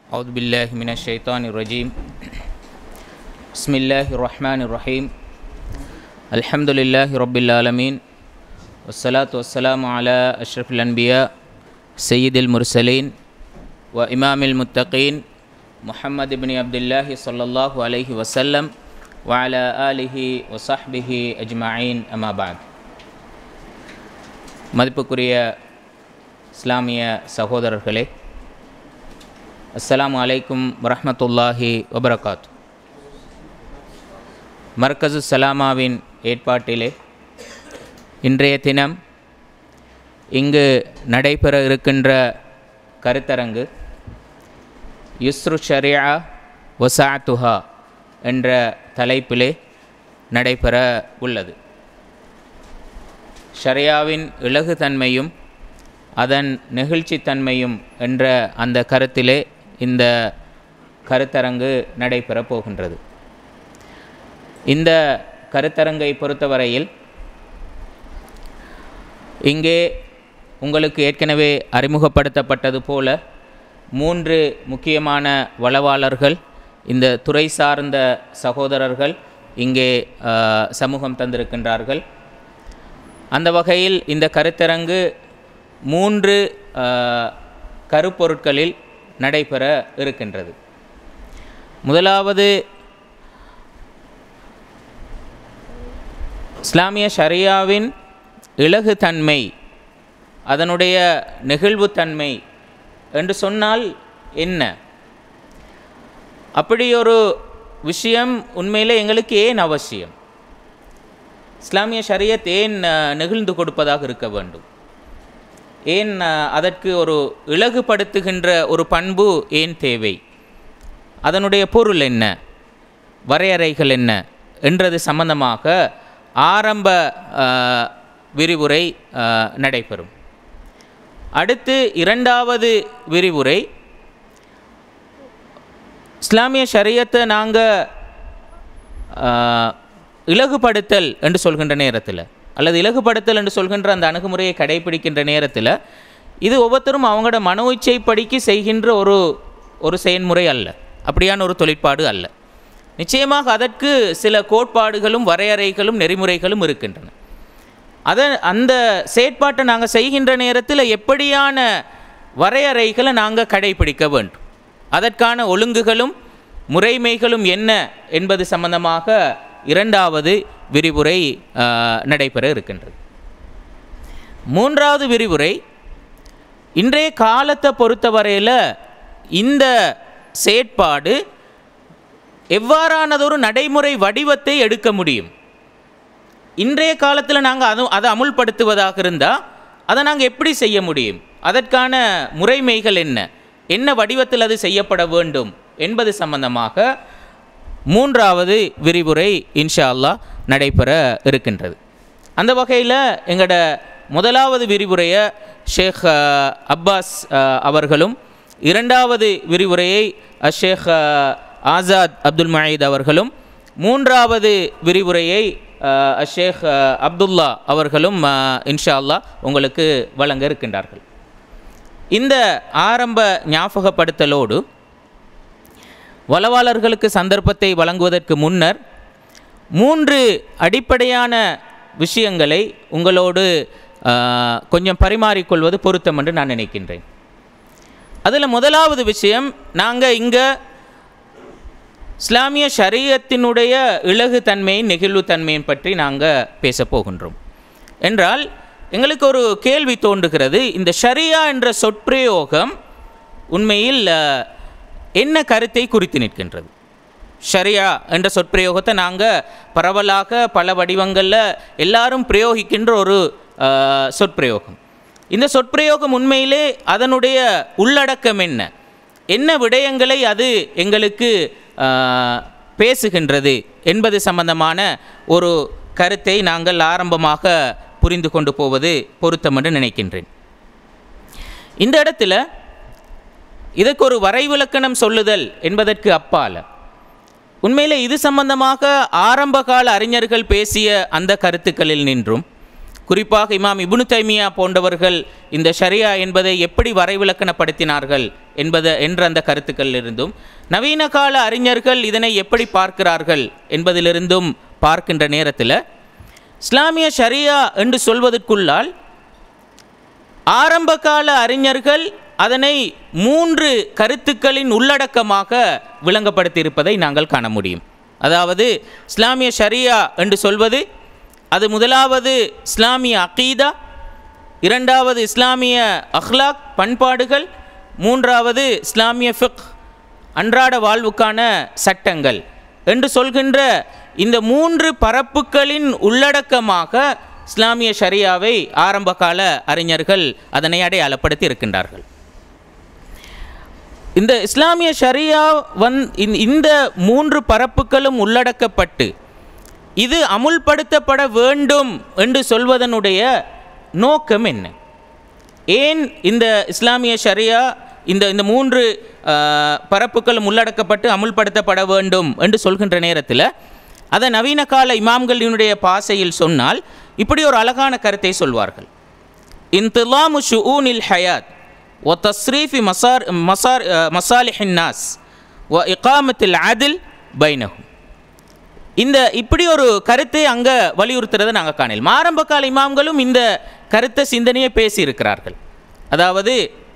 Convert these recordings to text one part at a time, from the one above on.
أعوذ بالله من الشيطان الرجيم بسم الله الرحمن الرحيم الحمد لله رب العالمين والصلاة والسلام على أشرف الأنبياء سيد المرسلين وإمام المتقين محمد بن عبد الله صلى الله عليه وسلم وعلى آله وصحبه أجمعين أما بعد மதிப்புக்குரிய இஸ்லாமிய சகோதரர்களே அஸ்ஸலாமு அலைக்கும் வரஹ்மத்துல்லாஹி வபரகாத் மர்கசு சலாமாவின் ஏற்பாட்டிலே இன்றைய தினம் இங்கு நடைபெற இருக்கின்ற கருத்தரங்கு யுஸ்ரு ஷரியா வசாத்துஹா என்ற தலைப்பிலே நடைபெற உள்ளது ஷரியாவின் இலகுத்தன்மையும் அதன் நெகிழ்ச்சித்தன்மையும் என்ற அந்த கருத்திலே இந்த கருத்தரங்கு நடைபெறப் போகின்றது இந்த கருத்தரங்கை பொறுத்தவரையில் இங்கே உங்களுக்கு ஏற்கனவே அறிமுகப்படுத்தப்பட்டது போல மூன்று முக்கியமான வளவாளர்கள் இந்த துறை சார்ந்த சகோதரர்கள் இங்கே ஆஹ், சமூகம் தந்திருக்கின்றார்கள் அந்த வகையில் இந்த கருத்தரங்கு மூன்று ஆஹ், கருப்பொருட்களில் நடைபெற இருக்கின்றது முதலாவது இஸ்லாமிய ஷரியாவின் இலகுத்தன்மை அதனுடைய நெகிழ்வுத்தன்மை என்று சொன்னால் என்ன அப்படி ஒரு விஷயம் உண்மையிலே எங்களுக்கு ஏன் அவசியம் இஸ்லாமிய ஷரியத் ஏன் அஹ், நெகிழ்ந்து கொடுப்பதாக இருக்க வேண்டும் ஏன் அஹ், அதற்கு ஒரு இலகுபடுத்துகின்ற ஒரு பண்பு ஏன் தேவை அதனுடைய பொருள் என்ன வரையறைகள் என்ன என்றது சம்பந்தமாக ஆரம்ப அஹ், விரிவுரை அஹ், நடைபெறும் அடுத்து இரண்டாவது விரிவுரை இஸ்லாமிய ஷரியத்தை நாங்கள் இலகுபடுத்தல் என்று சொல்கின்ற நேரத்தில் அல்லது இலகுபடுத்தல் என்று சொல்கின்ற அந்த அணுகுமுறையை கடைபிடிக்கின்ற நேரத்தில் இது ஒவ்வொருத்தரும் அவங்களோட மனோ இச்சைப்படிக்கு செய்கின்ற ஒரு ஒரு செயல்முறை அல்ல அப்படியான ஒரு தொழிற்பாடு அல்ல நிச்சயமாக அதற்கு சில கோட்பாடுகளும் வரையறைகளும் நெறிமுறைகளும் இருக்கின்றன அதை அந்த செயற்பாட்டை நாங்கள் செய்கின்ற நேரத்தில் எப்படியான வரையறைகளை நாங்கள் கடைபிடிக்க வேண்டும் அதற்கான ஒழுங்குகளும் முறைமைகளும் என்ன என்பது சம்பந்தமாக இரண்டாவது விரிவுரை ஆஹ், நடைபெற இருக்கின்றது மூன்றாவது விரிவுரை இன்றைய காலத்தை பொறுத்தவரையில் இந்த செயற்பாடு எவ்வாறானதொரு நடைமுறை வடிவத்தை எடுக்க முடியும் இன்றைய காலத்தில் நாங்கள் அது அதை அமுல்படுத்துவதாக இருந்தால் அதை நாங்கள் எப்படி செய்ய முடியும் அதற்கான முறைமைகள் என்ன என்ன வடிவத்தில் அது செய்யப்பட வேண்டும் என்பது சம்பந்தமாக மூன்றாவது விரிவுரை இன்ஷா அல்லாஹ் நடைபெற இருக்கின்றது அந்த வகையில் எங்களோட முதலாவது விரிவுரையை ஷேக் அஹ், அப்பாஸ் அஹ், அவர்களும் இரண்டாவது விரிவுரையை அஹ், ஷேக் அஹ், ஆசாத் அப்துல் மயீத் அவர்களும் மூன்றாவது விரிவுரையை அஹ், அஹ், ஷேக் அஹ், அப்துல்லா அவர்களும் அஹ், இன்ஷா அல்லாஹ் உங்களுக்கு வழங்க இருக்கின்றார்கள் இந்த ஆரம்ப ஞாபகப்படுத்தலோடு வளவாளர்களுக்கு சந்தர்ப்பத்தை வழங்குவதற்கு முன்னர் மூன்று அடிப்படையான விஷயங்களை உங்களோடு ஆஹ், கொஞ்சம் பரிமாறிக்கொள்வது பொருத்தம் என்று நான் நினைக்கின்றேன் அதில் முதலாவது விஷயம் நாங்கள் இங்கே இஸ்லாமிய ஷரியத்தினுடைய இலகுத்தன்மையின் நெகிழ்வுத்தன்மையின் பற்றி நாங்கள் பேசப் போகின்றோம் என்றால் எங்களுக்கு ஒரு கேள்வி தோன்றுகிறது இந்த ஷரியா என்ற சொற்பிரயோகம் உண்மையில் அஹ், என்ன கருத்தை குறித்து நிற்கின்றது ஷரியா என்ற சொற்பிரயோகத்தை நாங்கள் பரவலாக பல வடிவங்களில் எல்லாரும் பிரயோகிக்கின்ற ஒரு அஹ், சொற்பிரயோகம் இந்த சொற்பிரயோகம் உண்மையிலே அதனுடைய உள்ளடக்கம் என்ன என்ன விடயங்களை அது எங்களுக்கு அஹ், பேசுகின்றது என்பது சம்பந்தமான ஒரு கருத்தை நாங்கள் ஆரம்பமாக புரிந்து கொண்டு போவது பொருத்தம் என்று நினைக்கின்றேன் இந்த இடத்துல இதற்கு ஒரு வரைவிலக்கணம் சொல்லுதல் என்பதற்கு அப்பால உண்மையில் இது சம்பந்தமாக ஆரம்பகால அறிஞர்கள் பேசிய அந்த கருத்துக்களில் நின்றும் குறிப்பாக இமாம் இப்னு தைமியா போன்றவர்கள் இந்த ஷரியா என்பதை எப்படி வரைவிலக்கணப்படுத்தினார்கள் என்பத என்ற அந்த கருத்துக்களிலிருந்தும் நவீன கால அறிஞர்கள் இதனை எப்படி பார்க்கிறார்கள் என்பதிலிருந்தும் பார்க்கின்ற நேரத்தில் இஸ்லாமிய ஷரியா என்று சொல்வதற்குள்ளால் ஆரம்பகால அறிஞர்கள் அதனை மூன்று கருத்துக்களின் உள்ளடக்கமாக விளங்கப்படுத்தியிருப்பதை நாங்கள் காண முடியும் அதாவது இஸ்லாமிய ஷரியா என்று சொல்வது அது முதலாவது இஸ்லாமிய அகீதா இரண்டாவது இஸ்லாமிய அஹ்லாக் பண்பாடுகள் மூன்றாவது இஸ்லாமிய ஃபிக் அன்றாட வாழ்வுக்கான சட்டங்கள் என்று சொல்கின்ற இந்த மூன்று பரப்புகளின் உள்ளடக்கமாக இஸ்லாமிய ஷரியாவை ஆரம்பகால அறிஞர்கள் அதனை அடையாளப்படுத்தி இருக்கின்றார்கள் இந்த இஸ்லாமிய ஷரியா வந் இந்த- இந்த மூன்று பரப்புகளும் உள்ளடக்கப்பட்டு இது அமுல்படுத்தப்பட வேண்டும் என்று சொல்வதனுடைய நோக்கம் என்ன ஏன் இந்த இஸ்லாமிய ஷரியா இந்த இந்த மூன்று ஆஹ், பரப்புகளும் உள்ளடக்கப்பட்டு அமுல்படுத்தப்பட வேண்டும் என்று சொல்கின்ற நேரத்தில் அதை நவீன கால இமாம்களினுடைய பாசையில் சொன்னால் இப்படி ஒரு அழகான கருத்தை சொல்வார்கள் இன்திலாமு ஷுஊனில் ஹயாத் ஒ தஸ்ரீஃபி மசார் மசார் மசாலிஹின் நாஸ் ஒ இகாமத்தில் அதில் பைனஹும் இந்த இப்படி ஒரு கருத்தை அங்கே வலியுறுத்துறதை நாங்கள் காணலாம் ஆரம்ப கால இமாம்களும் இந்த கருத்தை சிந்தனையை பேசியிருக்கிறார்கள் அதாவது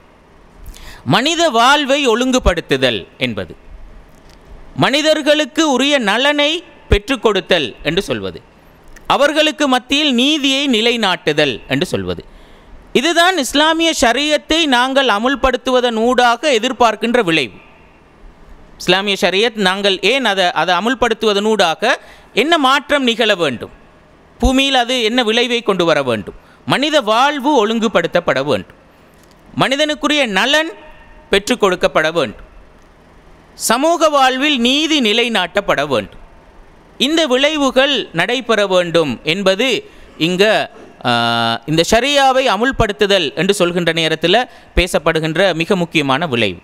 மனித வாழ்வை ஒழுங்குபடுத்துதல் என்பது மனிதர்களுக்கு உரிய நலனை பெற்றுக் கொடுத்தல் என்று சொல்வது அவர்களுக்கு மத்தியில் நீதியை நிலைநாட்டுதல் என்று சொல்வது இதுதான் இஸ்லாமிய ஷரியத்தை நாங்கள் அமுல்படுத்துவதன் ஊடாக எதிர்பார்க்கின்ற விளைவு இஸ்லாமிய ஷரியத் நாங்கள் ஏன் அதை அதை அமுல்படுத்துவதனூடாக என்ன மாற்றம் நிகழ வேண்டும் பூமியில் அது என்ன விளைவை கொண்டு வர வேண்டும் மனித வாழ்வு ஒழுங்குபடுத்தப்பட வேண்டும் மனிதனுக்குரிய நலன் பெற்றுக் கொடுக்கப்பட வேண்டும் சமூக வாழ்வில் நீதி நிலைநாட்டப்பட வேண்டும் இந்த விளைவுகள் நடைபெற வேண்டும் என்பது இங்க ஆஹ், இந்த ஷரியாவை அமுல்படுத்துதல் என்று சொல்கின்ற நேரத்தில் பேசப்படுகின்ற மிக முக்கியமான விளைவு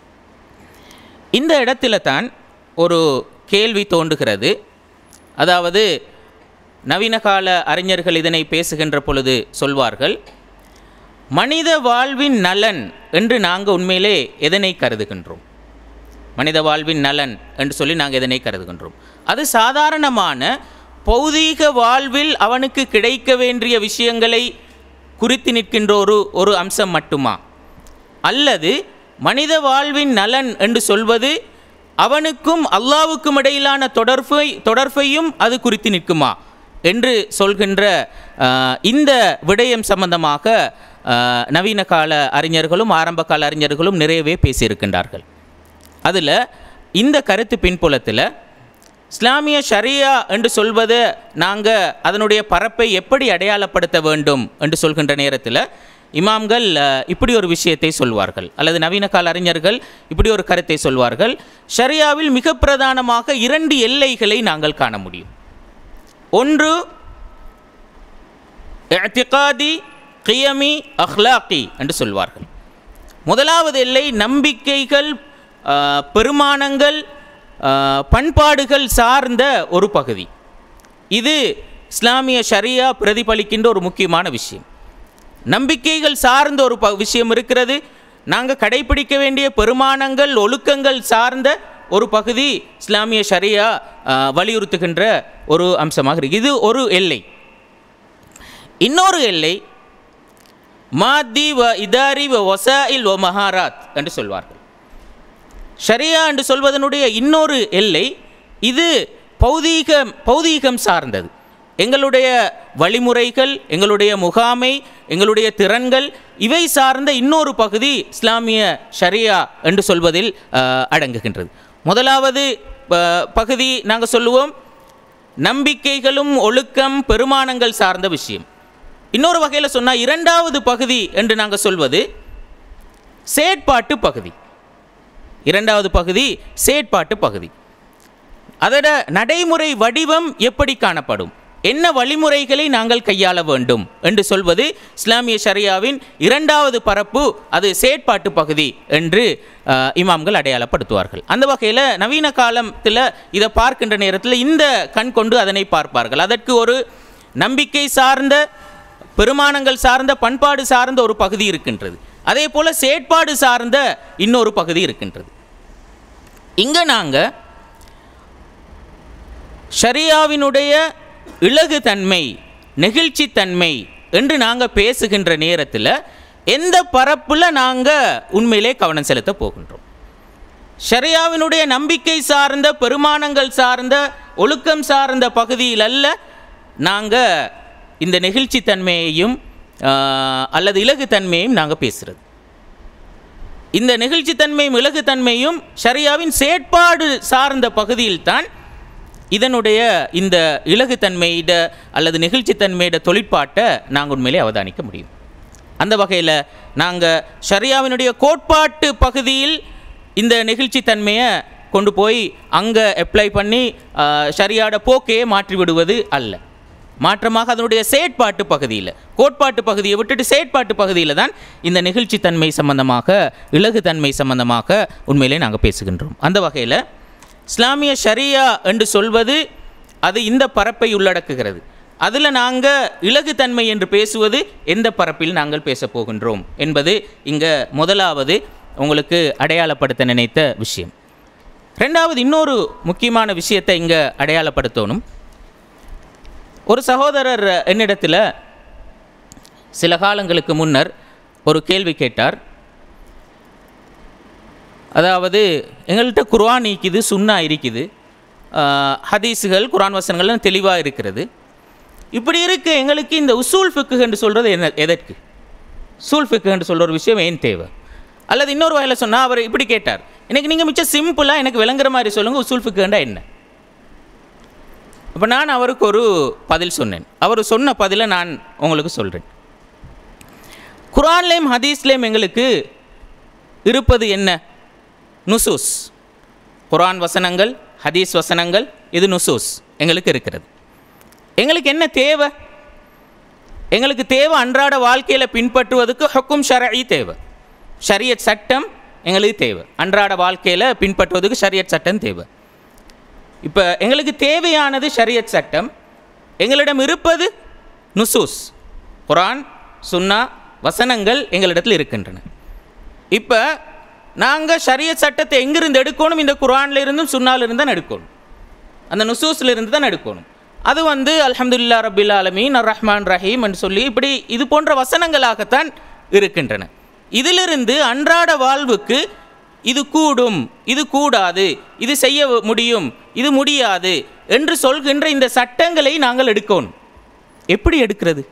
இந்த இடத்துல தான் ஒரு கேள்வி தோன்றுகிறது அதாவது நவீன கால அறிஞர்கள் இதனை பேசுகின்ற பொழுது சொல்வார்கள் மனித வாழ்வின் நலன் என்று நாங்கள் உண்மையிலே எதனை கருதுகின்றோம் மனித வாழ்வின் நலன் என்று சொல்லி நாங்கள் எதனை கருதுகின்றோம் அது சாதாரணமான பௌதீக வாழ்வில் அவனுக்கு கிடைக்க வேண்டிய விஷயங்களை குறித்து நிற்கின்ற ஒரு ஒரு அம்சம் மட்டுமா அல்லது மனித வாழ்வின் நலன் என்று சொல்வது அவனுக்கும் அல்லாவுக்கும் இடையிலான தொடர்பை தொடர்பையும் அது குறித்து நிற்குமா என்று சொல்கின்ற ஆஹ், இந்த விடயம் சம்பந்தமாக ஆஹ், நவீன கால அறிஞர்களும் ஆரம்ப கால அறிஞர்களும் நிறையவே பேசியிருக்கின்றார்கள் அதில் இந்த கருத்து பின்புலத்தில் இஸ்லாமிய ஷரியா என்று சொல்வதை நாங்கள் அதனுடைய பரப்பை எப்படி அடையாளப்படுத்த வேண்டும் என்று சொல்கின்ற நேரத்தில் இமாம்கள் அஹ், இப்படி ஒரு விஷயத்தை சொல்வார்கள் அல்லது நவீன கால அறிஞர்கள் இப்படி ஒரு கருத்தை சொல்வார்கள் ஷரியாவில் மிக பிரதானமாக இரண்டு எல்லைகளை நாங்கள் காண முடியும் ஒன்று இஅ்திகாதி கியமி அஹ்லாக்கி என்று சொல்வார்கள் முதலாவது எல்லை நம்பிக்கைகள் ஆ, பெருமானங்கள் ஆ, பண்பாடுகள் சார்ந்த ஒரு பகுதி இது இஸ்லாமிய ஷரியா பிரதிபலிக்கின்ற ஒரு முக்கியமான விஷயம் நம்பிக்கைகள் சார்ந்த ஒரு ப விஷயம் இருக்கிறது நாங்கள் கடைபிடிக்க வேண்டிய பெருமானங்கள் ஒழுக்கங்கள் சார்ந்த ஒரு பகுதி இஸ்லாமிய ஷரியா ஆ, வலியுறுத்துகின்ற ஒரு அம்சமாக இருக்கு இது ஒரு எல்லை இன்னொரு எல்லை மாத்தி வ இதாரி வ வசாயில் வ மஹாராத் என்று சொல்வார்கள் ஷரியா என்று சொல்வதனுடைய இன்னொரு எல்லை இது பௌதீகம் பௌதீகம் சார்ந்தது எங்களுடைய வழிமுறைகள் எங்களுடைய முகாமை எங்களுடைய திறன்கள் இவை சார்ந்த இன்னொரு பகுதி இஸ்லாமிய ஷரியா என்று சொல்வதில் அஹ், அடங்குகின்றது முதலாவது ப- பகுதி நாங்கள் சொல்லுவோம் நம்பிக்கைகளும் ஒழுக்கம் பெருமானங்கள் சார்ந்த விஷயம் இன்னொரு வகையில் சொன்னால் இரண்டாவது பகுதி என்று நாங்கள் சொல்வது செயற்பாட்டு பகுதி இரண்டாவது பகுதி செயற்பாட்டு பகுதி அதோட நடைமுறை வடிவம் எப்படி காணப்படும் என்ன வழிமுறைகளை நாங்கள் கையாள வேண்டும் என்று சொல்வது இஸ்லாமிய ஷரியாவின் இரண்டாவது பரப்பு அது செயற்பாட்டு பகுதி என்று அஹ், இமாம்கள் அடையாளப்படுத்துவார்கள் அந்த வகையில் நவீன காலத்தில் இதை பார்க்கின்ற நேரத்தில் இந்த கண் கொண்டு அதனை பார்ப்பார்கள் அதற்கு ஒரு நம்பிக்கை சார்ந்த பெருமானங்கள் சார்ந்த பண்பாடு சார்ந்த ஒரு பகுதி இருக்கின்றது அதே போல் செயற்பாடு சார்ந்த இன்னொரு பகுதி இருக்கின்றது இங்கே நாங்கள் ஷரியாவினுடைய இலகுத்தன்மை நெகிழ்ச்சித்தன்மை என்று நாங்கள் பேசுகின்ற நேரத்தில் எந்த பரப்பில் நாங்கள் உண்மையிலே கவனம் செலுத்த போகின்றோம் ஷரியாவினுடைய நம்பிக்கை சார்ந்த பெருமானங்கள் சார்ந்த ஒழுக்கம் சார்ந்த பகுதியில் அல்ல நாங்கள் இந்த நெகிழ்ச்சித்தன்மையையும் ஆஹ், அல்லது இலகுத்தன்மையையும் நாங்கள் பேசுகிறது இந்த நெகிழ்ச்சித்தன்மையும் இலகுத்தன்மையும் ஷரியாவின் செயற்பாடு சார்ந்த பகுதியில்தான் இதனுடைய இந்த இலகுத்தன்மையிட அல்லது நெகிழ்ச்சித்தன்மையிட தொழிற்பாட்டை நாங்கள் உண்மையிலே அவதானிக்க முடியும் அந்த வகையில் நாங்கள் ஷரியாவினுடைய கோட்பாட்டு பகுதியில் இந்த நெகிழ்ச்சித்தன்மையை கொண்டு போய் அங்கே அப்ளை பண்ணி ஆஹ், ஷரியாட போக்கையே மாற்றி விடுவது அல்ல மாற்றமாக அதனுடைய செயற்பாட்டு பகுதியில் கோட்பாட்டு பகுதியை விட்டுட்டு செயற்பாட்டு பகுதியில் தான் இந்த நெகிழ்ச்சித்தன்மை சம்பந்தமாக இலகுத்தன்மை சம்பந்தமாக உண்மையிலே நாங்கள் பேசுகின்றோம் அந்த வகையில் இஸ்லாமிய ஷரியா என்று சொல்வது அது இந்த பரப்பை உள்ளடக்குகிறது அதில் நாங்கள் இலகுத்தன்மை என்று பேசுவது எந்த பரப்பில் நாங்கள் பேசப் போகின்றோம் என்பது இங்கே முதலாவது உங்களுக்கு அடையாளப்படுத்த நினைத்த விஷயம் ரெண்டாவது இன்னொரு முக்கியமான விஷயத்தை இங்கே அடையாளப்படுத்தணும் ஒரு சகோதரர் என்னிடத்தில் சில காலங்களுக்கு முன்னர் ஒரு கேள்வி கேட்டார் அதாவது எங்கள்கிட்ட குர்ஆன் இருக்குது சுன்னா இருக்குது ஆஹ், ஹதீஸுகள் குர்ஆன் வசனங்கள்லாம் தெளிவாக இருக்கிறது இப்படி இருக்க எங்களுக்கு இந்த உசூல் ஃபிக்கு என்று சொல்கிறது என்ன எதற்கு உசூல் ஃபிக்கு என்று சொல்கிற ஒரு விஷயம் ஏன் தேவை அல்லது இன்னொரு வகையில் சொன்னால் அவர் இப்படி கேட்டார் எனக்கு நீங்கள் மிச்சம் சிம்பிளாக எனக்கு விளங்குற மாதிரி சொல்லுங்கள் உசூல் ஃபிக்குண்டா என்ன அப்போ நான் அவருக்கு ஒரு பதில் சொன்னேன் அவர் சொன்ன பதிலை நான் உங்களுக்கு சொல்கிறேன் குரான்லேயும் ஹதீஸ்லேயும் எங்களுக்கு இருப்பது என்ன நுசூஸ் குரான் வசனங்கள் ஹதீஸ் வசனங்கள் இது நுசூஸ் எங்களுக்கு இருக்கிறது எங்களுக்கு என்ன தேவை எங்களுக்கு தேவை அன்றாட வாழ்க்கையில் பின்பற்றுவதற்கு ஹுக்கும் ஷரஇ தேவை ஷரியத் சட்டம் எங்களுக்கு தேவை அன்றாட வாழ்க்கையில் பின்பற்றுவதற்கு ஷரியத் சட்டம் தேவை இப்போ எங்களுக்கு தேவையானது ஷரியத் சட்டம் எங்களிடம் இருப்பது நுசூஸ் குரான் சுன்னா வசனங்கள் எங்களிடத்தில் இருக்கின்றன இப்போ நாங்கள் ஷரியத் சட்டத்தை எங்கிருந்து எடுக்கணும் இந்த குரான்ல இருந்தும் சுன்னால இருந்து தான் எடுக்கணும் அந்த நுசூஸ்ல இருந்து தான் எடுக்கணும் அது வந்து அல்ஹம்துலில்லா ரபில் ஆலமீன் அர் ரஹ்மான் ரஹீம் என்று சொல்லி இப்படி இது போன்ற வசனங்களாகத்தான் இருக்கின்றன இதிலிருந்து அன்றாட வாழ்வுக்கு இது கூடும் இது கூடாது இது செய்ய முடியும் இது முடியாது என்று சொல்கின்ற இந்த சட்டங்களை நாங்கள் எடுக்கணும் எப்படி எடுக்கிறது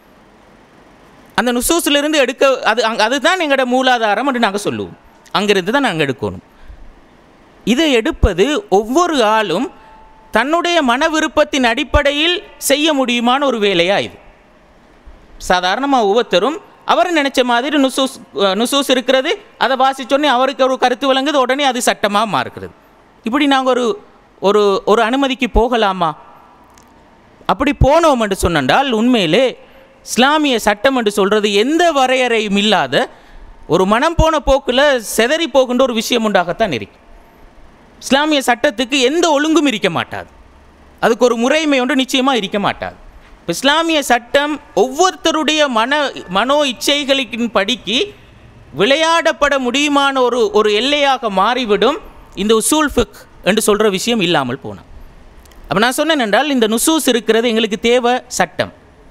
அந்த நுசூஸிலிருந்து எடுக்க அது அங்க- அதுதான் எங்களோட மூலாதாரம் என்று நாங்கள் சொல்லுவோம் அங்கிருந்து தான் நாங்கள் எடுக்கணும் இதை எடுப்பது ஒவ்வொரு ஆளும் தன்னுடைய மன விருப்பத்தின் அடிப்படையில் செய்ய முடியுமான ஒரு வேலையா இது சாதாரணமாக ஒவ்வொருத்தரும் அவர் நினைச்ச மாதிரி நுசூஸ் அஹ், நுசூஸ் இருக்கிறது அதை வாசிச்சோடனே அவருக்கு ஒரு கருத்து விளங்குது உடனே அது சட்டமாக மாறுகிறது இப்படி நாங்கள் ஒரு ஒரு ஒரு அனுமதிக்கு போகலாமா அப்படி போனோம் என்று சொன்னால் உண்மையிலே இஸ்லாமிய சட்டம் என்று சொல்கிறது எந்த வரையறையும் இல்லாத ஒரு மனம் போன போக்கில் செதறி போகின்ற ஒரு விஷயம் உண்டாகத்தான் இருக்கு இஸ்லாமிய சட்டத்துக்கு எந்த ஒழுங்கும் இருக்க மாட்டாது அதுக்கு ஒரு முறைமை ஒன்று நிச்சயமாக இருக்க மாட்டாது இப்ப இஸ்லாமிய சட்டம் ஒவ்வொருத்தருடைய மன மனோ இச்சைகளின் படிக்கு விளையாடப்பட முடியுமான ஒரு ஒரு எல்லையாக மாறிவிடும் இந்த உசூல் ஃபிக் என்று சொல்கிற விஷயம் இல்லாமல் போனான் அப்போ நான் சொன்னேன் என்றால் இந்த நுசூஸ் இருக்கிறது எங்களுக்கு தேவை சட்டம்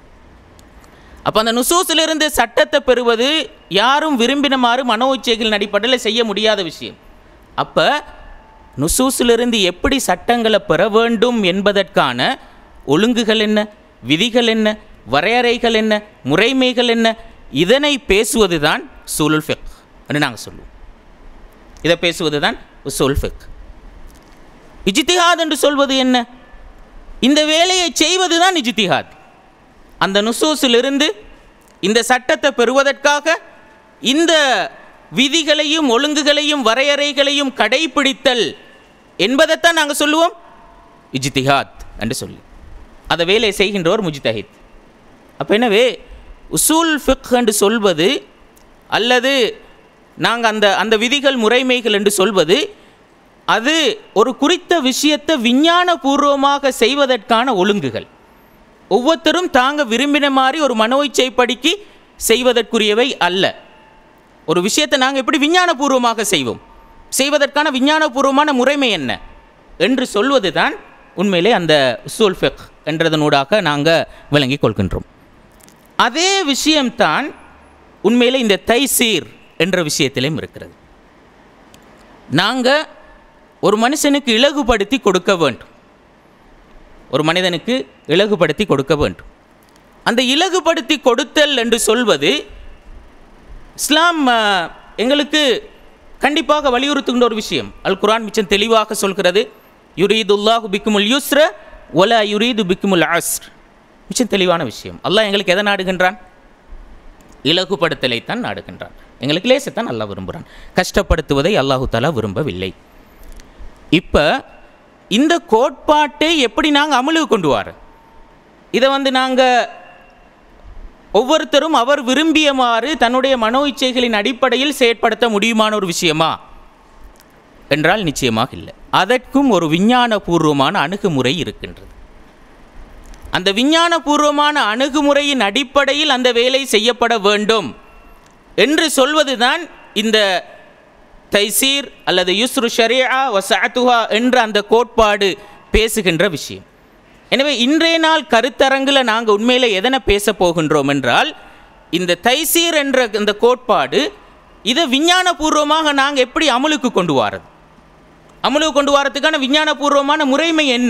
அப்போ அந்த நுசூஸிலிருந்து சட்டத்தை பெறுவது யாரும் விரும்பினமாறு மனோ இச்சைகளின் அடிப்படையில் செய்ய முடியாத விஷயம் அப்போ நுசூஸிலிருந்து எப்படி சட்டங்களை பெற வேண்டும் என்பதற்கான ஒழுங்குகள் என்ன விதிகள் என்ன வரையறைகள் என்ன முறைமைகள் என்ன இதனை பேசுவது தான் சூலுல் ஃபிக் என்று நாங்கள் சொல்லுவோம் இதை பேசுவது தான் உசூல் ஃபிக் இஜ்திஹாத் என்று சொல்வது என்ன இந்த வேலையை செய்வது தான் இஜ்திஹாத் அந்த நுசூஸிலிருந்து இந்த சட்டத்தை பெறுவதற்காக இந்த விதிகளையும் ஒழுங்குகளையும் வரையறைகளையும் கடைபிடித்தல் என்பதைத்தான் நாங்கள் சொல்லுவோம் இஜ்திஹாத் என்று சொல்லி அதை வேலை செய்கின்றவர் முஜ்தஹித் அப்போ எனவே உசூல் ஃபிக் என்று சொல்வது அல்லது நாங்கள் அந்த அந்த விதிகள் முறைமைகள் என்று சொல்வது அது ஒரு குறித்த விஷயத்தை விஞ்ஞானபூர்வமாக செய்வதற்கான ஒழுங்குகள் ஒவ்வொருத்தரும் தாங்க விரும்பின மாதிரி ஒரு மனோ இச்சைப்படிக்கு செய்வதற்குரியவை அல்ல ஒரு விஷயத்தை நாங்கள் எப்படி விஞ்ஞானபூர்வமாக செய்வோம் செய்வதற்கான விஞ்ஞானபூர்வமான முறைமை என்ன என்று சொல்வது தான் உண்மையிலே அந்த உசூல் ஃபிக் என்றதனூடாக நாங்கள் விளங்கிக் கொள்கின்றோம் அதே விஷயம்தான் உண்மையிலே இந்த தைசீர் என்ற விஷயத்திலும் இருக்கிறது நாங்கள் ஒரு மனுஷனுக்கு இலகுபடுத்தி கொடுக்க வேண்டும் ஒரு மனிதனுக்கு இலகுபடுத்தி கொடுக்க வேண்டும் அந்த இலகுபடுத்தி கொடுத்தல் என்று சொல்வது இஸ்லாம் அஹ், எங்களுக்கு கண்டிப்பாக வலியுறுத்துகின்ற ஒரு விஷயம் அல் குர்ஆன் மிச்சம் தெளிவாக சொல்கிறது யுரீதுல்லாஹு பிக்குமுல் யுஸ்ர ஒல யுரீது பிக்குமுல் அஸ்ர் மிச்சம் தெளிவான விஷயம் அல்லாஹ் எங்களுக்கு எதை நாடுகின்றான் இலகுபடுத்தலை தான் நாடுகின்றான் எங்களுக்கு லேசத்தான் அல்லாஹ் விரும்புகிறான் கஷ்டப்படுத்துவதை அல்லாஹு தாலா விரும்பவில்லை இப்போ இந்த கோட்பாட்டை எப்படி நாங்கள் அமலுக்கு கொண்டு வர இதை வந்து நாங்கள் ஒவ்வொருத்தரும் அவர் விரும்பியமாறு தன்னுடைய மனோ இச்சைகளின் அடிப்படையில் செயற்படுத்த முடியுமான ஒரு விஷயமா என்றால் நிச்சயமாக இல்லை அதற்கும் ஒரு விஞ்ஞானபூர்வமான அணுகுமுறை இருக்கின்றது அந்த விஞ்ஞானபூர்வமான அணுகுமுறையின் அடிப்படையில் அந்த வேலை செய்யப்பட வேண்டும் என்று சொல்வதுதான் இந்த தைசீர் அல்லது யுஸ்ரு ஷரியா வசாத்துஹா என்ற அந்த கோட்பாடு பேசுகின்ற விஷயம் எனவே இன்றைய நாள் கருத்தரங்கில் நாங்கள் உண்மையில் எதனை பேச போகின்றோம் என்றால் இந்த தைசீர் என்ற இந்த கோட்பாடு இதை விஞ்ஞானபூர்வமாக நாங்கள் எப்படி அமலுக்கு கொண்டு வாரது அமலுக்கு கொண்டு வரதுக்கான விஞ்ஞானபூர்வமான முறைமை என்ன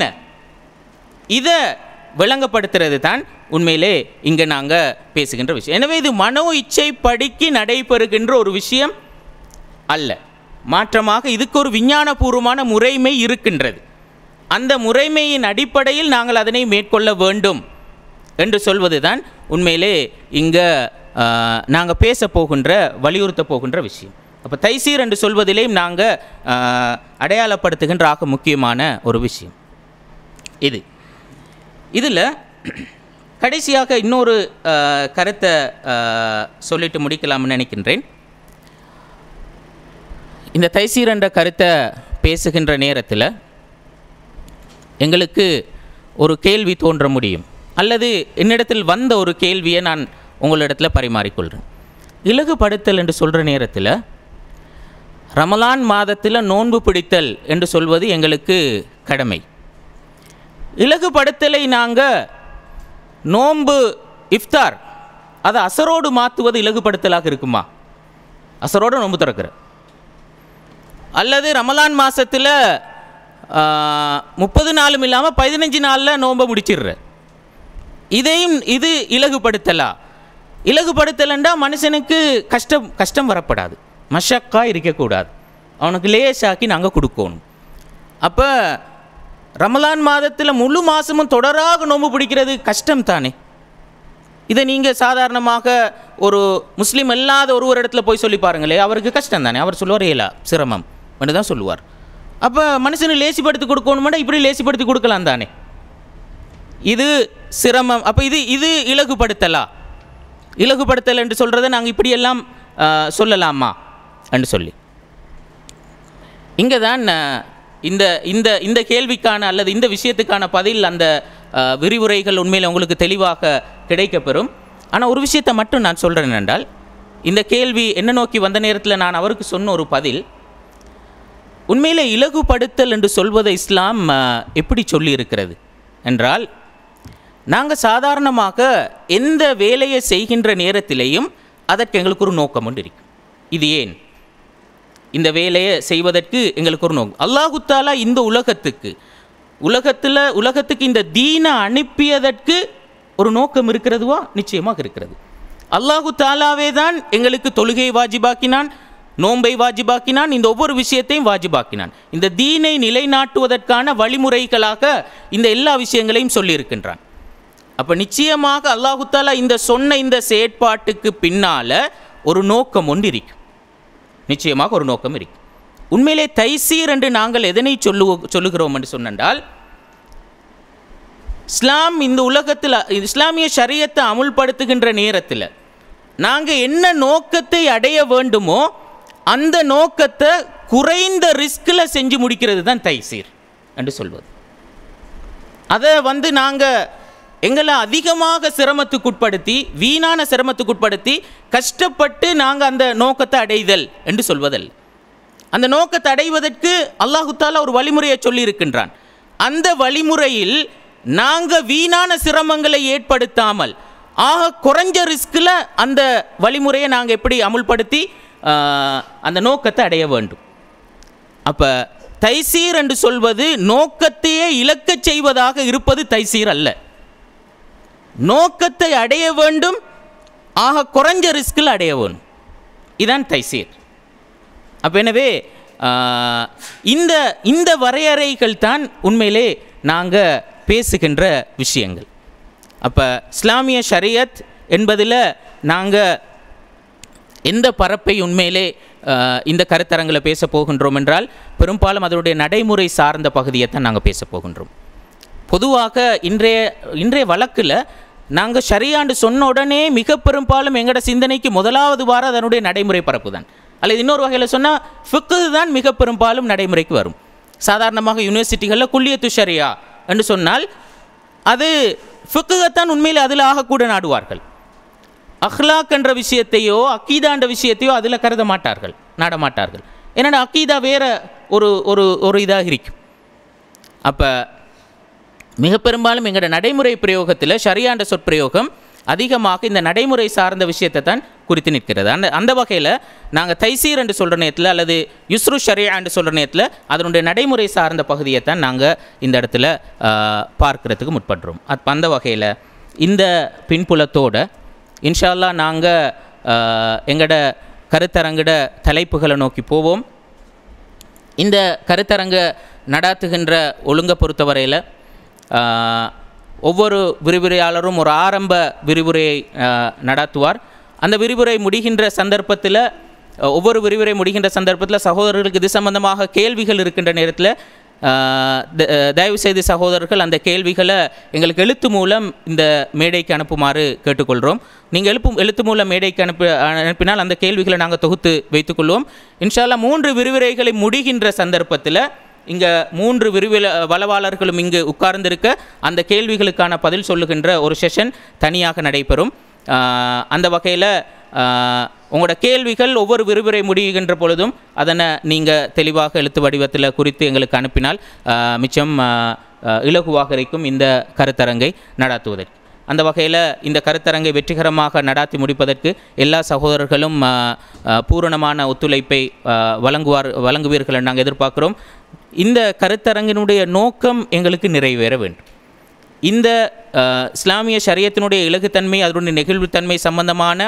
இதை விளங்கப்படுத்துறது தான் உண்மையிலே இங்கே நாங்கள் பேசுகின்ற விஷயம் எனவே இது மனோ இச்சை படிக்கு நடைபெறுகின்ற ஒரு விஷயம் அல்ல மாற்றமாக இதுக்கு ஒரு விஞ்ஞானபூர்வமான முறைமை இருக்கின்றது அந்த முறைமையின் அடிப்படையில் நாங்கள் அதனை மேற்கொள்ள வேண்டும் என்று சொல்வது தான் உண்மையிலே இங்கே நாங்கள் பேச போகின்ற வலியுறுத்த போகின்ற விஷயம் அப்போ தைசீர் என்று சொல்வதிலேயும் நாங்கள் அடையாளப்படுத்துகின்ற ஆக முக்கியமான ஒரு விஷயம் இது இதில் கடைசியாக இன்னொரு அஹ், கருத்தை அஹ், சொல்லிட்டு முடிக்கலாம்னு நினைக்கின்றேன் இந்த தைசீர் என்ற கருத்தை பேசுகின்ற நேரத்தில் எங்களுக்கு ஒரு கேள்வி தோன்ற முடியும் அல்லது என்னிடத்தில் வந்த ஒரு கேள்வியை நான் உங்களிடத்தில் பரிமாறிக்கொள்கிறேன் இலகுபடுத்தல் என்று சொல்கிற நேரத்தில் ரமலான் மாதத்தில் நோன்பு பிடித்தல் என்று சொல்வது எங்களுக்கு கடமை இலகுபடுத்தலை நாங்கள் நோன்பு இஃப்தார் அதை அசரோடு மாற்றுவது இலகுபடுத்தலாக இருக்குமா அசரோடு நோன்பு திறக்கிற அல்லது ரமலான் மாதத்தில் முப்பது நாளும் இல்லாமல் பதினஞ்சு நாளில் நோன்பை முடிச்சிடுற இதையும் இது இலகுபடுத்தலா இலகுபடுத்தலண்டா மனுஷனுக்கு கஷ்டம் கஷ்டம் வரப்படாது மஷக்கா இருக்கக்கூடாது அவனுக்கு லேசாக்கி நாங்கள் கொடுக்கணும் அப்போ ரமலான் மாதத்தில் முழு மாதமும் தொடராக நோன்பு பிடிக்கிறது கஷ்டம் தானே இதை நீங்கள் சாதாரணமாக ஒரு முஸ்லீம் அல்லாத ஒரு ஒரு இடத்துல போய் சொல்லி பாருங்களே அவருக்கு கஷ்டம் தானே அவர் சொல்லுவார் ஏலா சிரமம் என்று தான் சொல்லுவார் அப்போ மனுஷனை லேசிப்படுத்தி கொடுக்கணுமெண்டா இப்படி லேசிப்படுத்தி கொடுக்கலாம் தானே இது சிரமம் அப்போ இது இது இலகுபடுத்தலா இலகுபடுத்தல் என்று சொல்கிறத நாங்கள் இப்படியெல்லாம் ஆ, சொல்லலாமா என்று சொல்லி இங்கே தான் அஹ், இந்த இந்த இந்த கேள்விக்கான அல்லது இந்த விஷயத்துக்கான பதில் அந்த அஹ், விரிவுரைகள் உண்மையில் உங்களுக்கு தெளிவாக கிடைக்கப்பெறும் ஆனால் ஒரு விஷயத்தை மட்டும் நான் சொல்கிறேன் என்றால் இந்த கேள்வி என்ன நோக்கி வந்த நேரத்தில் நான் அவருக்கு சொன்ன ஒரு பதில் உண்மையிலே இலகுபடுத்தல் என்று சொல்வதை இஸ்லாம் அஹ், எப்படி சொல்லி இருக்கிறது என்றால் நாங்கள் சாதாரணமாக எந்த வேலையை செய்கின்ற நேரத்திலேயும் அதற்கு எங்களுக்கு ஒரு நோக்கம் ஒன்று இருக்கும் இது ஏன் இந்த வேலையை செய்வதற்கு எங்களுக்கு ஒரு நோக்கம் அல்லாஹு தாலா இந்த உலகத்துக்கு உலகத்தில் உலகத்துக்கு இந்த தீனை அனுப்பியதற்கு ஒரு நோக்கம் இருக்கிறதுவா நிச்சயமாக இருக்கிறது அல்லாஹு தாலாவே தான் எங்களுக்கு தொழுகை வாஜிபாக்கினான் நோன்பை வாஜிபாக்கினான் இந்த ஒவ்வொரு விஷயத்தையும் வாஜிபாக்கினான் இந்த தீனை நிலைநாட்டுவதற்கான வழிமுறைகளாக இந்த எல்லா விஷயங்களையும் சொல்லியிருக்கின்றான் அப்போ நிச்சயமாக அல்லாஹு தாலா இந்த சொன்ன இந்த செயற்பாட்டுக்கு பின்னால ஒரு நோக்கம் ஒன்று இருக்கும் நிச்சயமாக ஒரு நோக்கம் இருக்கு உண்மையிலே தைசீர் என்று நாங்கள் எதனை சொல்லு சொல்லுகிறோம் என்று சொன்னால் இஸ்லாம் இந்த உலகத்தில் இஸ்லாமிய ஷரியத்தை அமுல்படுத்துகின்ற நேரத்தில் நாங்கள் என்ன நோக்கத்தை அடைய வேண்டுமோ அந்த நோக்கத்தை குறைந்த ரிஸ்கில் செஞ்சு முடிக்கிறது தான் தைசீர் என்று சொல்வது அதை வந்து நாங்கள் எங்களை அதிகமாக சிரமத்துக்குட்படுத்தி வீணான சிரமத்துக்குட்படுத்தி கஷ்டப்பட்டு நாங்கள் அந்த நோக்கத்தை அடைதல் என்று சொல்வதல்ல அந்த நோக்கத்தை அடைவதற்கு அல்லாஹு தாலா ஒரு வழிமுறையை சொல்லியிருக்கின்றான் அந்த வழிமுறையில் நாங்கள் வீணான சிரமங்களை ஏற்படுத்தாமல் ஆக குறைஞ்ச ரிஸ்கில் அந்த வழிமுறையை நாங்கள் எப்படி அமுல்படுத்தி ஆஹ், அந்த நோக்கத்தை அடைய வேண்டும் அப்போ தைசீர் என்று சொல்வது நோக்கத்தையே இழக்கச் செய்வதாக இருப்பது தைசீர் அல்ல நோக்கத்தை அடைய வேண்டும் ஆக குறைஞ்ச ரிஸ்கில் அடைய வேண்டும் இதான் தைசீர் அப்போ எனவே ஆஹ், இந்த இந்த வரையறைகள் தான் உண்மையிலே நாங்கள் பேசுகின்ற விஷயங்கள் அப்போ இஸ்லாமிய ஷரியத் என்பதில் நாங்கள் எந்த பரப்பை உண்மையிலே ஆஹ், இந்த கருத்தரங்கில் பேச போகின்றோம் என்றால் பெரும்பாலும் அதனுடைய நடைமுறை சார்ந்த பகுதியை தான் நாங்கள் பேச போகின்றோம் பொதுவாக இன்றைய இன்றைய வழக்கில் நாங்கள் சரியாண்டு சொன்ன உடனே மிக பெரும்பாலும் எங்களோட சிந்தனைக்கு முதலாவது வார அதனுடைய நடைமுறை பரப்பு தான் அல்லது இன்னொரு வகையில் சொன்னால் ஃபிக்கு தான் மிக பெரும்பாலும் நடைமுறைக்கு வரும் சாதாரணமாக யூனிவர்சிட்டிகளில் குல்லியத்து ஷரியா என்று சொன்னால் அது ஃபிக்குகத்தான் உண்மையில் அதில் ஆகக்கூட நாடுவார்கள் அஹ்லாக் என்ற விஷயத்தையோ அக்கீதா என்ற விஷயத்தையோ அதில் கருத மாட்டார்கள் நாட மாட்டார்கள் ஏன்னா அக்கீதா வேற ஒரு ஒரு ஒரு இதாக இருக்கும் அப்போ மிக பெரும்பாலும் எங்களோட நடைமுறை பிரயோகத்தில் ஷரியாண்ட சொற்பிரயோகம் அதிகமாக இந்த நடைமுறை சார்ந்த விஷயத்தை தான் குறித்து நிற்கிறது அந்த அந்த வகையில் நாங்கள் தைசீர் என்று சொல்கிற நேரத்தில் அல்லது யுஸ்ரு ஷரியா என்று சொல்கிற நேரத்தில் அதனுடைய நடைமுறை சார்ந்த பகுதியை தான் நாங்கள் இந்த இடத்துல ஆஹ், பார்க்கிறதுக்கு முற்படுறோம் அப்ப அந்த வகையில் இந்த பின்புலத்தோட இன்ஷா அல்லாஹ் நாங்கள் எங்களோட கருத்தரங்கிட தலைப்புகளை நோக்கி போவோம் இந்த கருத்தரங்க நடாத்துகின்ற ஒழுங்கை பொறுத்தவரையில் ஆஹ், ஒவ்வொரு விரிவுரையாளரும் ஒரு ஆரம்ப விரிவுரையை ஆஹ், நடாத்துவார் அந்த விரிவுரை முடிகின்ற சந்தர்ப்பத்தில் அஹ், ஒவ்வொரு விரிவுரை முடிகின்ற சந்தர்ப்பத்தில் சகோதரர்களுக்கு இது சம்பந்தமாக கேள்விகள் இருக்கின்ற நேரத்தில் ஆஹ், த- அஹ், தயவு செய்து சகோதரர்கள் அந்த கேள்விகளை எங்களுக்கு எழுத்து மூலம் இந்த மேடைக்கு அனுப்புமாறு கேட்டுக்கொள்கிறோம் நீங்கள் எழுப்பும் எழுத்து மூலம் மேடைக்கு அனுப்பி அனுப்பினால் அந்த கேள்விகளை நாங்கள் தொகுத்து வைத்துக்கொள்வோம் இன்ஷால்லா மூன்று விரிவுரைகளை முடிகின்ற சந்தர்ப்பத்தில் இங்கே மூன்று விரிவுல வளவாளர்களும் இங்கு உட்கார்ந்திருக்க அந்த கேள்விகளுக்கான பதில் சொல்லுகின்ற ஒரு செஷன் தனியாக நடைபெறும் ஆஹ், அந்த வகையில் உங்களோட கேள்விகள் ஒவ்வொரு விரிவுரை முடிகின்ற பொழுதும் அதனை நீங்கள் தெளிவாக எழுத்து வடிவத்தில் குறித்து எங்களுக்கு அனுப்பினால் ஆஹ், மிச்சம் ஆஹ், ஆஹ், இலகுவாக இருக்கும் இந்த கருத்தரங்கை நடாத்துவதற்கு அந்த வகையில் இந்த கருத்தரங்கை வெற்றிகரமாக நடாத்தி முடிப்பதற்கு எல்லா சகோதரர்களும் ஆ, ஆ, பூரணமான ஒத்துழைப்பை ஆ, வழங்குவார் வழங்குவீர்கள் நாங்கள் எதிர்பார்க்கிறோம் இந்த கருத்தரங்கினுடைய நோக்கம் எங்களுக்கு நிறைவேற வேண்டும் இந்த ஆ, இஸ்லாமிய ஷரியத்தினுடைய இலகுத்தன்மை அதனுடைய நெகிழ்வுத்தன்மை சம்பந்தமான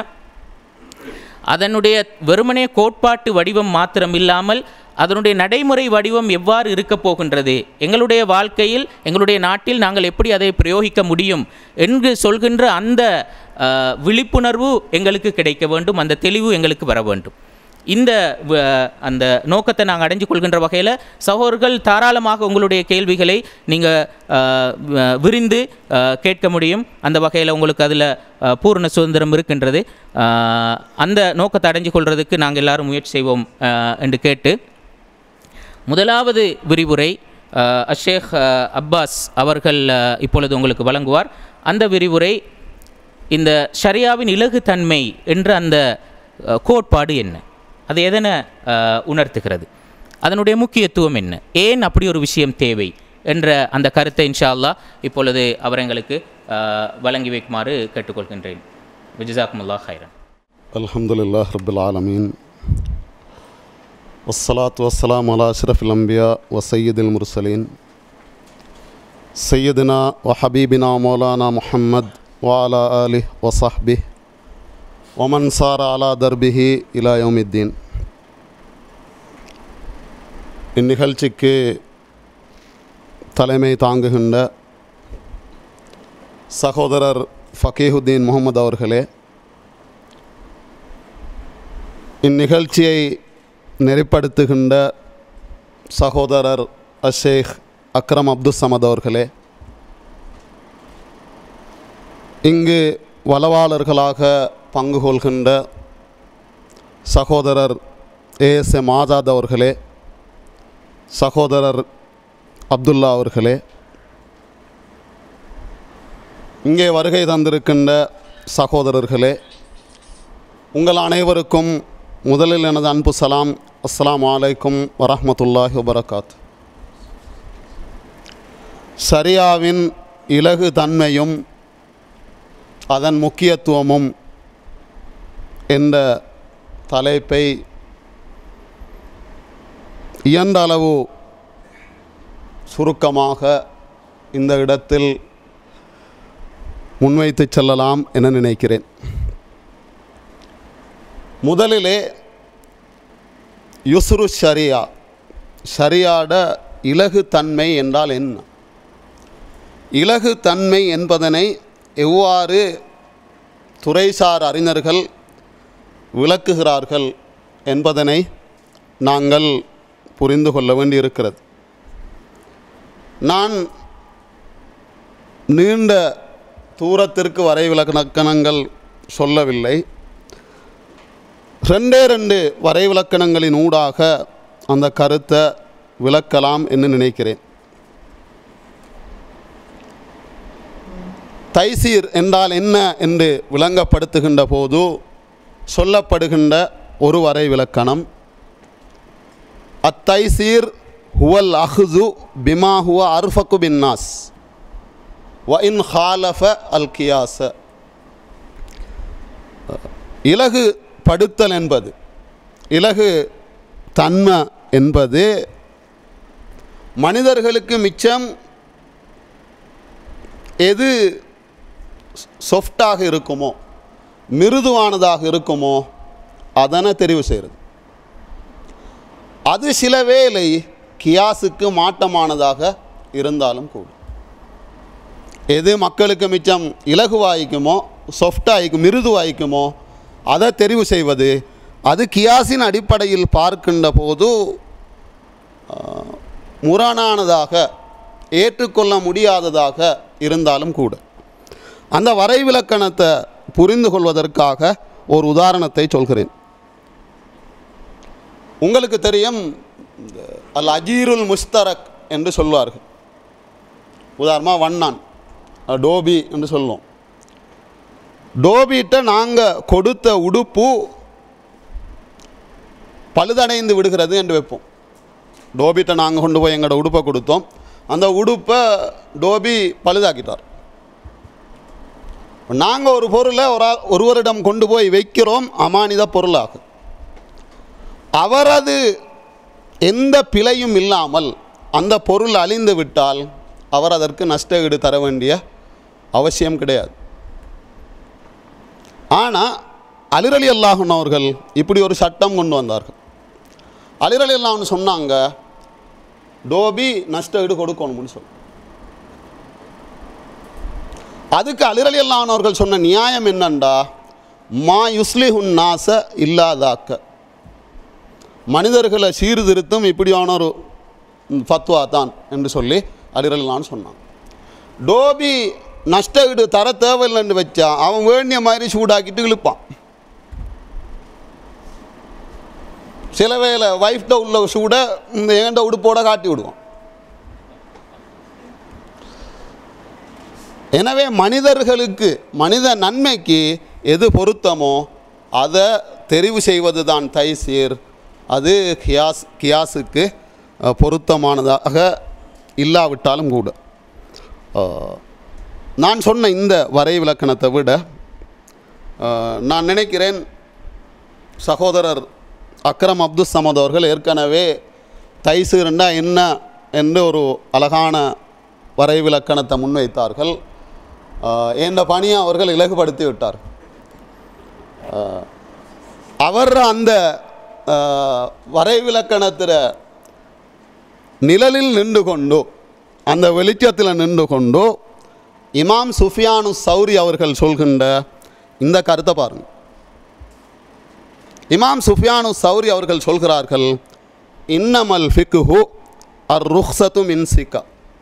அதனுடைய வெறுமனே கோட்பாட்டு வடிவம் மாத்திரம் இல்லாமல் அதனுடைய நடைமுறை வடிவம் எவ்வாறு இருக்கப் போகின்றது எங்களுடைய வாழ்க்கையில் எங்களுடைய நாட்டில் நாங்கள் எப்படி அதை பிரயோகிக்க முடியும் என்று சொல்கின்ற அந்த அஹ், விழிப்புணர்வு எங்களுக்கு கிடைக்க வேண்டும் அந்த தெளிவு எங்களுக்கு வர வேண்டும் இந்த வ- அந்த நோக்கத்தை நாங்கள் அடைஞ்சு கொள்கின்ற வகையில் சகோதரர்கள் தாராளமாக உங்களுடைய கேள்விகளை நீங்கள் விரிந்து அஹ், கேட்க முடியும் அந்த வகையில் உங்களுக்கு அதில் பூரண சுதந்திரம் இருக்கின்றது அஹ், அந்த நோக்கத்தை அடைஞ்சு கொள்வதற்கு நாங்கள் எல்லாரும் முயற்சி செய்வோம் அஹ், என்று கேட்டு முதலாவது விரிவுரை அஹ், அஷேக் அஹ், அப்பாஸ் அவர்கள் அஹ், இப்பொழுது உங்களுக்கு வழங்குவார் அந்த விரிவுரை இந்த ஷரியாவின் இலகுத்தன்மை என்ற அந்த அஹ், கோட்பாடு என்ன அது எதனை அஹ், உணர்த்துகிறது அதனுடைய முக்கியத்துவம் என்ன ஏன் அப்படி ஒரு விஷயம் தேவை என்ற அந்த கருத்தை இன்ஷா அல்லாஹ் இப்பொழுது அவர் எங்களுக்கு அஹ், வழங்கி வைக்குமாறு கேட்டுக்கொள்கின்றேன் விஜிசாக்குமுல்லா ஹைரன் الحمد لله رب العالمين والصلاة والسلام على أشرف الأنبياء وسيد المرسلين سيدنا وحبيبنا مولانا محمد وعلى آله وصحبه ومن صار على دربه إلى يوم الدين இந்நிகழ்ச்சிக்கு தலைமை தாங்குகின்ற சகோதரர் ஃபகீஹுத்தீன் முகமது அவர்களே இந்நிகழ்ச்சியை நெறிப்படுத்துகின்ற சகோதரர் அஷேக் அக்ரம் அப்துல் சமத் அவர்களே இங்கு வளவாளர்களாக பங்கு கொள்கின்ற சகோதரர் ஏஎஸ்எம் ஆசாத் அவர்களே சகோதரர் அப்துல்லா அவர்களே இங்கே வருகை தந்திருக்கின்ற சகோதரர்களே உங்கள் அனைவருக்கும் முதலில் எனது அன்பு சலாம் அஸ்ஸலாமு அலைக்கும் வரஹ்மத்துல்லாஹி வபரகாத் சரியாவின் இலகு தன்மையும் அதன் முக்கியத்துவமும் என்ற தலைப்பை இயன்ற அளவு சுருக்கமாக இந்த இடத்தில் முன்வைத்து செல்லலாம் என நினைக்கிறேன் முதலிலே யுஸ்ரு ஷரியா ஷரியாட இலகு தன்மை என்றால் என்ன இலகு தன்மை என்பதனை எவ்வாறு துறைசார் அறிஞர்கள் விளக்குகிறார்கள் என்பதனை நாங்கள் புரிந்து கொள்ள வேண்டியிருக்கிறது நான் நீண்ட தூரத்திற்கு வரை விளக்கணங்கள் சொல்லவில்லை ரெண்டே ரெண்டு வரைவிலக்கணங்களின் ஊடாக அந்த கருத்தை விளக்கலாம் என்று நினைக்கிறேன் தைசீர் என்றால் என்ன என்று விளங்கப்படுத்துகின்ற போது சொல்லப்படுகின்ற ஒரு வரை விலக்கணம் அத்தைசீர் ஹுவல் அஹ்சு பிமா ஹுவ அர்ஃபக்கு பின்னாஸ் வ இன் ஹாலஃப அல் கியாச இலகு படுத்தல் என்பது இலகு தன்மை என்பது மனிதர்களுக்கு மிச்சம் எது சொஃப்டாக இருக்குமோ மிருதுவானதாக இருக்குமோ அதனை தெரிவு செய்கிறது அது சில வேளை கியாஸுக்கு மாட்டமானதாக இருந்தாலும் கூட எது மக்களுக்கு மிச்சம் இலகுவாய்க்குமோ சொஃப்டாய்க்கும் மிருதுவாய்க்குமோ அதை தெரிவு செய்வது அது கியாஸின் அடிப்படையில் பார்க்கின்ற போது முரணானதாக ஏற்றுக்கொள்ள முடியாததாக இருந்தாலும் கூட அந்த வரைவிலக்கணத்தை புரிந்து கொள்வதற்காக ஒரு உதாரணத்தை சொல்கிறேன் உங்களுக்கு தெரியும் இந்த அல் அஜீருல் முஸ்தரக் என்று சொல்வார்கள் உதாரணமாக வண்ணான் டோபி என்று சொல்லுவோம் டோபிட்ட நாங்கள் கொடுத்த உடுப்பு பழுதடைந்து விடுகிறது என்று வைப்போம் டோபிட்ட நாங்கள் கொண்டு போய் எங்களோட உடுப்பை கொடுத்தோம் அந்த உடுப்பை டோபி பழுதாக்கிட்டார் நாங்கள் ஒரு பொருளை ஒரு ஆள் ஒருவரிடம் கொண்டு போய் வைக்கிறோம் அமானித பொருளாக அவரது எந்த பிழையும் இல்லாமல் அந்த பொருள் அழிந்து விட்டால் அவர் அதற்கு நஷ்ட ஈடு தர வேண்டிய அவசியம் கிடையாது ஆனால் அலிரலி அல்லாஹன் அவர்கள் இப்படி ஒரு சட்டம் கொண்டு வந்தார்கள் அலிரலி அல்லாஹ்னு சொன்னாங்க டோபி நஷ்ட ஈடு கொடுக்கணும்னு சொல்லி அதுக்கு அலிரலி அல்லாஹன் அவர்கள் சொன்ன நியாயம் என்னண்டா மா யுஸ்லிஹுன் நாச இல்லாதாக்க மனிதர்களை சீர்திருத்தம் இப்படியான ஒரு ஃபத்வா தான் என்று சொல்லி அலிரல்லான்னு சொன்னான் டோபி நஷ்ட ஈடு தர தேவையில்லைன்னு வச்சா அவன் வேண்டிய மாதிரி சூடாக்கிட்டு இழுப்பான் சில வேளை வைஃப்ட உள்ள சூடை இந்த ஏண்ட உடுப்போட காட்டி விடுவான் எனவே மனிதர்களுக்கு மனித நன்மைக்கு எது பொருத்தமோ அதை தெரிவு செய்வது தான் தைசீர் அது கியாஸ் கியாஸுக்கு அஹ், பொருத்தமானதாக இல்லாவிட்டாலும் கூட அஹ், நான் சொன்ன இந்த வரை விளக்கணத்தை விட அஹ், நான் நினைக்கிறேன் சகோதரர் அக்ரம் அப்துல் சமத் அவர்கள் ஏற்கனவே தைசீர்ண்டா என்ன என்று ஒரு அழகான வரை விளக்கணத்தை முன்வைத்தார்கள் அஹ், என்ற பணியை அவர்கள் இலகுபடுத்தி விட்டார் அஹ், அவர் அந்த அஹ், வரைவிலக்கணத்தில் நிழலில் நின்று கொண்டு அந்த வெளிச்சத்தில் நின்று கொண்டு இமாம் சுஃபியானு சௌரி அவர்கள் சொல்கின்ற இந்த கருத்தை பாருங்கள் இமாம் சுஃபியானு சௌரி அவர்கள் சொல்கிறார்கள் இன்னமல் ஃபிக்குஹு அர் ருஹ்சத்து மின் சிக்கா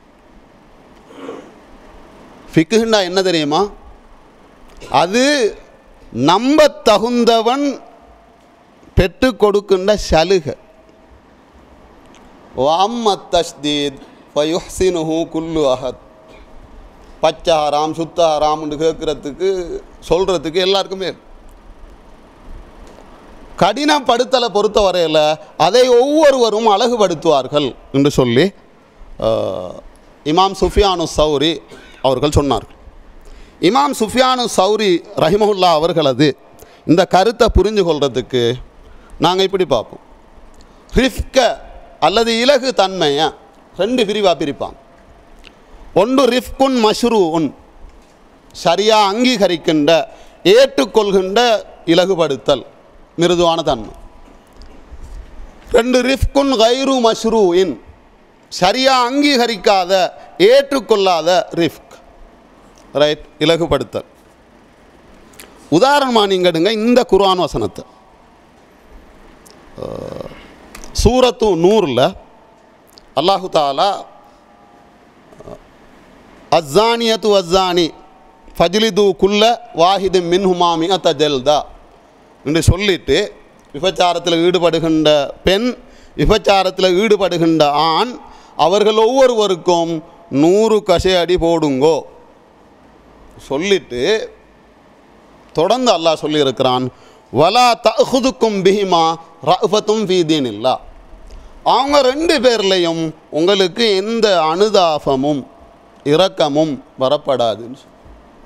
ஃபிக்குண்டா என்ன தெரியுமா அது நம்ப தகுந்தவன் பெற்று கொடுக்கின்ற சலுகை வாம்ம தஷ்தீத் ஃபயுஹ்சினுஹு குல்லு அஹத் பச்சை ஹராம் சுத்த ஹராம்னு கேட்குறதுக்கு சொல்கிறதுக்கு எல்லாருக்குமே இருக்கு. கடினப்படுத்தலை பொறுத்த வரையில் அதை ஒவ்வொருவரும் அழகுபடுத்துவார்கள் என்று சொல்லி அஹ், இமாம் சுஃபியானு சௌரி அவர்கள் சொன்னார்கள் இமாம் சுஃபியானு சௌரி ரஹிமஹுல்லா அவர்களது இந்த கருத்தை புரிஞ்சு கொள்றதுக்கு நாங்கள் இப்படி பார்ப்போம் ரிஃப்க அல்லது இலகு தன்மையை ரெண்டு பிரிவாக பிரிப்பாங்க ஒன்று ரிஃப்குன் மஷ்ரூன் சரியா அங்கீகரிக்கின்ற ஏற்றுக்கொள்கின்ற இலகுபடுத்தல் மிருதுவான தன்மை ரெண்டு ரிஃப்குன் கைரு மஷ்ரூஇன் சரியா அங்கீகரிக்காத ஏற்றுக்கொள்ளாத ரிஃப்க் ரைட் இலகுபடுத்தல் உதாரணமாக நீங்கள் எடுங்க இந்த குர்ஆன் வசனத்தை அஹ், சூரத்து நூறில் அல்லாஹு தாலா அஸ்ஸானியத்து அஸ்ஸானி ஃபஜ்லிது குல்ல வாஹிது மின்ஹுமாமி அத்த ஜல்தா என்று சொல்லிட்டு விபச்சாரத்தில் ஈடுபடுகின்ற பெண் விபச்சாரத்தில் ஈடுபடுகின்ற ஆண் அவர்கள் ஒவ்வொருவருக்கும் நூறு கசை அடி போடுங்கோ சொல்லிட்டு தொடர்ந்து அல்லாஹ் சொல்லியிருக்கிறான் வலா தஹுதுக்கும் பிஹிமா ரஃபத்தும் ஃபீதீனில்லா அவங்க ரெண்டு பேர்லையும் உங்களுக்கு எந்த அனுதாபமும் இரக்கமும் வரப்படாதுன்னு சொல்லி.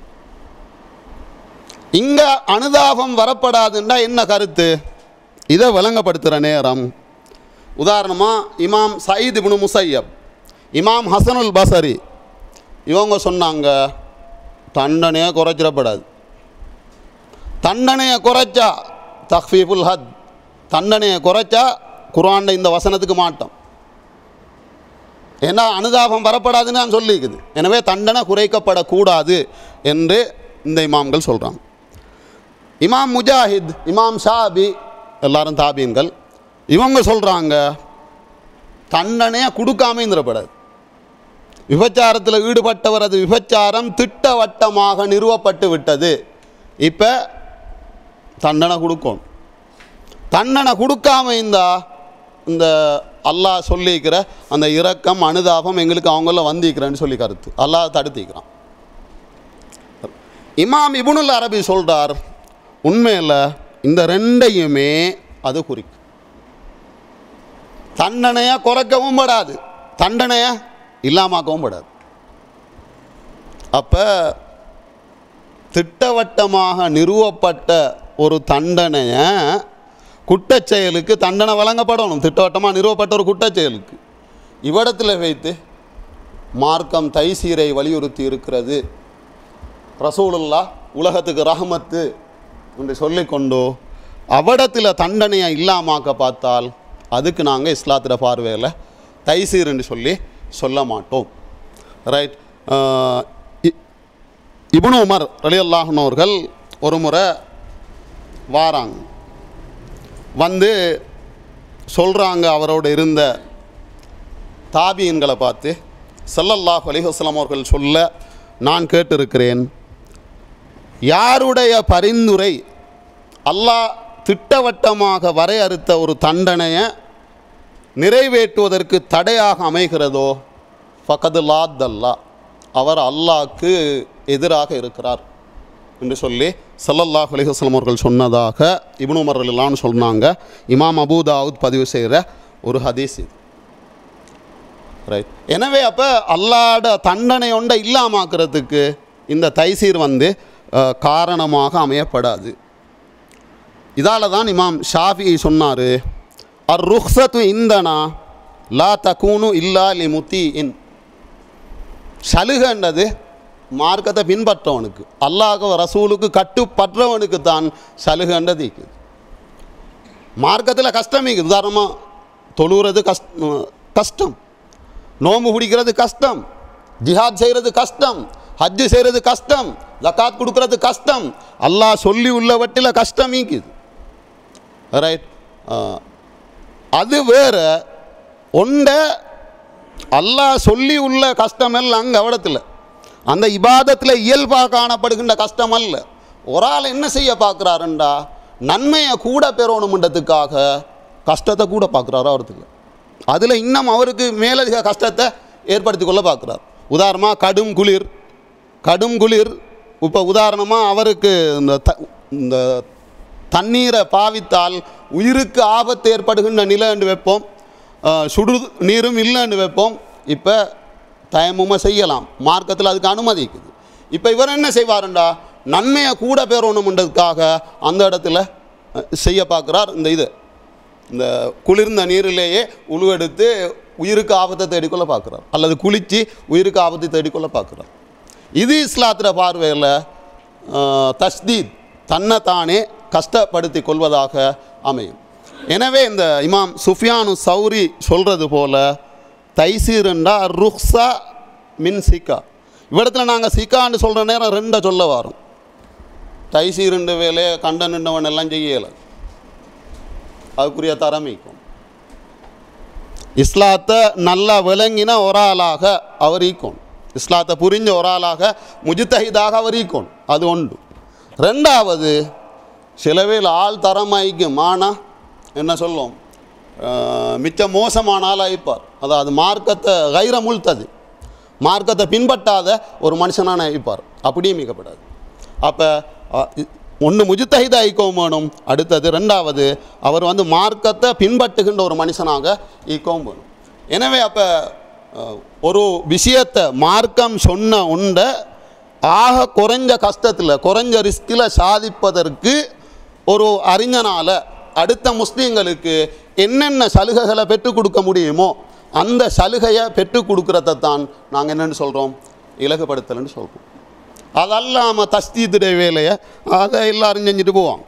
இங்க அனுதாபம் வரப்படாதுன்னா என்ன கருத்து இதை விளங்கப்படுத்துகிற நேரம் உதாரணமாக இமாம் சயீத் இப்னு முசையப் இமாம் ஹசனுல் பசரி இவங்க சொன்னாங்க தண்டனையை குறைச்சிடப்படாது தண்டனையை குறைச்சா தஹ்ஃபீஃபுல் ஹத் தண்டனையை குறைச்சா குர்ஆன்ல இந்த வசனத்துக்கு மாட்டோம் ஏன்னா அனுதாபம் வரப்படாதுன்னு நான் சொல்லிக்குது எனவே தண்டனை குறைக்கப்படக்கூடாது என்று இந்த இமாம்கள் சொல்கிறாங்க இமாம் முஜாஹித் இமாம் ஷாபி எல்லாரும் தாபீன்கள் இவங்க சொல்கிறாங்க தண்டனையை கொடுக்காம இருந்துடப்படாது விபச்சாரத்தில் ஈடுபட்டவரது விபச்சாரம் திட்டவட்டமாக நிறுவப்பட்டு விட்டது இப்போ தண்டனை கொடுக்கணும் தண்டனை கொடுக்காம இருந்தா இந்த அல்லாஹ் சொல்லிக்கிற அந்த இரக்கம் அனுதாபம் எங்களுக்கு அவங்கள வந்திக்கிறேன்னு சொல்லி கருத்து அல்லாஹ் தடுத்திக்கிறான் இமாம் இபுனுல் அரபி சொல்றார் உண்மையில் இந்த ரெண்டையுமே அது குறிக்கும் தண்டனையை குறைக்கவும் படாது தண்டனையை இல்லாமாக்கவும் படாது அப்போ திட்டவட்டமாக நிறுவப்பட்ட ஒரு தண்டனையை குற்றச்செயலுக்கு தண்டனை வழங்கப்படணும் திட்டவட்டமாக நிறுவப்பட்ட ஒரு குற்றச்செயலுக்கு இவ்விடத்தில் வைத்து மார்க்கம் தைசீரை வலியுறுத்தி இருக்கிறது ரசூலுல்லா உலகத்துக்கு ரஹமத்து என்று சொல்லிக்கொண்டோ அவடத்தில் தண்டனையை இல்லாமாக்க பார்த்தால் அதுக்கு நாங்கள் இஸ்லாத்திர பார்வையில் தைசீர் என்று சொல்லி சொல்ல மாட்டோம் ரைட் இப்னு உமர் அலி அல்லாஹனவர்கள் ஒரு முறை வாராங்க வந்து சொல்கிறாங்க அவரோட இருந்த தாபியன்களை பார்த்து ஸல்லல்லாஹு அலைஹி வஸல்லம் அவர்கள் சொல்ல நான் கேட்டிருக்கிறேன் யாருடைய பரிந்துரை அல்லாஹ் திட்டவட்டமாக வரையறுத்த ஒரு தண்டனையை நிறைவேற்றுவதற்கு தடையாக அமைகிறதோ ஃபகது லாத்தல்லா அவர் அல்லாஹ்க்கு எதிராக இருக்கிறார் என்று சொல்லி ஸல்லல்லாஹு அலைஹி வஸல்லம் அவர்கள் சொன்னதாக இப்னு உமர் ரலியல்லாஹு சொன்னாங்க இமாம் அபூ தாவூத் பதிவு செய்கிற ஒரு ஹதீஸ் இது ரைட் எனவே அப்போ அல்லாட தண்டனை ஒன்றை இல்லாமாக்குறதுக்கு இந்த தைசீர் வந்து அஹ், காரணமாக அமையப்படாது இதால் தான் இமாம் ஷாஃபி சொன்னார் அர் ருஹ்சத்து இந்தனா லா தக்கூனு இல்லா லி முத்தி இன் சலுகன்றது மார்க்கத்தை பின்பற்றவனுக்கு அல்லாஹ் ரசூலுக்கு கட்டுப்பற்றவனுக்கு தான் சலுகன்றது இருக்குது மார்க்கத்தில் கஷ்டம் இருக்குது உதாரணமாக தொழுகிறது கஷ் கஷ்டம் நோம்பு பிடிக்கிறது கஷ்டம் ஜிஹாத் செய்கிறது கஷ்டம் ஹஜ்ஜு செய்கிறது கஷ்டம் ஜக்காத் கொடுக்கறது கஷ்டம் அல்லாஹ் சொல்லி உள்ளவற்றில் கஷ்டம் இருக்குது ரைட் அது வேற ஒன்றை அல்லாஹ் சொல்லி உள்ள கஷ்டம் எல்லாம் அங்கே அவடத்தில் அந்த இபாதத்தில் இயல்பாக காணப்படுகின்ற கஷ்டம் அல்ல ஒரு ஆள் என்ன செய்ய பார்க்குறாருண்டா நன்மையை கூட பெறணுன்றதுக்காக கஷ்டத்தை கூட பார்க்குறாரு அவரத்தில் அதில் இன்னும் அவருக்கு மேலதிக கஷ்டத்தை ஏற்படுத்தி கொள்ள பார்க்குறார் உதாரணமாக கடும் குளிர் கடும் குளிர் இப்போ உதாரணமாக அவருக்கு இந்த த இந்த தண்ணீரை பாவித்தால் உயிருக்கு ஆபத்து ஏற்படுகின்ற நிலை என்று வைப்போம் அஹ், சுடு நீரும் இல்லைன்னு வைப்போம் இப்போ தயமுமா செய்யலாம் மார்க்கத்தில் அதுக்கு அனுமதி இருக்குது இப்போ இவர் என்ன செய்வாருண்டா நன்மையை கூட பெறணும்ன்றதுக்காக அந்த இடத்துல அஹ், செய்ய பார்க்குறார் இந்த இது இந்த குளிர்ந்த நீரிலேயே உழுவெடுத்து உயிருக்கு ஆபத்தை தேடிக்கொள்ள பார்க்குறார் அல்லது குளித்து உயிருக்கு ஆபத்தை தேடிக்கொள்ள பார்க்குறார் இது இஸ்லாத்திர பார்வையில் தஸ்தீத் தன்னை தானே கஷ்டப்படுத்தி கொள்வதாக அமையும் எனவே இந்த இமாம் சுஃபியானு சௌரி சொல்கிறது போல தைசீருண்டா ருக்ஸா மின் சிக்கா இவ்விடத்துல நாங்கள் சிக்கான்னு சொல்கிற நேரம் ரெண்டை சொல்ல வரோம் தைசீருண்டு வேலையை கண்ட நின்றவன் எல்லாம் செய்யலை அதுக்குரிய தரமிக்கும் இஸ்லாத்தை நல்லா விளங்கின ஒரு ஆளாக அவர் ஈக்கோன் இஸ்லாத்தை புரிஞ்ச ஒரு ஆளாக முஜித்தஹிதாக அவர் ஈக்கோன் அது ஒன்று ரெண்டாவது சிலவேல் ஆள் தரமாய்க்கும் ஆனால் என்ன சொல்லுவோம் அஹ், மிச்ச மோசமான ஆளாக இருப்பார் அதாவது மார்க்கத்தை கைர முழ்த்தது மார்க்கத்தை பின்பற்றாத ஒரு மனுஷனான இருப்பார் அப்படியும் மிகப்படாது அப்போ ஒன்று முஜித்தஹித ஐக்கியம் வேணும் அடுத்தது ரெண்டாவது அவர் வந்து மார்க்கத்தை பின்பற்றுகின்ற ஒரு மனுஷனாக ஈக்கவும் வேணும் எனவே அப்போ ஒரு விஷயத்தை மார்க்கம் சொன்ன உண்டை ஆக குறைஞ்ச கஷ்டத்தில் குறைஞ்ச ரிஸ்கில் சாதிப்பதற்கு ஒரு அறிஞனால் அடுத்த முஸ்லீம்களுக்கு என்னென்ன சலுகைகளை பெற்றுக் கொடுக்க முடியுமோ அந்த சலுகையை பெற்றுக் கொடுக்கறத தான் நாங்கள் என்னென்னு சொல்கிறோம் இலகுபடுத்தலைன்னு சொல்கிறோம் அதல்லாமல் தஸ்தீத்துடைய வேலையை அதை எல்லாரும் செஞ்சுட்டு போவாங்க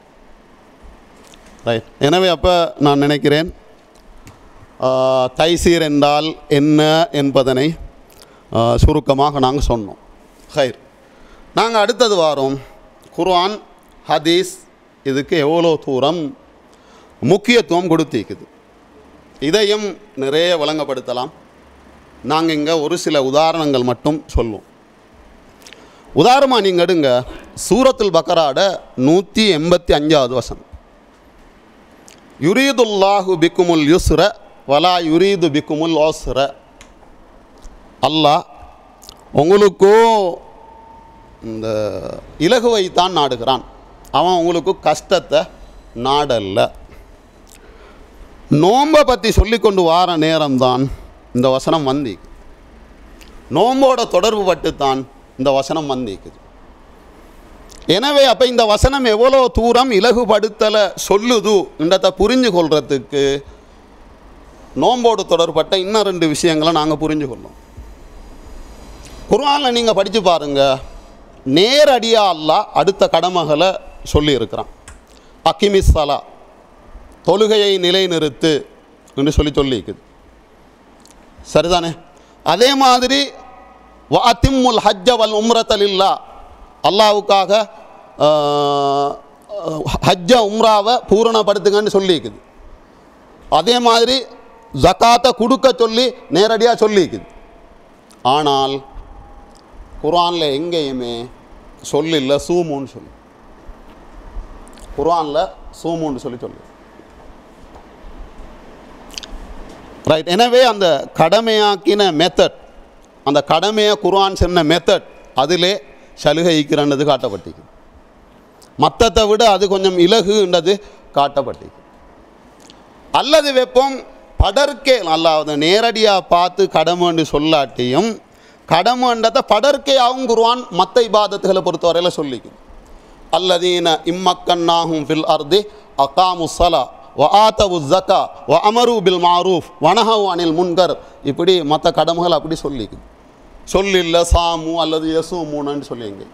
ரைட் எனவே அப்போ நான் நினைக்கிறேன் ஆஹ், தைசீர் என்றால் என்ன என்பதனை ஆஹ், சுருக்கமாக நாங்கள் சொன்னோம் ஹைர் நாங்கள் அடுத்தது வாரோம் குர்ஆன் ஹதீஸ் இதுக்கு எவ்வளோ தூரம் முக்கியத்துவம் கொடுத்திருக்குது இதையும் நிறைய வழங்கப்படுத்தலாம் நாங்கள் இங்கே ஒரு சில உதாரணங்கள் மட்டும் சொல்லுவோம் உதாரணமாக நீங்கள் எடுங்க சூரத்துல் பக்கராட நூற்றி எண்பத்தி அஞ்சாவது வசனம் யுரீதுல்லாஹு பிக்குமுல் யுஸ்ர வலா யுரீது பிக்குமுல் ஓஸ்ர அல்லாஹ் உங்களுக்கோ இந்த இலகுவை தான் நாடுகிறான் அவன் உங்களுக்கு கஷ்டத்தை நாடல்ல நோம்பை பற்றி சொல்லிக்கொண்டு வார நேரம்தான் இந்த வசனம் வந்தி நோம்போட தொடர்பு பட்டுத்தான் இந்த வசனம் வந்திக்குது எனவே அப்போ இந்த வசனம் எவ்வளோ தூரம் இலகுபடுத்தலை சொல்லுது என்றதை புரிஞ்சு கொள்றதுக்கு நோம்போடு தொடர்பட்ட இன்னும் ரெண்டு விஷயங்களை நாங்கள் புரிஞ்சு கொள்ளோம் குர்ஆனில் நீங்கள் படித்து பாருங்க நேரடியாக அல்லாஹ் அடுத்த கடமைகளை சொல்லியிருக்கிறான் அக்கிமிஸ் சலா தொழுகையை நிலைநிறுத்து என்று சொல்லி சொல்லிக்குது சரிதானே அதே மாதிரி வாத்திம்முல் ஹஜ்ஜ வல் உம்ரத்தலில்லா அல்லாவுக்காக ஆஹ், ஹஜ்ஜ உம்ராவை பூரணப்படுத்துங்கன்னு சொல்லிக்குது அதே மாதிரி ஜக்காத்தை கொடுக்க சொல்லி நேரடியாக சொல்லிக்குது ஆனால் குர்ஆனில் எங்கேயுமே சொல்லில்ல சூமுன்னு சொல்லி குர்ஆனில் சூமுன்னு சொல்லி சொல்லு ரைட் எனவே அந்த கடமையாக்கின மெத்தட் அந்த கடமையை குர்ஆன் சொன்ன மெத்தட் அதிலே சலுகைக்கிறன்றது காட்டப்பட்டிருக்கு மற்றத்தை விட அது கொஞ்சம் இலகுன்றது காட்டப்பட்டிருக்கு அல்லது வெப்பம் படர்க்கே அல்லாவது நேரடியாக பார்த்து கடமைன்னு சொல்லாட்டியும் கடமைன்றதை படர்க்கையாகவும் குருவான் மற்ற இபாதத்துகளை பொறுத்தவரையில் சொல்லிக்கும் அல்லதீன இம்மக்கன்னாகும் ஃபில் அர்தி அகாமு சலா வ ஆத்தவு ஜக்கா வ அமரு பில் மாரூஃப் வனஹவு அனில் முன்கர் இப்படி மற்ற கடமைகள் அப்படி சொல்லிக்குது சொல்லில்ல சாமு அல்லது யசூமுன்னு சொல்லிங்க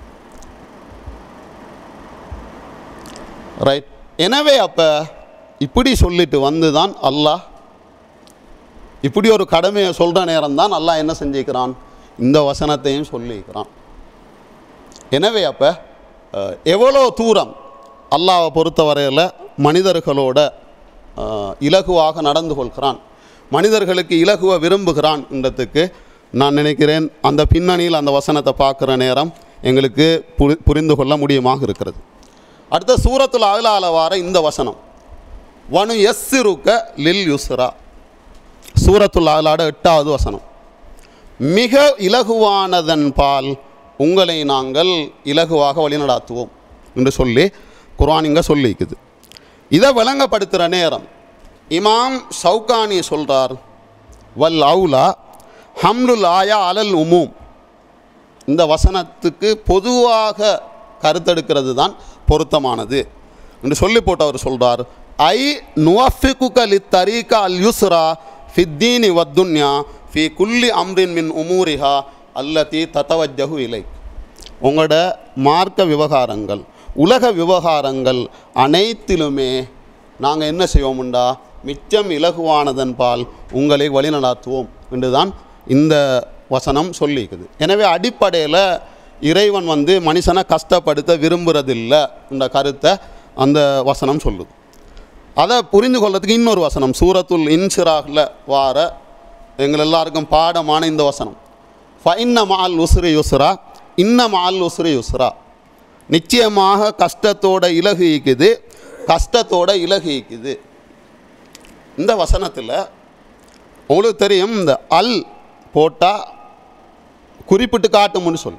ரைட் எனவே அப்போ இப்படி சொல்லிட்டு வந்து தான் அல்லாஹ் இப்படி ஒரு கடமையை சொல்கிற நேரம் தான் அல்லாஹ் என்ன செஞ்சுக்கிறான் இந்த வசனத்தையும் சொல்லியிருக்கிறான் எனவே அப்போ எவ்வளோ தூரம் அல்லாவை பொறுத்தவரையில் மனிதர்களோட அஹ், இலகுவாக நடந்து கொள்கிறான் மனிதர்களுக்கு இலகுவ விரும்புகிறான் என்றதுக்கு நான் நினைக்கிறேன் அந்த பின்னணியில் அந்த வசனத்தை பார்க்குற நேரம் எங்களுக்கு புரி புரிந்து கொள்ள முடியுமாக இருக்கிறது அடுத்த சூரத்துல் அகலால வார இந்த வசனம் வனு எஸ்ஸிருக்க லில் யுஸ்ரா சூரத்துல் அகலாட எட்டாவது வசனம் மிக இலகுவானதன் பால் உங்களை நாங்கள் இலகுவாக வழிநடாத்துவோம் என்று சொல்லி குர்ஆன் இங்கே சொல்லிக்குது இதை விளங்கப்படுத்துகிற நேரம் இமாம் சவுகானி சொல்கிறார் வல் அவுலா ஹம்லுல் ஆயா அலல் உமூம் இந்த வசனத்துக்கு பொதுவாக கருத்தெடுக்கிறது தான் பொருத்தமானது என்று சொல்லி போட்டு அவர் சொல்றார் ஐ நுவஃபிகுக லி தரீகா அல் யுஸ்ரா ஃபித்தீனி வத்துன்யா ஃபி குல்லி அம்ரின் மின் உமூரிஹா அல்லதி தத்தவஜகு இலை உங்களோட மார்க்க விவகாரங்கள் உலக விவகாரங்கள் அனைத்திலுமே நாங்கள் என்ன செய்வோம்டா மிச்சம் இலகுவானதன் பால் உங்களை வழிநடாத்துவோம் என்றுதான் இந்த வசனம் சொல்லிக்குது எனவே அடிப்படையில் இறைவன் வந்து மனுஷனை கஷ்டப்படுத்த விரும்புறதில்லை என்ற கருத்தை அந்த வசனம் சொல்லுது அதை புரிந்து கொள்றதுக்கு இன்னொரு வசனம் சூரத்துல் இன்சிராகில் வார எங்கள் எல்லாருக்கும் பாடமான இந்த வசனம் ஃபைன்ன மால் உசுரி யுஸ்ரா இன்ன மால் உசுரி யுஸ்ரா நிச்சயமாக கஷ்டத்தோட இலகு ஈக்குது கஷ்டத்தோட இலகு ஈக்குது இந்த வசனத்தில் உங்களுக்கு தெரியும் இந்த அல் போட்டால் குறிப்பிட்டு காட்டும்னு சொல்லு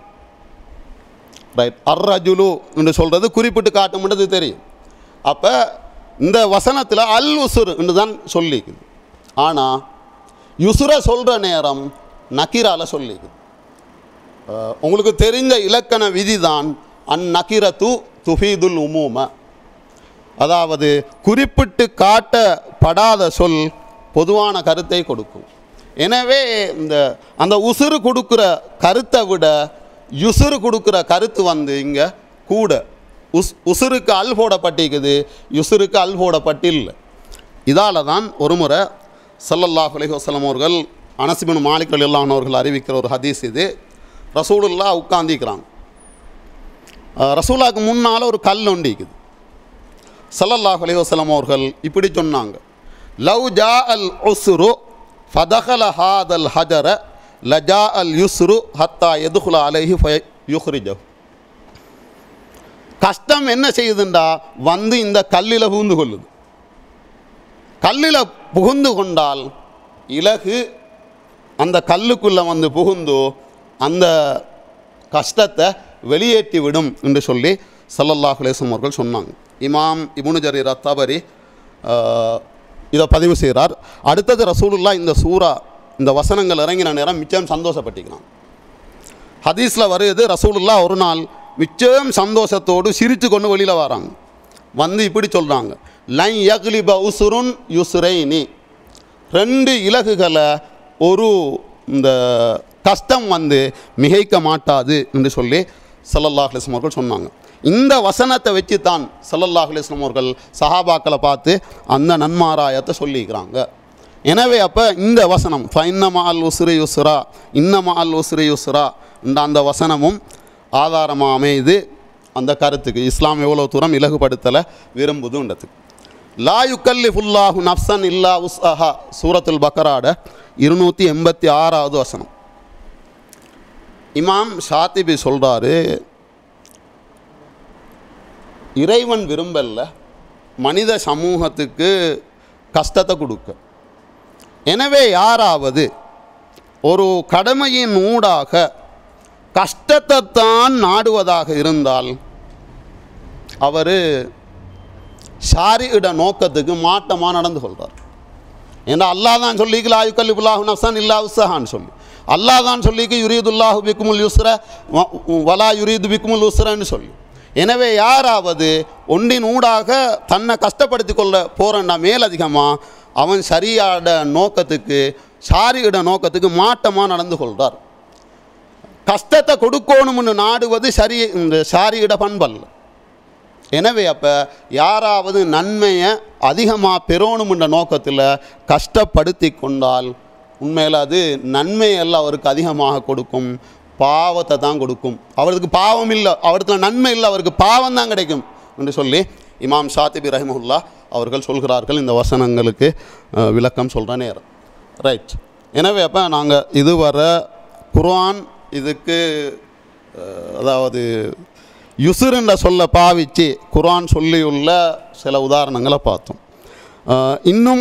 ரைட் அர்ரஜுலு என்று சொல்கிறது குறிப்பிட்டு காட்டும்ன்றது தெரியும் அப்போ இந்த வசனத்தில் அல் உசுர் என்று தான் சொல்லிக்குது ஆனால் யுசுரை சொல்கிற நேரம் நக்கீரால சொல்லிக்குது அஹ், உங்களுக்கு தெரிந்த இலக்கண விதி தான் அந் நக்கிரத்து துஃபீதுல் உமூம அதாவது குறிப்பிட்டு காட்டப்படாத சொல் பொதுவான கருத்தை கொடுக்கும் எனவே இந்த அந்த உசுறு கொடுக்குற கருத்தை விட யுசுறு கொடுக்குற கருத்து வந்து இங்கே கூட உஸ் உசுருக்கு அல் போடப்பட்டிருக்குது யுசுருக்கு அல் போடப்பட்டில்லை இதால் தான் ஒரு முறை சல்லல்லாஹ் அலைஹி வஸல்லம் அவர்கள் அனசிபின் மாலிக் அல்லாஹ் அவர்கள் அறிவிக்கிற ஒரு ஹதீஸ் இது ரசூலுல்லா உட்காந்திக்கிறாங்க அஹ் ரசூலாக்கு முன்னால் ஒரு கல் ஒண்டிக்குது சல்லல்லாஹ் அலைஹி வஸல்லம் அவர்கள் இப்படி சொன்னாங்க லவ் ஜா அல் உஸ்ரு ஃபதஹல ஹாதல் ஹஜர லஜா அல் யுஸ்ரு ஹத்தா எதுகுல அலைஹி ஃபய யுஹ்ரிஜஹு கஷ்டம் என்ன செய்யுதுண்டா வந்து இந்த கல்லில் புகுந்து கொள்ளுது கல்லில் புகுந்து கொண்டால் இலகு அந்த கல்லுக்குள்ளே வந்து புகுந்து அந்த கஷ்டத்தை வெளியேற்றி விடும் என்று சொல்லி சல்லல்லாஹ் அலேசம் அவர்கள் சொன்னாங்க இமாம் இபுனு ஜரீர் அத்தாபரி இதை பதிவு செய்கிறார் அடுத்தது ரசூலுல்லா இந்த சூரா இந்த வசனங்கள் இறங்கின நேரம் மிச்சம் சந்தோஷப்பட்டிக்கிறான் ஹதீஸில் வருது ரசூலுல்லா ஒரு நாள் மிச்சம் சந்தோஷத்தோடு சிரித்து கொண்டு வெளியில் வராங்க வந்து இப்படி சொல்கிறாங்க லை யக்லிப உசுருன் யுசுரைனி ரெண்டு இலகுகளை ஒரு இந்த கஷ்டம் வந்து மிகைக்க மாட்டாது என்று சொல்லி சல்லல்லாஹ் அலிஸ்லம் அவர்கள் சொன்னாங்க இந்த வசனத்தை வச்சு தான் சல்லல்லாஹ் அலிஸ்லம் அவர்கள் சஹாபாக்களை பார்த்து அந்த நன்மாராயத்தை சொல்லிக்கிறாங்க எனவே அப்போ இந்த வசனம் ஃபைன்னமா அல் உசுரி யுஸ்ரா இன்னமா அல் உசுரி யுஸ்ரா இந்த அந்த வசனமும் ஆதாரமாக அமையுது அந்த கருத்துக்கு இஸ்லாம் எவ்வளோ தூரம் இலகுபடுத்தலை விரும்புதுன்றதுக்கு லா யுக்கல்லிஃபுல்லாஹு நஃப்சன் இல்லா உஸ்அஹா சூரத்துல் பக்கராட இருநூற்றி எண்பத்தி ஆறாவது வசனம் இமாம் ஷாத்திபி சொல்கிறாரு இறைவன் விரும்பல்ல மனித சமூகத்துக்கு கஷ்டத்தை கொடுக்க எனவே யாராவது ஒரு கடமையின் ஊடாக கஷ்டத்தை தான் நாடுவதாக இருந்தால் அவர் ஷாரியிட நோக்கத்துக்கு மாட்டமாக நடந்து கொள்கிறார் ஏன்னா அல்லாஹ் தான் சொல்லிக்கல ஆயுக்கல் இபுல்லாஹு நஃப்சான் இல்லா உஸ்ஸஹான்னு சொல்லி அல்லாஹ் தான் சொல்லிக்கு யுரீதுல்லாஹு பிக்குமுல் யுஸ்ர வ- வலா யுரீது பிக்குமுல் உஸ்ரன்னு சொல்லி எனவே யாராவது ஒன்றின் ஊடாக தன்னை கஷ்டப்படுத்தி கொள்ள போகிறன்னா மேலதிகமாக அவன் சரியாட நோக்கத்துக்கு சாரியிட நோக்கத்துக்கு மாட்டமாக நடந்து கொள்கிறார் கஷ்டத்தை கொடுக்கணும்னு நாடுவது சரி இந்த சாரியிட பண்பல்ல எனவே அப்போ யாராவது நன்மையை அதிகமாக பெறணும்ன்ற நோக்கத்தில் கஷ்டப்படுத்தி கொண்டால் உண்மையில் அது நன்மையெல்லாம் அவருக்கு அதிகமாக கொடுக்கும் பாவத்தை தான் கொடுக்கும் அவருக்கு பாவம் இல்லை அவருக்கு நன்மை இல்லை அவருக்கு பாவம் தான் கிடைக்கும் என்று சொல்லி இமாம் ஷாத்திபி ரஹிமஹுல்லா அவர்கள் சொல்கிறார்கள் இந்த வசனங்களுக்கு அஹ், விளக்கம் சொல்கிற நேரம் ரைட் எனவே அப்போ நாங்கள் இதுவரை குர்ஆன் இதுக்கு அஹ், அதாவது யுசுருன்ற சொல்ல பாவிச்சு குர்ஆன் சொல்லியுள்ள சில உதாரணங்களை பார்த்தோம் அஹ், இன்னும்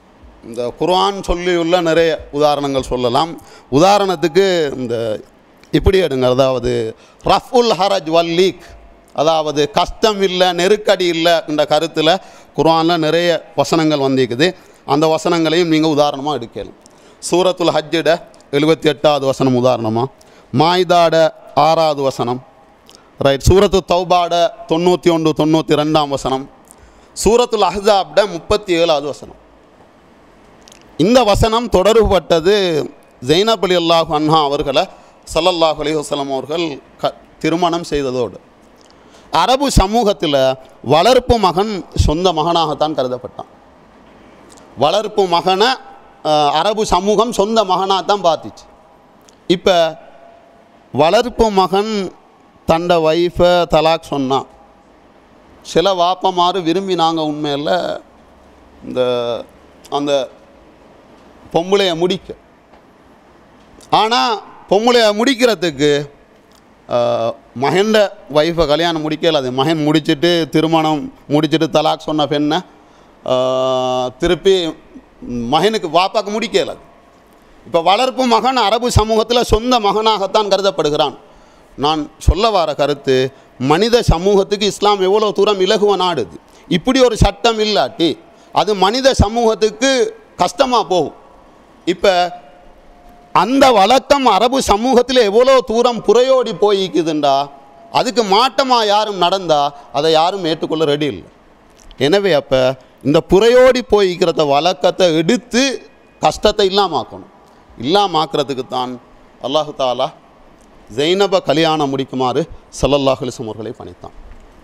இந்த குர்ஆன் சொல்லியுள்ள நிறைய உதாரணங்கள் சொல்லலாம் உதாரணத்துக்கு இந்த இப்படி எடுங்க அதாவது ரஃபுல் ஹரஜ் வல் லீக் அதாவது கஷ்டம் இல்லை நெருக்கடி இல்லை என்ற கருத்தில் குர்ஆனில் நிறைய வசனங்கள் வந்திருக்குது அந்த வசனங்களையும் நீங்கள் உதாரணமாக எடுக்கலாம் சூரத்துல் ஹஜ்ஜிட எழுபத்தி எட்டாவது வசனம் உதாரணமாக மாய்தாட ஆறாவது வசனம் ரைட் சூரத்து தௌபாட தொண்ணூற்றி ஒன்று தொண்ணூற்றி ரெண்டாம் வசனம் சூரத்துல் அஹ்ஸாப்ட முப்பத்தி ஏழாவது வசனம் இந்த வசனம் தொடர்புபட்டது ஜெய்னப் அலி அல்லாஹ் அன்ஹா அவர்களை ஸல்லல்லாஹு அலைஹி வஸல்லம் அவர்கள் க திருமணம் செய்ததோடு அரபு சமூகத்தில் வளர்ப்பு மகன் சொந்த மகனாகத்தான் கருதப்பட்டான் வளர்ப்பு மகனை அஹ், அரபு சமூகம் சொந்த மகனாக தான் பார்த்துச்சு இப்போ வளர்ப்பு மகன் தண்ட ஒய்ஃபை தலாக் சொன்னான் சில வாப்பமாறு விரும்பினாங்க உண்மையில் இந்த அந்த பொம்பளையை முடிக்க ஆனால் பொம்பளையை முடிக்கிறதுக்கு ஆஹ், மகன்ட ஒய்ஃபை கல்யாணம் முடிக்கல அது மகன் முடிச்சிட்டு திருமணம் முடிச்சிட்டு தலாக் சொன்ன பெண்ணை ஆஹ், திருப்பி மகனுக்கு வாப்பாக்கு முடிக்கல அது இப்போ வளர்ப்பு மகன் அரபு சமூகத்தில் சொந்த மகனாகத்தான் கருதப்படுகிறான் நான் சொல்ல வர கருத்து மனித சமூகத்துக்கு இஸ்லாம் எவ்வளோ தூரம் இலகுவ நாடுது இப்படி ஒரு சட்டம் இல்லாட்டி அது மனித சமூகத்துக்கு கஷ்டமாக போகும் இப்போ அந்த வழக்கம் அரபு சமூகத்தில் எவ்வளோ தூரம் புறையோடி போய்க்குதுண்டா அதுக்கு மாட்டமாக யாரும் நடந்தா அதை யாரும் ஏற்றுக்கொள்ள ரெடி இல்லை எனவே அப்போ இந்த புறையோடி போய்க்கிறத வழக்கத்தை எடுத்து கஷ்டத்தை இல்லாமாக்கணும் இல்லாமாக்குறதுக்கு தான் அல்லாஹு தாலா ஜெய்னப கல்யாணம் முடிக்குமாறு ஸல்லல்லாஹு அலைஹி வஸல்லம் அவர்களை பணித்தான்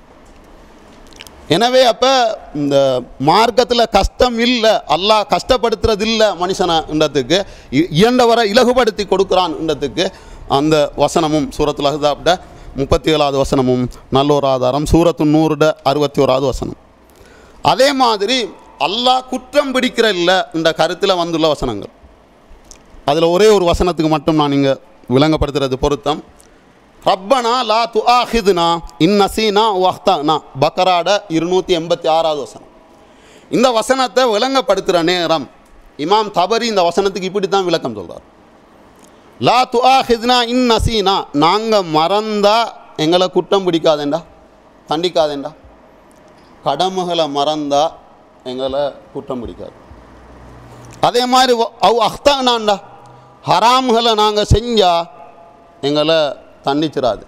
எனவே அப்போ இந்த மார்க்கத்தில் கஷ்டம் இல்லை அல்லாஹ் கஷ்டப்படுத்துறது இல்லை மனுஷனைன்றதுக்கு இ- இயன்றவரை இலகுபடுத்தி கொடுக்குறான்ன்றதுக்கு அந்த வசனமும் சூரத்துல் அஹ்தாப்ட முப்பத்தி ஏழாவது வசனமும் நல்ல ஒரு ஆதாரம் சூரத்து நூறுட அறுபத்தி ஓராவது வசனம் அதே மாதிரி அல்லாஹ் குற்றம் பிடிக்கிற இல்லை என்ற கருத்தில் வந்துள்ள வசனங்கள் அதில் ஒரே ஒரு வசனத்துக்கு மட்டும் நான் இங்கே விளங்கப்படுத்துறது பொருத்தம் ரப்பனா லா துஆஹிதுனா இன் நசீனா வஹ்தானா பக்கராட இருநூற்றி எண்பத்தி ஆறாவது வசனம் இந்த வசனத்தை விளங்கப்படுத்துகிற நேரம் இமாம் தபரி இந்த வசனத்துக்கு இப்படி தான் விளக்கம் சொல்றார் லா துஆஹிதுனா இன் நசீனா நாங்கள் மறந்தா எங்களை குற்றம் பிடிக்காதேண்டா தண்டிக்காதேண்டா கடமைகளை மறந்தா எங்களை குற்றம் பிடிக்காது அதே மாதிரி வ- அவ் அஹ்தானாண்டா ஹராம்களை நாங்கள் செஞ்சால் எங்களை தண்டிச்சிடாது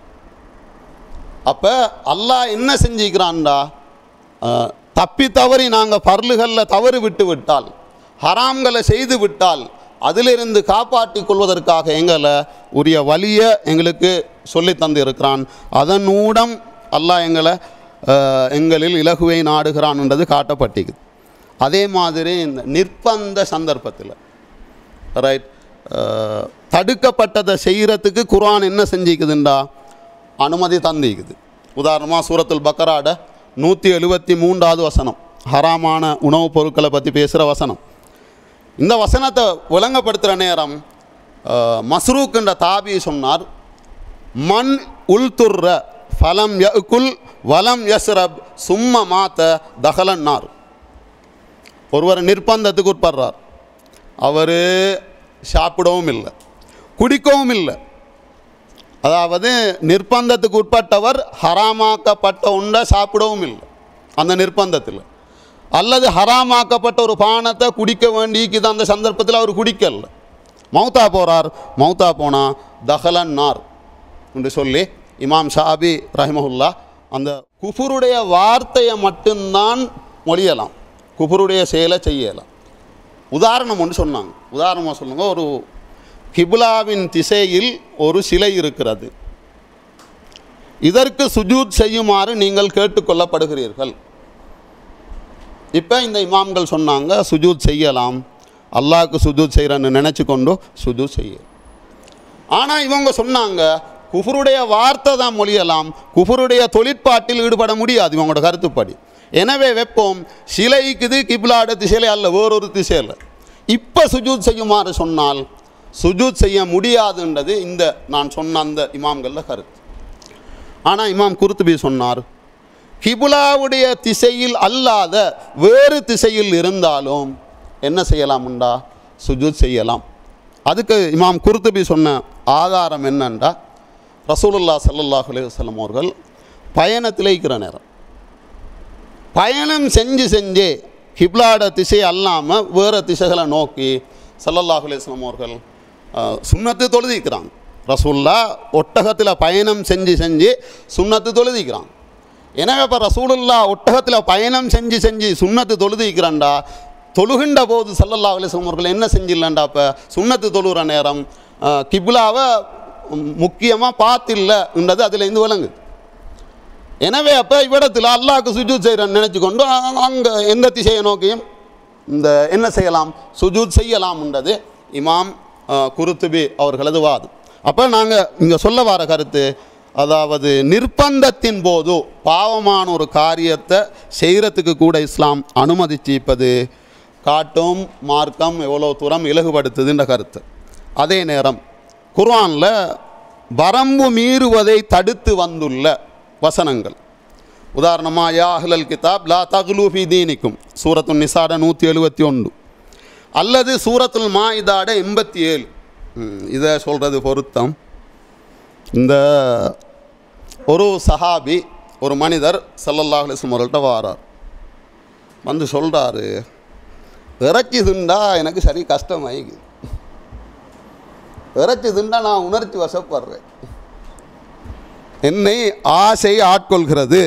அப்போ அல்லாஹ் என்ன செஞ்சுக்கிறான்டா அஹ், தப்பி தவறி நாங்கள் பர்லுகளில் தவறு விட்டு விட்டால் ஹராம்களை செய்து விட்டால் அதிலிருந்து காப்பாற்றிக் கொள்வதற்காக எங்களை உரிய வழியை எங்களுக்கு சொல்லி தந்து இருக்கிறான் அதன் ஊடம் அல்லாஹ் எங்களை அஹ், எங்களில் இலகுவை நாடுகிறான்ன்றது காட்டப்பட்டிருக்குது அதே மாதிரி இந்த நிர்பந்த சந்தர்ப்பத்தில் ரைட் தடுக்கப்பட்டதை செய்கிறதுக்கு குர்ஆன் என்ன செஞ்சிக்குதுண்டா அனுமதி தந்திக்குது உதாரணமாக சூரத்துல் பக்கராட நூற்றி எழுபத்தி மூன்றாவது வசனம் ஹராமான உணவுப் பொருட்களை பற்றி பேசுகிற வசனம் இந்த வசனத்தை விளங்கப்படுத்துகிற நேரம் அஹ், மஸ்ரூக்குன்ற தாபி சொன்னார் மண் உள்துர்ர ஃபலம் யகுல் வலம் யஸ்ரப் சும்ம மாத்த தகலன்னார் ஒருவர் நிர்பந்தத்துக்கு உட்படுறார் அவர் சாப்பிடவும் இல்லை குடிக்கவும் இல்லை அதாவது நிர்பந்தத்துக்கு உட்பட்டவர் ஹராமாக்கப்பட்ட உண்டை சாப்பிடவும் இல்லை அந்த நிர்பந்தத்தில் அல்லது ஹராமாக்கப்பட்ட ஒரு பானத்தை குடிக்க வேண்டிக்குது அந்த சந்தர்ப்பத்தில் அவர் குடிக்கல மௌத்தா போகிறார் மௌத்தா போனால் தஹலன் நார் என்று சொல்லி இமாம் ஷாபி ரஹிமஹுல்லா அந்த குஃபுருடைய வார்த்தையை மட்டும்தான் மொழியலாம் குஃபுருடைய செயலை செய்யலாம் உதாரணம் ஒன்று சொன்னாங்க உதாரணமாக சொல்லுங்க ஒரு கிப்லாவின் திசையில் ஒரு சிலை இருக்கிறது இதற்கு சுஜூத் செய்யுமாறு நீங்கள் கேட்டுக்கொள்ளப்படுகிறீர்கள் இப்போ இந்த இமாம்கள் சொன்னாங்க சுஜூத் செய்யலாம் அல்லாஹ்க்கு சுஜூத் செய்கிறேன்னு நினச்சி கொண்டு சுஜூத் செய்ய ஆனால் இவங்க சொன்னாங்க குஃபருடைய வார்த்தை தான் மொழியலாம் குஃபருடைய தொழிற்பாட்டில் ஈடுபட முடியாது இவங்களோட கருத்துப்படி எனவே வெப்போம் சிலைக்குது கிப்லாட திசையில அல்ல வேறொரு திசையில் இப்போ சுஜூத் செய்யுமாறு சொன்னால் சுஜூத் செய்ய முடியாதுன்றது இந்த நான் சொன்ன அந்த இமாம்களில் கருத்து ஆனால் இமாம் குருத்துபி சொன்னார் கிபுலாவுடைய திசையில் அல்லாத வேறு திசையில் இருந்தாலும் என்ன செய்யலாமுண்டா சுஜூத் செய்யலாம் அதுக்கு இமாம் குருத்துபி சொன்ன ஆதாரம் என்னண்டா ரசூலுல்லா ஸல்லல்லாஹு அலைஹி வஸல்லம் அவர்கள் பயணத்தில் இருக்கிற நேரம் பயணம் செஞ்சு செஞ்சு கிப்லாட திசை அல்லாமல் வேறு திசைகளை நோக்கி ஸல்லல்லாஹு அலைஹி வஸல்லம் அவர்கள் அஹ், சுன்னத்து தொழுதிக்கிறாங்க ரசூல்லா ஒட்டகத்தில் பயணம் செஞ்சு செஞ்சு சுன்னத்து தொழுதிக்கிறாங்க எனவே இப்போ ரசூலுல்லா ஒட்டகத்தில் பயணம் செஞ்சு செஞ்சு சுன்னத்து தொழுதிக்கிறான்டா தொழுகின்ற போது ஸல்லல்லாஹு அலைஹி வஸல்லம் அவர்கள் என்ன செஞ்சிடலாண்டா இப்போ சுன்னத்து தொழுகிற நேரம் அஹ், கிப்லாவை முக்கியமாக பார்த்தில்லன்றது அதுலேருந்து விளங்குது எனவே அப்போ இவ்விடத்தில் அல்லாஹ்க்கு சுஜூத் செய்கிறேன்னு நினச்சிக்கொண்டு அங்கே எந்த திசையை நோக்கியும் இந்த என்ன செய்யலாம் சுஜூத் செய்யலாம்ன்றது இமாம் அஹ், குருத்துபி அவர்களது வாதம் அப்போ நாங்கள் இங்கே சொல்ல வர கருத்து அதாவது நிர்பந்தத்தின் போது பாவமான ஒரு காரியத்தை செய்கிறதுக்கு கூட இஸ்லாம் அனுமதிச்சிப்பது காட்டும் மார்க்கம் எவ்வளோ தூரம் இலகுபடுத்துதுன்ற கருத்து அதே நேரம் குர்ஆனில் வரம்பு மீறுவதை தடுத்து வந்துள்ள வசனங்கள் உதாரணமாக யா அஹ்லல் கிதாப் லா தகுலு ஃபி தீனிக்கும் சூரத்துல் நிசாட நூற்றி எழுபத்தி ஒன்று அல்லது சூரத்துல் மாயிதாட எண்பத்தி ஏழு இதை சொல்கிறது பொருத்தம் இந்த ஒரு சஹாபி ஒரு மனிதர் ஸல்லல்லாஹு அலைஹி வஸல்லம் அவர்கள்ட்ட வாரார் வந்து சொல்கிறாரு இறைச்சி திண்டா எனக்கு சரி கஷ்டமாயிக்குது இறைச்சி திண்டா நான் உணர்ச்சி வசப்படுறேன் என்னை ஆசை ஆட்கொள்கிறது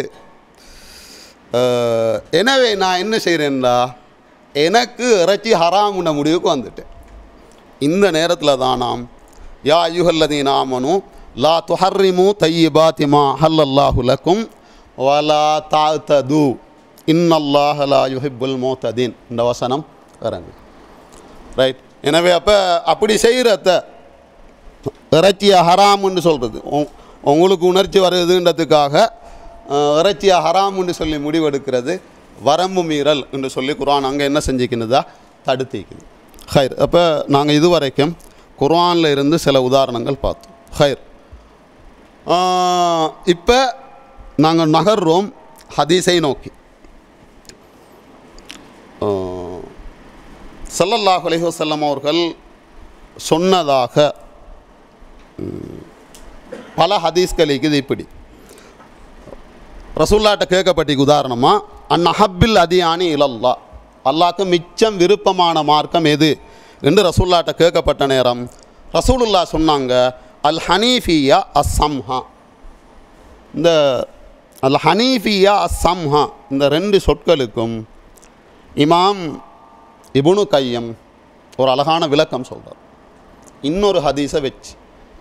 அஹ், எனவே நான் என்ன செய்கிறேன்டா எனக்கு இறைச்சி ஹராமுன முடிவுக்கு வந்துட்டேன் இந்த நேரத்தில் தான் நாம் யா யுகல்லதி நாமனு லா துஹர்ரிமு தையிபாத்திமா ஹல்லல்லாஹு லக்கும் வலா தாத்தது இன்னல்லாஹ லா யுஹிப்புல் மோத்ததீன் இந்த வசனம் இறங்கு ரைட் எனவே அப்போ அப்படி செய்கிறத இறைச்சியை ஹராம்னு சொல்கிறது உங்களுக்கு உணர்ச்சி வருதுன்றதுக்காக அஹ், இறைச்சியை ஹராம்னு சொல்லி முடிவெடுக்கிறது வரம்பு மீறல் என்று சொல்லி குர்ஆன் அங்கே என்ன செஞ்சுக்கினதா தடுத்திக்குது ஹைர் அப்போ நாங்கள் இதுவரைக்கும் குர்ஆனில் இருந்து சில உதாரணங்கள் பார்த்தோம் ஹைர் இப்போ நாங்கள் நகர்றோம் ஹதீஸை நோக்கி அஹ், ஸல்லல்லாஹு அலைஹி வஸல்லம் அவர்கள் சொன்னதாக ம், பல ஹதீஸ்கள் இருக்குது இப்படி ரசூல்லாட்ட கேட்கப்பட்டிக்கு உதாரணமாக அந்நஹப்பில் அதியானி இலல்லா அல்லாஹ்க்கு மிச்சம் விருப்பமான மார்க்கம் எது என்று ரசூல்லாட்ட கேட்கப்பட்ட நேரம் ரசூலுல்லா சொன்னாங்க அல் ஹனீஃபியா அஸ் சம்ஹா இந்த அல் ஹனீஃபியா அஸ் சம்ஹா இந்த ரெண்டு சொற்களுக்கும் இமாம் இபுனு கையம் ஒரு அழகான விளக்கம் சொல்கிறார் இன்னொரு ஹதீஸை வச்சு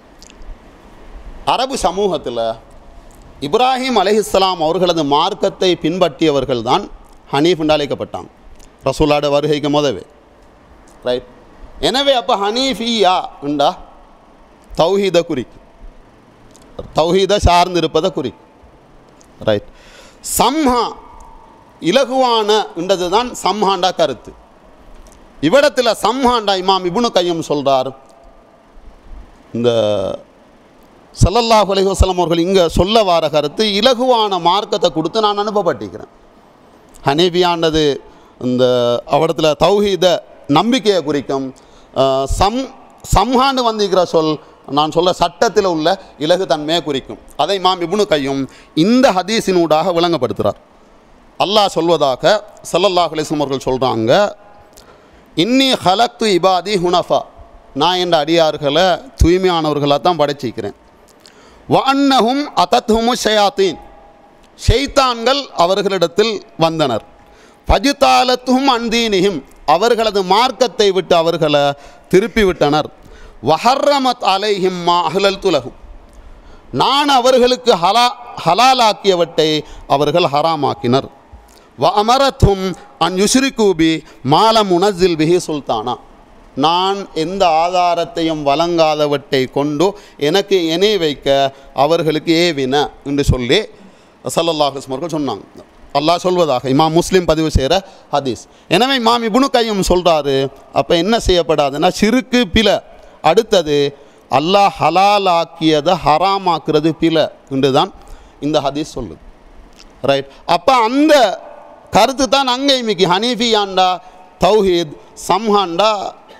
அரபு சமூகத்தில் இப்ராஹிம் அலைஹிஸ்ஸலாம் அவர்களது மார்க்கத்தை பின்பற்றியவர்கள் தான் ஹனீஃப் என்று அழைக்கப்பட்டாங்க ரசூலாட வருகைக்கு முதவே ரைட் எனவே அப்போ ஹனீஃபியா உண்டா தௌஹீத குறிக்கு தௌஹீத சார்ந்திருப்பதை குறிக்கும் ரைட் சம்ஹா இலகுவான என்றது தான் சம்ஹாண்டா கருத்து இவ்விடத்தில் சம்ஹாண்டா இமாம் இப்னு கையம் சொல்றார் இந்த ஸல்லல்லாஹு அலைஹி வஸல்லம் அவர்கள் இங்கே சொல்ல வார கருத்து இலகுவான மார்க்கத்தை கொடுத்து நான் அனுப்பப்பட்டிருக்கிறேன் ஹனீபியானது இந்த அவடத்தில் தௌஹீத நம்பிக்கையை குறிக்கும் அஹ், சம் சம்ஹான்னு வந்திருக்கிற சொல் நான் சொல்ல சட்டத்தில் உள்ள இலகு தன்மையை குறிக்கும் அதை மாம் இப்னு கையும் இந்த ஹதீஸினூடாக விளங்கப்படுத்துகிறார் அல்லாஹ் சொல்வதாக ஸல்லல்லாஹு அலைஹி வஸல்லம் அவர்கள் சொல்கிறாங்க இன்னி ஹலக்து இபாதி ஹுனஃபா நான் என்ற அடியார்களை தூய்மையானவர்களாக தான் படைச்சிக்கிறேன் வன்னஹும் அதத்ஹுமு ஷயாத்தீன் ஷெய்தான்கள் அவர்களிடத்தில் வந்தனர் ஃபஜிதாலத்தும் அந்தீனிஹிம் அவர்களது மார்க்கத்தை விட்டு அவர்களை திருப்பி விட்டனர் வஹர்ரமத் அலைஹிம் மா அஹ்லல் துலகும் நான் அவர்களுக்கு ஹலா ஹலாலாக்கியவற்றை அவர்கள் ஹராமாக்கினர் வ அமரத்தும் அன் யுஸ்ரிகூபி மாலம் உனசில் பிஹி சுல்தானா நான் எந்த ஆதாரத்தையும் வழங்காதவற்றை கொண்டு எனக்கு இணை வைக்க அவர்களுக்கு ஏவின என்று சொல்லி ஸல்லல்லாஹு அலைஹி அவர்கள் சொன்னாங்க அல்லாஹ் சொல்வதாக இமாம் முஸ்லீம் பதிவு செய்கிற ஹதீஸ் எனவே இமாம் இப்னு கையும் சொல்கிறாரு அப்போ என்ன செய்யப்படாதுன்னா சிறுக்கு பில அடுத்தது அல்லாஹ் ஹலாலாக்கியதை ஹராமாக்குறது பில என்று தான் இந்த ஹதீஸ் சொல்லுது ரைட் அப்போ அந்த கருத்து தான் அங்கே இன்னைக்கு ஹனீஃபியாண்டா தௌஹீத் சம்ஹாண்டா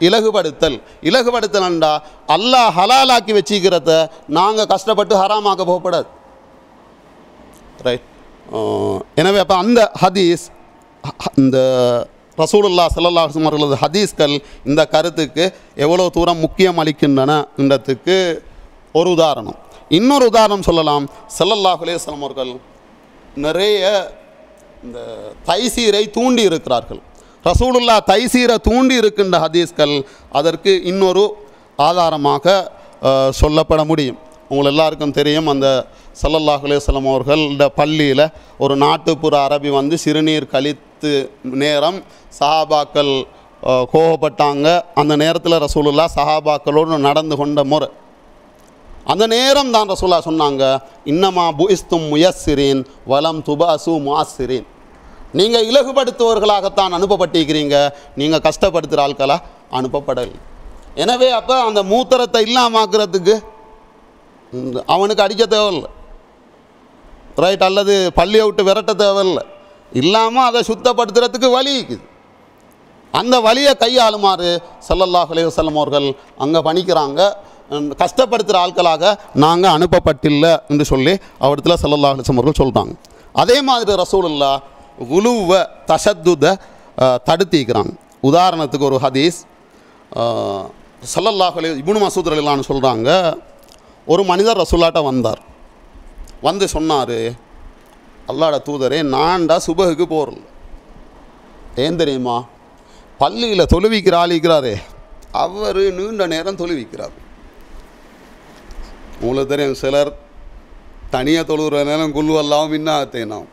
இலகுபடுத்தல் இலகுபடுத்தலண்டா அல்லாஹ் ஹலாலாக்கி வச்சிக்கிறத நாங்கள் கஷ்டப்பட்டு ஹராமாக்க போகப்படாது ரைட் எனவே அப்போ அந்த ஹதீஸ் ஹ- ஹ- இந்த ரசூலுல்லா ஸல்லல்லாஹு அலைஹி அவர்களது ஹதீஸ்கள் இந்த கருத்துக்கு எவ்வளோ தூரம் முக்கியம் அளிக்கின்றன என்றதுக்கு ஒரு உதாரணம் இன்னொரு உதாரணம் சொல்லலாம் ஸல்லல்லாஹு அலைஹி வஸல்லம் அவர்கள் நிறைய இந்த தைசீரை தூண்டி இருக்கிறார்கள் ரசூலுல்லா தைசீரை தூண்டி இருக்கின்ற ஹதீஸ்கள் அதற்கு இன்னொரு ஆதாரமாக அஹ், சொல்லப்பட முடியும் உங்கள் எல்லாருக்கும் தெரியும் அந்த ஸல்லல்லாஹு அலைஹி வஸல்லம் அவர்களோட பள்ளியில் ஒரு நாட்டுப்புற அரபி வந்து சிறுநீர் கழித்து நேரம் சஹாபாக்கள் அஹ், கோபப்பட்டாங்க அந்த நேரத்தில் ரசூலுல்லா சஹாபாக்களோடு நடந்து கொண்ட முறை அந்த நேரம் தான் ரசூலா சொன்னாங்க இன்னமா புஇஸ்தும் முயஸ்ஸிரீன் வலம் துபாசு முஆஸ்ஸிரீன் நீங்கள் இலகுபடுத்துவர்களாகத்தான் அனுப்பப்பட்டிருக்கிறீங்க நீங்கள் கஷ்டப்படுத்துகிற ஆட்களா அனுப்பப்படல் எனவே அப்போ அந்த மூத்திரத்தை இல்லாமாக்குறதுக்கு இந்த அவனுக்கு அடிக்க தேவையில்லை ரைட் அல்லது பள்ளியை விட்டு விரட்ட தேவையில்லை இல்லாமல் அதை சுத்தப்படுத்துறதுக்கு வழி இருக்குது அந்த வழியை கையாளுமாறு ஸல்லல்லாஹு அலைஹி வஸல்லம் அவர்கள் அங்கே பணிக்கிறாங்க உம், கஷ்டப்படுத்துகிற ஆட்களாக நாங்கள் அனுப்பப்பட்டில்லை என்று சொல்லி அவடத்தில் ஸல்லல்லாஹு அலைஹி வஸல்லம் அவர்கள் சொல்கிறாங்க அதே மாதிரி ரசூலுல்லா உலுவ தஷத்துத தடுத்திக்கிறாங்க உதாரணத்துக்கு ஒரு ஹதீஸ் அஹ், ஸல்லல்லாஹு அலைஹி இப்னு மசூத் ரலிலான்னு சொல்கிறாங்க ஒரு மனிதர் ரசூலாட்ட வந்தார் வந்து சொன்னார் அல்லாட தூதரே நான்டா சுபகுக்கு போகிறல ஏன் தெரியுமா பள்ளியில் தொழுவிக்கிற ஆளிக்கிறாரே அவர் நீண்ட நேரம் தொழுவிக்கிறார் உங்களுக்கு தெரியும் சிலர் தனியாக தொழுகிற நேரம் குழுவெல்லாம் மின்னாத்தேனாம்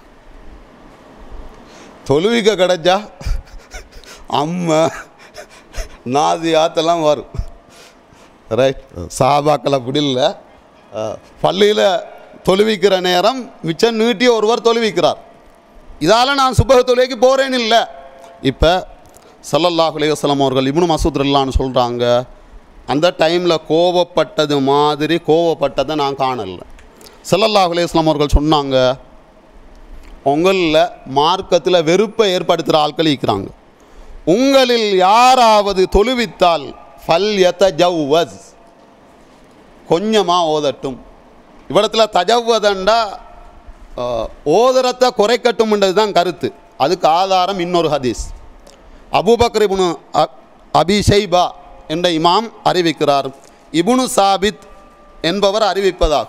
தொழுவிக்க கிடைச்சா அம்மா நாதி ஆத்தெல்லாம் வரும் ரைட் சாபாக்கள் அப்படி இல்லை பள்ளியில் தொழுவிக்கிற நேரம் மிச்சம் நீட்டி ஒருவர் தொழுவிக்கிறார் இதால் நான் சுபக தொழுகைக்கு போகிறேன்னு இல்லை இப்போ ஸல்லல்லாஹு அலைஹி வஸல்லம் அவர்கள் இப்னு மசூத் ரல்லான்னு சொல்கிறாங்க அந்த டைமில் கோவப்பட்டது மாதிரி கோவப்பட்டதை நான் காணல ஸல்லல்லாஹு அலைஹி வஸல்லம் அவர்கள் சொன்னாங்க உங்களில் மார்க்கத்தில் வெறுப்பை ஏற்படுத்துகிற ஆட்கள் இருக்கிறாங்க உங்களில் யாராவது தொழுவித்தால் ஃபல் யத ஜவ்வஸ் கொஞ்சமாக ஓதட்டும் இவ்விடத்தில் தஜவ்வதண்டா ஓதரத்தை குறைக்கட்டும்ன்றது தான் கருத்து அதுக்கு ஆதாரம் இன்னொரு ஹதீஸ் அபூபக்கர் இப்னு அ- அபி ஷைபா என்ற இமாம் அறிவிக்கிறார் இப்னு சாபித் என்பவர் அறிவிப்பதாக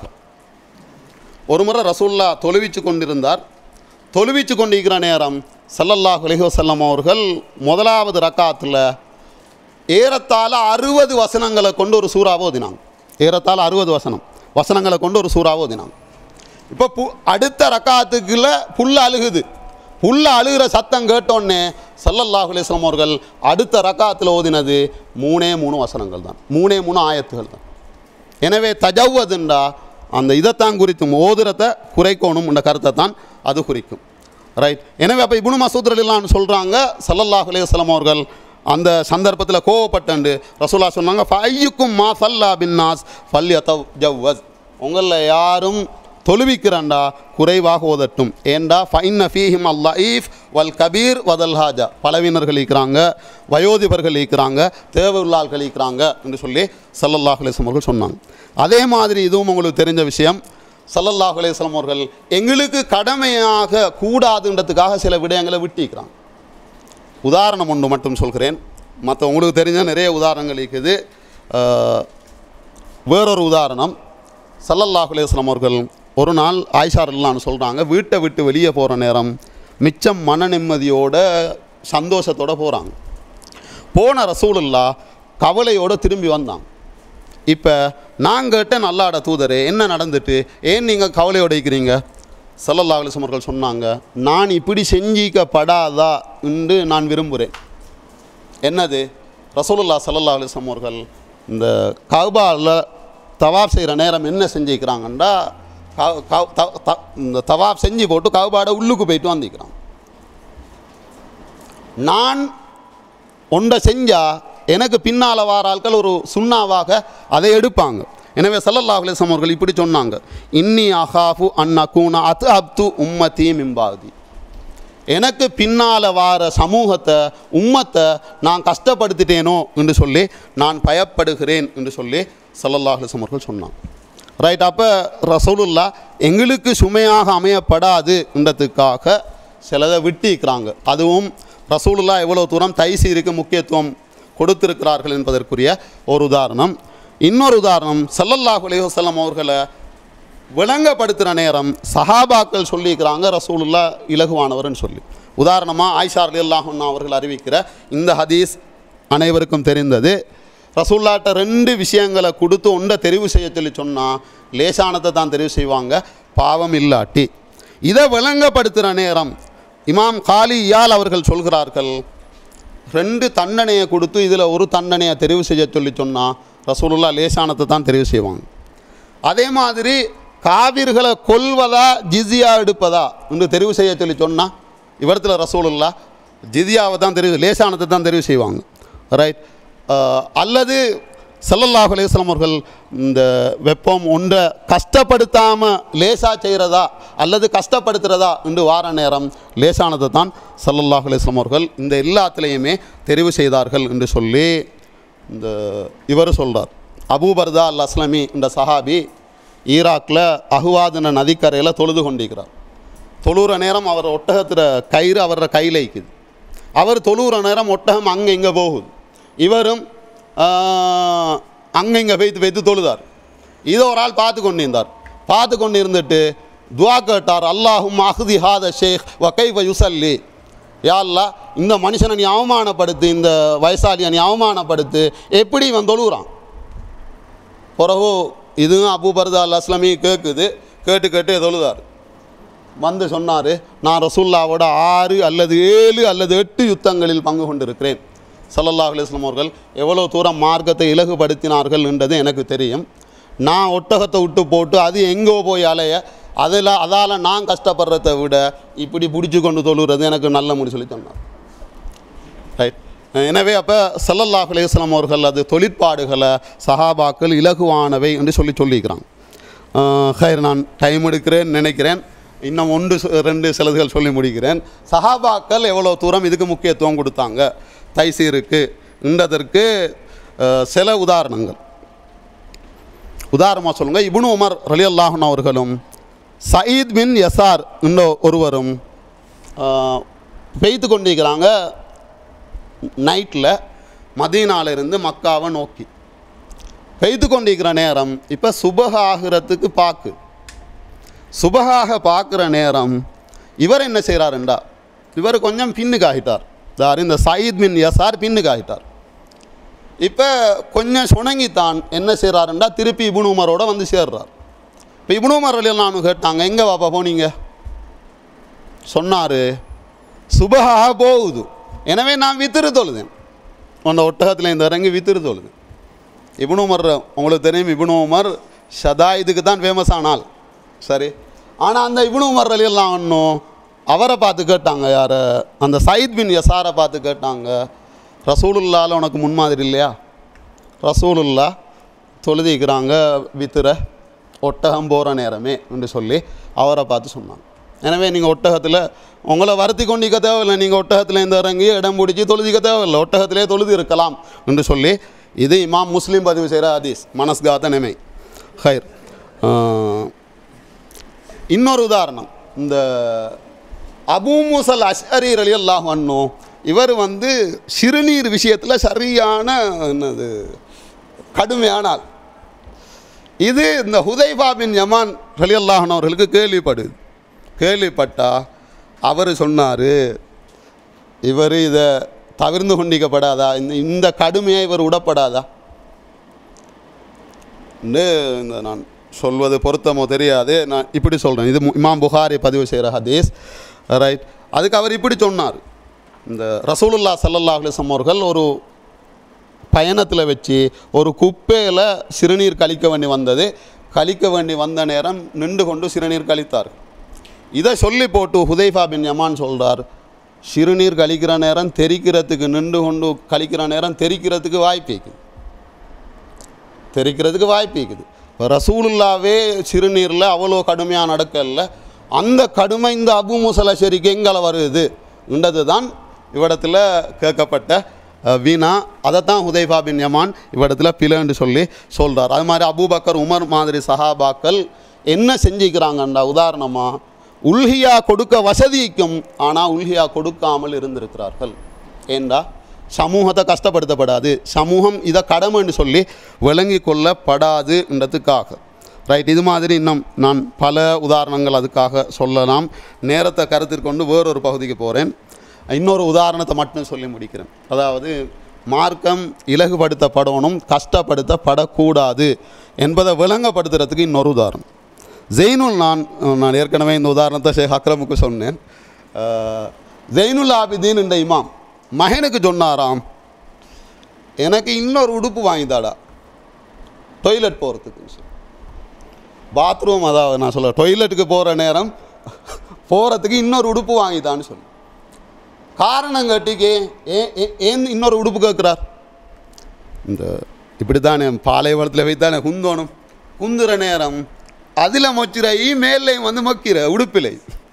ஒரு முறை ரசூல்லா தொழுவிச்சு கொண்டிருந்தார் தொழுவிச்சு கொண்டிருக்கிற நேரம் ஸல்லல்லாஹு அலைஹி வஸல்லம் அவர்கள் முதலாவது ரக்காத்தில் ஏறத்தாழ அறுபது வசனங்களை கொண்டு ஒரு சூறாவை ஓதினாங்க ஏறத்தாழ அறுபது வசனம் வசனங்களை கொண்டு ஒரு சூறாவை ஓதினாங்க இப்போ பு அடுத்த ரக்காத்துக்குள்ள புல்ல அழுகுது புல்ல அழுகிற சத்தம் கேட்டோன்னே ஸல்லல்லாஹு அலைஹி வஸல்லம் அவர்கள் அடுத்த ரக்காத்தில் ஓதினது மூணே மூணு வசனங்கள் தான் மூணே மூணு ஆயத்துகள் தான் எனவே தஜவ்வதுண்டா அந்த இதைத்தான் குறிக்கும் ஓதுரத்தை குறைக்கணும் என்ற கருத்தை தான் அது குறிக்கும் ரைட் எனவே அப்போ இப்னு மசூத் ரலிலான்னு சொல்கிறாங்க ஸல்லல்லாஹு அலைஹி வஸல்லம் அவர்கள் அந்த சந்தர்ப்பத்தில் கோவப்பட்டண்டு ரசூலா சொன்னாங்க ஃபையுக்கும் மா சல்லா பின் நாஸ் ஃபல்ய ஜவ்வஸ் உங்களில் யாரும் தொழுவிக்கிறான்டா குறைவாக ஓதட்டும் ஏண்டா ஃபைன்ன ஃபீஹிம் அல்லீஃப் வல் கபீர் வதல் ஹாஜா பலவினர்கள் இருக்கிறாங்க வயோதிபர்கள் இருக்கிறாங்க தேவையுள்ளாள்கள் இருக்கிறாங்க என்று சொல்லி ஸல்லல்லாஹு அலைஹி வஸல்லம் அவர்கள் சொன்னாங்க அதே மாதிரி இதுவும் உங்களுக்கு தெரிஞ்ச விஷயம் ஸல்லல்லாஹு அலைஹி வஸல்லம் அவர்கள் எங்களுக்கு கடமையாக கூடாதுன்றதுக்காக சில விடயங்களை விட்டிருக்கிறாங்க உதாரணம் ஒன்று மட்டும் சொல்கிறேன் மற்ற உங்களுக்கு தெரிஞ்ச நிறைய உதாரணங்கள் இருக்குது அஹ், வேறொரு உதாரணம் ஸல்லல்லாஹு அலைஹி வஸல்லம் அவர்கள் ஒரு நாள் ஆயிஷா ரல்லான்னு சொல்கிறாங்க வீட்டை விட்டு வெளியே போகிற நேரம் மிச்சம் மன நிம்மதியோட சந்தோஷத்தோட போகிறாங்க போன ரசூலுல்லா கவலையோடு திரும்பி வந்தாங்க இப்போ நான் கேட்டேன் அல்லாட தூதரே என்ன நடந்துட்டு ஏன் நீங்கள் கவலையோட இருக்கிறீங்க ஸல்லல்லாஹு அலைஹி வஸல்லம் அவர்கள் சொன்னாங்க நான் இப்படி செஞ்சிக்கப்படாதா என்று நான் விரும்புகிறேன் என்னது ரசூலுல்லா ஸல்லல்லாஹு அலைஹி வஸல்லம் அவர்கள் இந்த கௌபாவில் தவாப் செய்கிற நேரம் என்ன செஞ்சுக்கிறாங்கண்டா கௌ- கௌ- த- த- இந்த தவாப் செஞ்சு போட்டு கௌபாட உள்ளுக்கு போயிட்டு வந்திக்கிறான் நான் ஒன்றை செஞ்சால் எனக்கு பின்னால் வார ஆட்கள் ஒரு சுண்ணாவாக அதை எடுப்பாங்க எனவே ஸல்லல்லாஹு அலைஹி வஸல்லம் அவர்கள் இப்படி சொன்னாங்க இன்னி அஹாஃபு அன் அகூன அத் அப்து உம்மதி மிம்பாதி எனக்கு பின்னால் வார சமூகத்தை உம்மத்தை நான் கஷ்டப்படுத்திட்டேனோ என்று சொல்லி நான் பயப்படுகிறேன் என்று சொல்லி ஸல்லல்லாஹு அலைஹி வஸல்லம் அவர்கள் சொன்னான் ரைட் அப்போ ரசூலுல்லா எங்களுக்கு சுமையாக அமையப்படாது என்றதுக்காக சிலதை விட்டிருக்கிறாங்க அதுவும் ரசூலுல்லா எவ்வளோ தூரம் தைசீருக்கு முக்கியத்துவம் கொடுத்திருக்கிறார்கள் என்பதற்குரிய ஒரு உதாரணம் இன்னொரு உதாரணம் ஸல்லல்லாஹு அலைஹி வஸல்லம் அவர்களை விளங்கப்படுத்துகிற நேரம் சஹாபாக்கள் சொல்லியிருக்கிறாங்க ரசூலுல்லா இலகுவானவர்னு சொல்லி உதாரணமாக ஆயிஷா அலில்லாஹுன்னா அவர்கள் அறிவிக்கிற இந்த ஹதீஸ் அனைவருக்கும் தெரிந்தது ரசூல்லாட்ட ரெண்டு விஷயங்களை கொடுத்து ஒன்றை தெரிவு செய்ய சொல்லி சொன்னால் லேசானத்தை தான் தெரிவு செய்வாங்க பாவம் இல்லாட்டி இதை விளங்கப்படுத்துகிற நேரம் இமாம் காலி இயால் அவர்கள் சொல்கிறார்கள் ரெண்டு தண்டனையை கொடுத்து இதில் ஒரு தண்டனையை தெரிவு செய்ய சொல்லி சொன்னால் ரசூலுல்லா லேசானத்தை தான் தெரிவு செய்வாங்க அதே மாதிரி காவிர்களை கொல்வதா ஜிஸியா எடுப்பதா என்று தெரிவு செய்ய சொல்லி சொன்னால் இவரத்தில் ரசூலுல்லா ஜிதியாவை தான் தெரிவு லேசானத்தை தான் தெரிவு செய்வாங்க ரைட் அல்லது ஸல்லல்லாஹு அலைஹி வஸல்லம் அவர்கள் இந்த வெப்பம் ஒன்றை கஷ்டப்படுத்தாமல் லேசா செய்கிறதா அல்லது கஷ்டப்படுத்துகிறதா என்று வார நேரம் லேசானதை தான் ஸல்லல்லாஹு அலைஹி வஸல்லம் அவர்கள் இந்த எல்லாத்துலேயுமே தெரிவு செய்தார்கள் என்று சொல்லி இந்த இவர் சொல்கிறார் அபூபர்தா அல் அஸ்லமி இந்த சஹாபி ஈராக்கில் அஹுவாதுன நதிக்கரையில் தொழுது கொண்டிருக்கிறார் தொழுகிற நேரம் அவர் ஒட்டகத்தில் கயிறு அவரோட கையில் இருக்குது அவர் தொழுகிற நேரம் ஒட்டகம் அங்கே இங்கே போகுது இவரும் அங்கே இங்கே வைத்து வைத்து தொழுதார் இதை ஒரு ஆள் பார்த்து கொண்டிருந்தார் பார்த்து கொண்டு இருந்துட்டு துவா கேட்டார் அல்லாஹும் அஹ்தி ஹாத ஷேக் வகைவ யுசல்லி யா அல்லாஹ் இந்த மனுஷனை நீ அவமானப்படுத்து இந்த வயசாலியை நீ அவமானப்படுத்து எப்படி இவன் தொழுகிறான் பிறகு இதுவும் அபூபர்தா அல் அஸ்லமி கேட்குது கேட்டு கேட்டு தொழுதார் வந்து சொன்னார் நான் ரசூல்லாவோட ஆறு அல்லது ஏழு அல்லது எட்டு யுத்தங்களில் பங்கு கொண்டிருக்கிறேன் ஸல்லல்லாஹு அலைஹி வஸல்லம் அவர்கள் எவ்வளோ தூரம் மார்க்கத்தை இலகுபடுத்தினார்கள் என்றது எனக்கு தெரியும் நான் ஒட்டகத்தை விட்டு போட்டு அது எங்கோ போய் அலைய அதில் அதால் நான் கஷ்டப்படுறதை விட இப்படி பிடிச்சி கொண்டு தொழுகிறது எனக்கு நல்ல முடி சொல்லி சொன்னார் ரைட் எனவே அப்போ ஸல்லல்லாஹு அலைஹி வஸல்லம் அவர்கள் அது தொழிற்பாடுகளை சஹாபாக்கள் இலகுவானவை என்று சொல்லி சொல்லிக்கிறாங்க ஹைர் நான் டைம் எடுக்கிறேன் நினைக்கிறேன் இன்னும் ஒன்று சொ- ரெண்டு சிலதுகள் சொல்லி முடிக்கிறேன் சஹாபாக்கள் எவ்வளோ தூரம் இதுக்கு முக்கியத்துவம் கொடுத்தாங்க தைசீருக்கு என்றதற்கு அஹ், சில உதாரணங்கள் உதாரணமாக சொல்லுங்க இப்னு உமர் ரலி அல்லாஹன் அவர்களும் சயீத் பின் யசார் என்ற ஒருவரும் அஹ், பெய்து கொண்டிருக்கிறாங்க நைட்டில் மதீனால இருந்து மக்காவை நோக்கி பெய்து கொண்டிருக்கிற நேரம் இப்போ சுபக ஆகிறதுக்கு பாக்கு சுபகாக பார்க்குற நேரம் இவர் என்ன செய்கிறாருண்டா இவர் கொஞ்சம் பின்னுக்கு ஆகிட்டார் தார் இந்த சயீத் பின் யசார் பின்னுக்கு ஆகிட்டார் இப்போ கொஞ்சம் சுணங்கித்தான் என்ன செய்கிறாருண்டா திருப்பி இபுன் உமரோட வந்து சேர்றார் இப்போ இபுன் உமர் நானும் கேட்டாங்க எங்கே வாப்பா போனீங்க சொன்னார் சுபகாக போகுது எனவே நான் வித்திரு தொழுதேன் அந்த ஒட்டகத்தில் இந்த இறங்கி வித்திரு தொழுதேன் இப்னு உமர் உங்களுக்கு தெரியும் இப்னு உமர் ஷதாயிதுக்கு தான் ஃபேமஸ் ஆனாள் சரி ஆனால் அந்த இப்னு உமர் எல்லாம் ஒன்றும் அவரை பார்த்து கேட்டாங்க யார் அந்த சயீத் பின் யசாரை பார்த்து கேட்டாங்க ரசூலுல்லால உனக்கு முன்மாதிரி இல்லையா ரசூலுல்லா தொழுதிக்கிறாங்க வித்துற ஒட்டகம் போகிற நேரமே என்று சொல்லி அவரை பார்த்து சொன்னாங்க எனவே நீங்கள் ஒட்டகத்தில் உங்களை வருத்தி கொண்டிருக்க தேவையில்லை நீங்கள் ஒட்டகத்தில் இருந்து இறங்கி இடம் பிடிச்சி தொழுதிக்க தேவையில்லை ஒட்டகத்திலே தொழுது இருக்கலாம் என்று சொல்லி இது இமாம் முஸ்லீம் பதிவு செய்கிற ஹதீஸ் மனஸ்காத்த நிமை ஹைர் ஆஹ், இன்னொரு உதாரணம் இந்த அபூ மூசல் அஷ்அரி அலி அல்லாஹ் அன்னும் இவர் வந்து சிறுநீர் விஷயத்தில் சரியான என்னது கடுமையான ஆள் இது இந்த ஹுதைபா பின் யமான் அலி அல்லாஹன் அவர்களுக்கு கேள்விப்படுது கேள்விப்பட்டா அவர் சொன்னார் இவர் இதை தவிர்ந்து கொண்டிக்கப்படாதா இந்த இந்த கடுமையை இவர் விடப்படாதா என்று இந்த நான் சொல்வது பொருத்தமோ தெரியாது நான் இப்படி சொல்கிறேன் இது மு- இமாம் புகாரி பதிவு செய்கிற ஹதீஸ் ரைட் அதுக்கு அவர் இப்படி சொன்னார் இந்த ரசூலுல்லா ஸல்லல்லாஹு அலைஹி வஸல்லம் அவர்கள் ஒரு பயணத்தில் வச்சு ஒரு குப்பையில் சிறுநீர் கழிக்க வேண்டி வந்தது கழிக்க வேண்டி வந்த நேரம் நின்று கொண்டு சிறுநீர் கழித்தார் இதை சொல்லி போட்டு ஹுதைஃபா பின் யமான் சொல்றார் சிறுநீர் கழிக்கிற நேரம் தெரிக்கிறதுக்கு நின்று கொண்டு கழிக்கிற நேரம் தெரிக்கிறதுக்கு வாய்ப்பு இருக்குது தெரிக்கிறதுக்கு வாய்ப்பு இருக்குது இப்போ ரசூலுல்லாவே சிறுநீரில் அவ்வளோ கடுமையாக நடக்கல அந்த கடுமை இந்த அபு முசலஷரிக்கு எங்களை வருது என்றது தான் இவ்விடத்தில் கேட்கப்பட்ட அஹ், வீணா அதைத்தான் ஹுதைஃபா பின் யமான் இவ்விடத்தில் பிளன்னு சொல்லி சொல்கிறார் அது மாதிரி அபூபக்கர் உமர் மாதிரி சஹாபாக்கள் என்ன செஞ்சுக்கிறாங்கண்டா உதாரணமாக உல்ஹியா கொடுக்க வசதிக்கும் ஆனால் உல்ஹியா கொடுக்காமல் இருந்திருக்கிறார்கள் ஏண்டா சமூகத்தை கஷ்டப்படுத்தப்படாது சமூகம் இதை கடமைன்னு சொல்லி விளங்கி கொள்ளப்படாதுன்றதுக்காக ரைட் இது மாதிரி இன்னும் நான் பல உதாரணங்கள் அதுக்காக சொல்லலாம் நேரத்தை கருத்தில் கொண்டு வேறொரு பகுதிக்கு போகிறேன் இன்னொரு உதாரணத்தை மட்டும் சொல்லி முடிக்கிறேன் அதாவது மார்க்கம் இலகுபடுத்தப்படணும் கஷ்டப்படுத்தப்படக்கூடாது என்பதை விளங்கப்படுத்துறதுக்கு இன்னொரு உதாரணம் ஜெயினுல் நான் நான் ஏற்கனவே இந்த உதாரணத்தை ஷேக் அக்ரமுக்கு சொன்னேன் அஹ், ஜெயினுல் ஆபிதீன் என்ற இமாம் மகனுக்கு சொன்னாராம் எனக்கு இன்னொரு உடுப்பு வாங்கித்தாடா டொய்லெட் போகிறதுக்கு பாத்ரூம் அதாவது நான் சொல்ல டொய்லெட்டுக்கு போகிற நேரம் போகிறதுக்கு இன்னொரு உடுப்பு வாங்கித்தான்னு சொல்லு காரணம் கட்டிக்கு ஏன் ஏன்- ஏன் இன்னொரு உடுப்பு கேட்குறார் இந்த இப்படி தானே பாலைவனத்தில் வைத்தானே குந்தோணும் குந்துற நேரம் அதில் மொச்சிற மேல்லையும் வந்து மொக்கிற உடுப்பிலை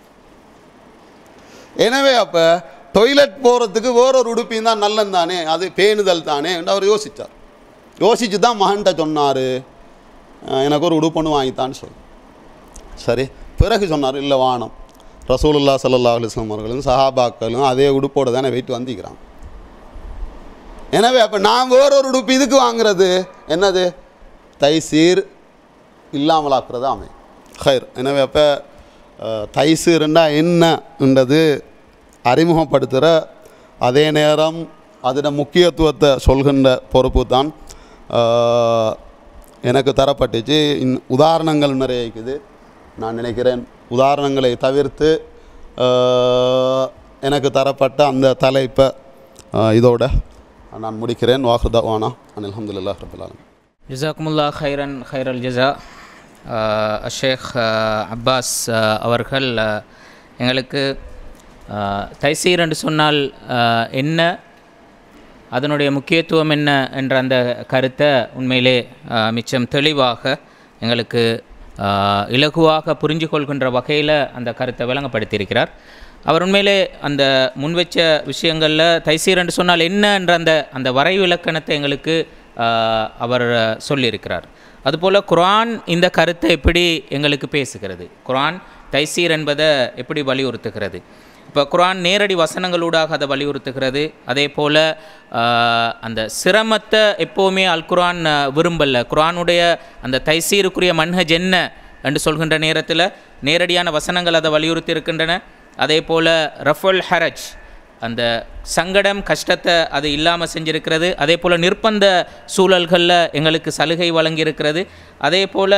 எனவே அப்போ டொய்லெட் போகிறதுக்கு வேறொரு உடுப்பியும் தான் நல்லம் தானே அது பேணுதல் தானே என்று அவர் யோசித்தார் யோசித்து தான் மகன்கிட்ட சொன்னார் எனக்கு ஒரு உடுப்பொன்று வாங்கித்தான்னு சொல்லி சரி பிறகு சொன்னார் இல்லை வானம் ரசூலுல்லா ஸல்லல்லாஹு அலைஹி வஸல்லம் அவர்களும் சஹாபாக்களும் அதே உடுப்போடு தானே வெயிட் வந்திக்கிறான் எனவே அப்போ நான் வேறொரு உடுப்பு இதுக்கு வாங்குறது என்னது தைசீர் இல்லாமலாக்குறது அமை ஹைர் எனவே அப்போ தைசீர்ண்டா என்னன்றது அறிமுகப்படுத்துகிற அதே நேரம் அதோட முக்கியத்துவத்தை சொல்கின்ற பொறுப்பு தான் அஹ், எனக்கு தரப்பட்டுச்சு இன் உதாரணங்கள் நிறைய இருக்குது நான் நினைக்கிறேன் உதாரணங்களை தவிர்த்து அஹ், எனக்கு தரப்பட்ட அந்த தலைப்பை அஹ், இதோட நான் முடிக்கிறேன் வாஹுதவானா அல்ஹம்துலில்லாஹ் ரபில் ஆலமீன் ஜிசாக்குமுல்லா ஹைரன் ஹைரல் ஜிசா ஷேக் அப்பாஸ் அஹ், அவர்கள் அஹ், எங்களுக்கு அஹ், தைசீர் என்று சொன்னால் அஹ், என்ன அதனுடைய முக்கியத்துவம் என்ன என்ற அந்த கருத்தை உண்மையிலே அஹ், மிச்சம் தெளிவாக எங்களுக்கு அஹ், இலகுவாக புரிஞ்சு கொள்கின்ற வகையில் அந்த கருத்தை விளங்கப்படுத்தியிருக்கிறார் அவர் உண்மையிலே அந்த முன்வச்ச விஷயங்களில் தைசீர் என்று சொன்னால் என்ன என்ற அந்த அந்த வரைவு இலக்கணத்தை எங்களுக்கு அஹ், அவர் சொல்லியிருக்கிறார் அதுபோல் குர்ஆன் இந்த கருத்தை எப்படி எங்களுக்கு பேசுகிறது குர்ஆன் தைசீர் என்பதை எப்படி வலியுறுத்துகிறது இப்போ குர்ஆன் நேரடி வசனங்களூடாக அதை வலியுறுத்துகிறது அதே போல் அந்த சிரமத்தை எப்போவுமே அல் குர்ஆன் அஹ், விரும்பல குர்ஆனுடைய அந்த தைசீருக்குரிய மன்ஹஜ் என்ன என்று சொல்கின்ற நேரத்தில் நேரடியான வசனங்கள் அதை வலியுறுத்தி இருக்கின்றன அதே போல் ரஃபுல் ஹரஜ் அந்த சங்கடம் கஷ்டத்தை அது இல்லாமல் செஞ்சிருக்கிறது அதே போல் நிர்பந்த சூழல்களில் எங்களுக்கு சலுகை வழங்கியிருக்கிறது அதே போல்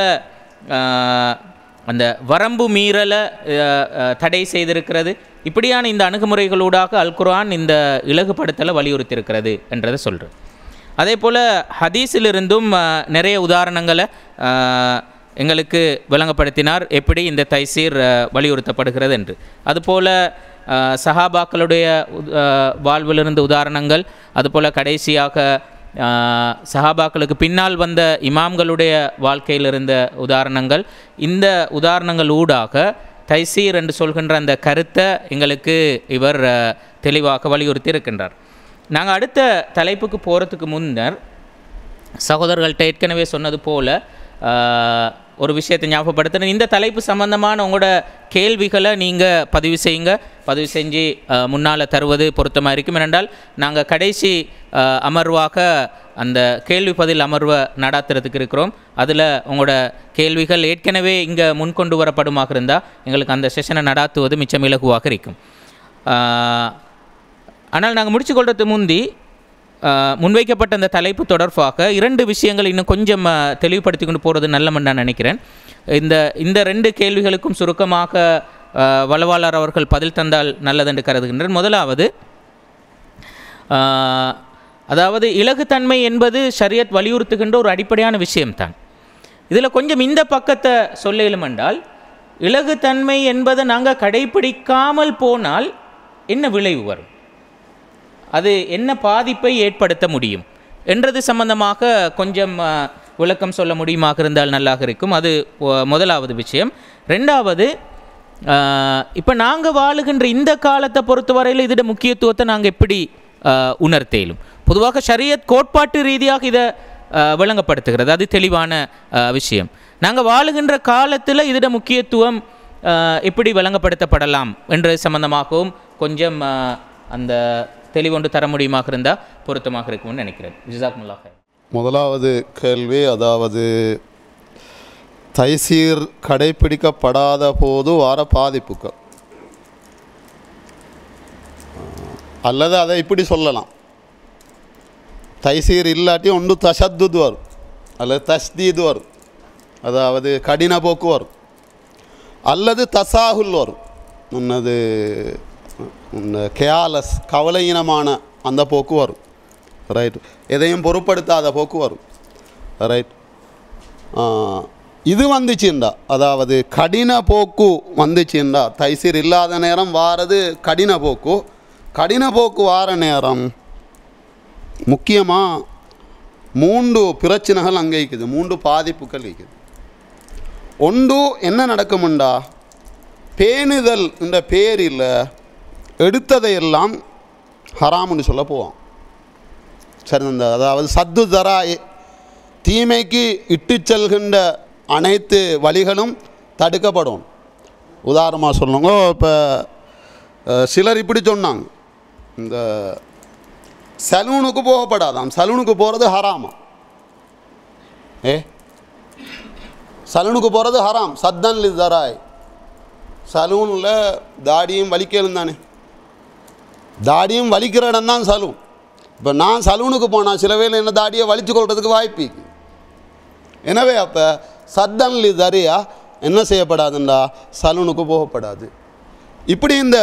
அந்த வரம்பு மீறலை அஹ், அஹ், தடை செய்திருக்கிறது இப்படியான இந்த அணுகுமுறைகளூடாக அல் குர்ஆன் இந்த இலகுபடுத்தலை வலியுறுத்தியிருக்கிறது என்றதை சொல்கிறேன் அதே போல் ஹதீஸிலிருந்தும் அஹ், நிறைய உதாரணங்களை அஹ், எங்களுக்கு விளங்கப்படுத்தினார் எப்படி இந்த தைசீர் அஹ், வலியுறுத்தப்படுகிறது என்று அதுபோல் அஹ், சஹாபாக்களுடைய உத்- அஹ், வாழ்விலிருந்து உதாரணங்கள் அதுபோல் கடைசியாக அஹ், சஹாபாக்களுக்கு பின்னால் வந்த இமாம்களுடைய வாழ்க்கையில் இருந்த உதாரணங்கள் இந்த உதாரணங்கள் ஊடாக தைசீர் என்று சொல்கின்ற அந்த கருத்தை எங்களுக்கு இவர் அஹ், தெளிவாக வலியுறுத்தி இருக்கின்றார் நாங்கள் அடுத்த தலைப்புக்கு போகிறதுக்கு முன்னர் சகோதரர்கள்ட்ட ஏற்கனவே சொன்னது போல் ஒரு விஷயத்தை ஞாபகப்படுத்துகிறேன் இந்த தலைப்பு சம்பந்தமான உங்களோட கேள்விகளை நீங்கள் பதிவு செய்யுங்க பதிவு செஞ்சு முன்னால் தருவது பொருத்தமாக இருக்கும் ஏனென்றால் நாங்கள் கடைசி அஹ், அமர்வாக அந்த கேள்வி பதில் அமர்வை நடாத்துறதுக்கு இருக்கிறோம் அதில் உங்களோட கேள்விகள் ஏற்கனவே இங்கே முன்கொண்டு வரப்படுமாக இருந்தால் எங்களுக்கு அந்த செஷனை நடாத்துவது மிச்சம் இலகுவாக இருக்கும் அஹ், ஆனால் நாங்கள் முடிச்சுக்கொள்றது முந்தி அஹ், முன்வைக்கப்பட்ட அந்த தலைப்பு தொடர்பாக இரண்டு விஷயங்கள் இன்னும் கொஞ்சம் அஹ், தெளிவுபடுத்தி கொண்டு போகிறது நல்லமன்னு நான் நினைக்கிறேன் இந்த இந்த ரெண்டு கேள்விகளுக்கும் சுருக்கமாக அஹ், வளவாளர் அவர்கள் பதில் தந்தால் நல்லதென்று கருதுகின்றேன் முதலாவது அஹ், அதாவது இலகுத்தன்மை என்பது ஷரியத் வலியுறுத்துகின்ற ஒரு அடிப்படையான விஷயம்தான் இதில் கொஞ்சம் இந்த பக்கத்தை சொல்ல இயலுமென்றால் இலகுத்தன்மை என்பதை நாங்கள் கடைபிடிக்காமல் போனால் என்ன விளைவு வரும் அது என்ன பாதிப்பை ஏற்படுத்த முடியும் என்றது சம்பந்தமாக கொஞ்சம் ஆ, விளக்கம் சொல்ல முடியுமாக இருந்தால் நல்லாக இருக்கும் அது ஒ- முதலாவது விஷயம் ரெண்டாவது இப்போ நாங்கள் வாழுகின்ற இந்த காலத்தை பொறுத்தவரையில் இதோட முக்கியத்துவத்தை நாங்கள் எப்படி ஆஹ், உணர்த்தேலும் பொதுவாக ஷரியத் கோட்பாட்டு ரீதியாக இதை ஆஹ், விளங்கப்படுத்துகிறது அது தெளிவான ஆஹ், விஷயம் நாங்கள் வாழுகின்ற காலத்தில் இதோட முக்கியத்துவம் ஆஹ், எப்படி விளங்கப்படுத்தப்படலாம் என்ற சம்பந்தமாகவும் கொஞ்சம் ஆஹ், அந்த தெளிவொன்று தர முடியுமாக இருந்தால் பொருத்தமாக இருக்கும்னு நினைக்கிறேன் ஜிசாக்முல்லா ஹைர் முதலாவது கேள்வி அதாவது தைசீர் கடைபிடிக்கப்படாத போது வர பாதிப்புகள் அல்லது அதை இப்படி சொல்லலாம் தைசீர் இல்லாட்டி ஒன்று தஷத்துது வரும் அல்லது தஸ்தீது வரும் அதாவது கடின போக்கு வரும் அல்லது தசாகுல் வரும் உன்னது கேலஸ் கவலையினமான அந்த போக்கு வரும் ரைட் எதையும் பொருட்படுத்தாத போக்கு வரும் ரைட் இது வந்துச்சுண்டா அதாவது கடின போக்கு வந்துச்சுண்டா தைசீர் இல்லாத நேரம் வாரது கடின போக்கு கடின போக்கு வார நேரம் முக்கியமாக மூன்று பிரச்சனைகள் அங்கே இருக்குது மூன்று பாதிப்புகள் இருக்குது ஒன்று என்ன நடக்குமுண்டா பேணுதல் என்ற பேரில் எடுத்ததையெல்லாம் ஹராம்னு சொல்ல போவான் சரி இந்த அதாவது சத்து தரா தீமைக்கு இட்டு செல்கின்ற அனைத்து வழிகளும் தடுக்கப்படும் உதாரணமாக சொல்லுங்க இப்போ சிலர் இப்படி சொன்னாங்க இந்த சலூனுக்கு போகப்படாதாம் சலூனுக்கு போகிறது ஹராமா ஏ சலூனுக்கு போகிறது ஹராம் சத்தன் தராய் சலூனில் தாடியும் வலிக்கலும் தானே தாடியும் வலிக்கிற இடம் தான் சலூன் இப்போ நான் சலூனுக்கு போனால் சில வேளை என்ன தாடியை வலிச்சு கொள்றதுக்கு வாய்ப்பு இருக்கு. எனவே அப்போ சத்தன்லி தரியா என்ன செய்யப்படாதுண்டா சலூனுக்கு போகப்படாது இப்படி இந்த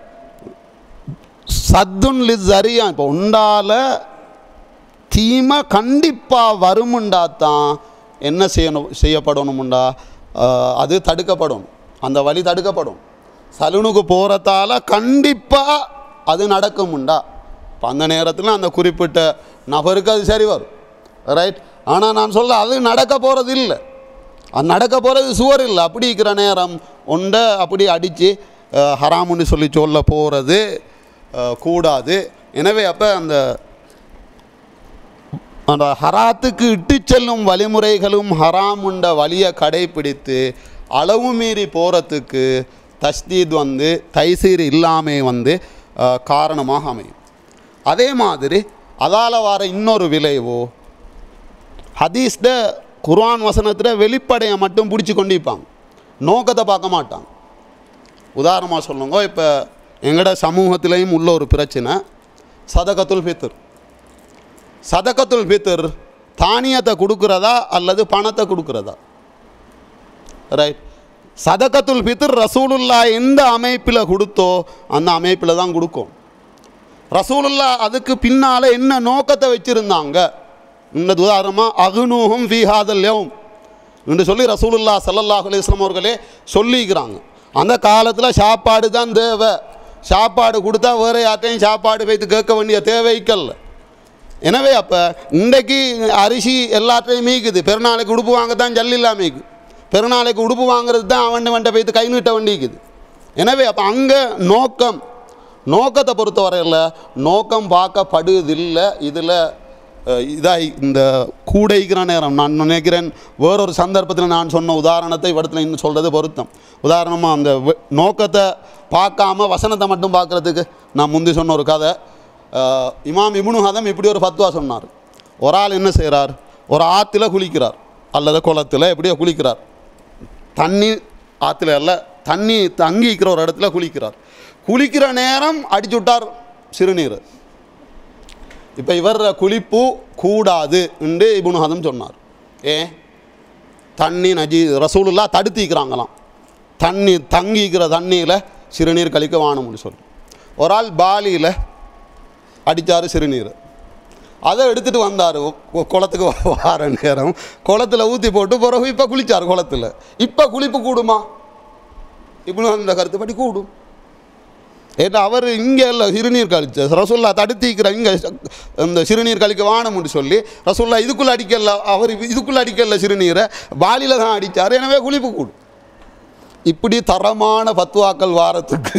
சத்துன்லி சரியா இப்போ உண்டால தீமை கண்டிப்பாக வருமுண்டா தான் என்ன செய்யணும் செய்யப்படணுமுண்டா ஆஹ், அது தடுக்கப்படும் அந்த வழி தடுக்கப்படும் சலூனுக்கு போகிறதால கண்டிப்பாக அது நடக்குமுண்டா இப்போ அந்த நேரத்தில் அந்த குறிப்பிட்ட நபருக்கு அது சரி வரும் ரைட் ஆனால் நான் சொல்ல அது நடக்க போகிறது இல்லை அது நடக்க போகிறது சுவர் இல்லை அப்படி இருக்கிற நேரம் ஒன்றை அப்படி அடித்து ஹராமுன்னு சொல்லி சொல்ல போகிறது கூடாது எனவே அப்போ அந்த அந்த ஹராத்துக்கு இட்டு செல்லும் வழிமுறைகளும் ஹராம் உண்ட வழியை கடைப்பிடித்து அளவு மீறி போகிறதுக்கு தஸ்தீத் வந்து தைசீர் இல்லாமே வந்து அஹ், காரணமாக அமையும் அதே மாதிரி அதால் வர இன்னொரு விளைவோ ஹதீஸ்ட குர்ஆன் வசனத்தில் வெளிப்படையை மட்டும் பிடிச்சி கொண்டிருப்பாங்க நோக்கத்தை பார்க்க மாட்டாங்க உதாரணமாக சொல்லுங்க இப்போ எங்களோட சமூகத்திலையும் உள்ள ஒரு பிரச்சனை சதகத்துல் ஃபித்ர் சதகத்துல் ஃபித்ர் தானியத்தை கொடுக்குறதா அல்லது பணத்தை கொடுக்குறதா ரைட் சதகத்துல் ஃபித்ர் ரசூலுல்லா எந்த அமைப்பில் கொடுத்தோ அந்த அமைப்பில் தான் கொடுக்கும் ரசூலுல்லா அதுக்கு பின்னால் என்ன நோக்கத்தை வச்சுருந்தாங்க இந்த உதாரணமாக அகுனூஹும் ஃபீஹாதல் யௌம் என்று சொல்லி ரசூலுல்லா ஸல்லல்லாஹு அலைஹி வஸல்லம் அவர்களே சொல்லிக்கிறாங்க அந்த காலத்தில் சாப்பாடு தான் தேவை சாப்பாடு கொடுத்தா வேறு யார்ட்டையும் சாப்பாடு வைத்து கேட்க வேண்டிய தேவைக்கல்ல எனவே அப்போ இன்றைக்கு அரிசி எல்லாத்தையும் மீக்குது பெருநாளைக்கு உடுப்பு வாங்க தான் ஜல்லில்லாம மீக்குது பெருநாளைக்கு உடுப்பு வாங்குறது தான் அவன் வண்ட போய்த்து கை நீட்ட வேண்டிக்குது எனவே அப்போ அங்கே நோக்கம் நோக்கத்தை பொறுத்தவரையில் நோக்கம் பார்க்கப்படுவதில்லை இதில் இதாய் இந்த கூடைக்கிற நேரம் நான் நினைக்கிறேன் வேறொரு சந்தர்ப்பத்தில் நான் சொன்ன உதாரணத்தை இடத்துல இன்னும் சொல்கிறது பொருத்தம் உதாரணமாக அந்த வெ- நோக்கத்தை பார்க்காம வசனத்தை மட்டும் பார்க்குறதுக்கு நான் முந்தி சொன்ன ஒரு கதை அஹ், இமாம் இப்னு ஹதம் இப்படி ஒரு ஃபத்வா சொன்னார் ஒரு ஆள் என்ன செய்கிறார் ஒரு ஆற்றுல குளிக்கிறார் அல்லது குளத்தில் எப்படியோ குளிக்கிறார் தண்ணி ஆற்றுல அல்ல தண்ணி தங்கி இருக்கிற ஒரு இடத்துல குளிக்கிறார் குளிக்கிற நேரம் அடிச்சு விட்டார் சிறுநீர் இப்போ இவர் குளிப்பு கூடாது என்று இப்னு ஹதம் சொன்னார் ஏ தண்ணி நஜி ரசூலுல்லா தடுத்திக்கிறாங்களாம் தண்ணி தங்கிக்கிற தண்ணியில் சிறுநீர் கழிக்க வாணும்னு சொல்லி ஒரு ஆள் பாலியில் அடித்தார் சிறுநீர் அதை எடுத்துகிட்டு வந்தார் குளத்துக்கு வார நேரம் குளத்துல ஊற்றி போட்டு பிறகு இப்போ குளிச்சார் குளத்துல இப்போ குளிப்பு கூடுமா இப்படி அந்த கருத்துப்படி கூடும் ஏன்னா அவர் இங்கே இல்லை சிறுநீர் கழிச்ச ரசுல்லா தடுத்திக்கிற இங்கே இந்த சிறுநீர் கழிக்க வாணும்னு சொல்லி ரசுல்லா இதுக்குள்ளே அடிக்கல அவர் இதுக்குள்ளே அடிக்கல சிறுநீரை வாலியில் தான் அடித்தார் எனவே குளிப்பு கூடும் இப்படி தரமான பத்துவாக்கள் வாரத்துக்கு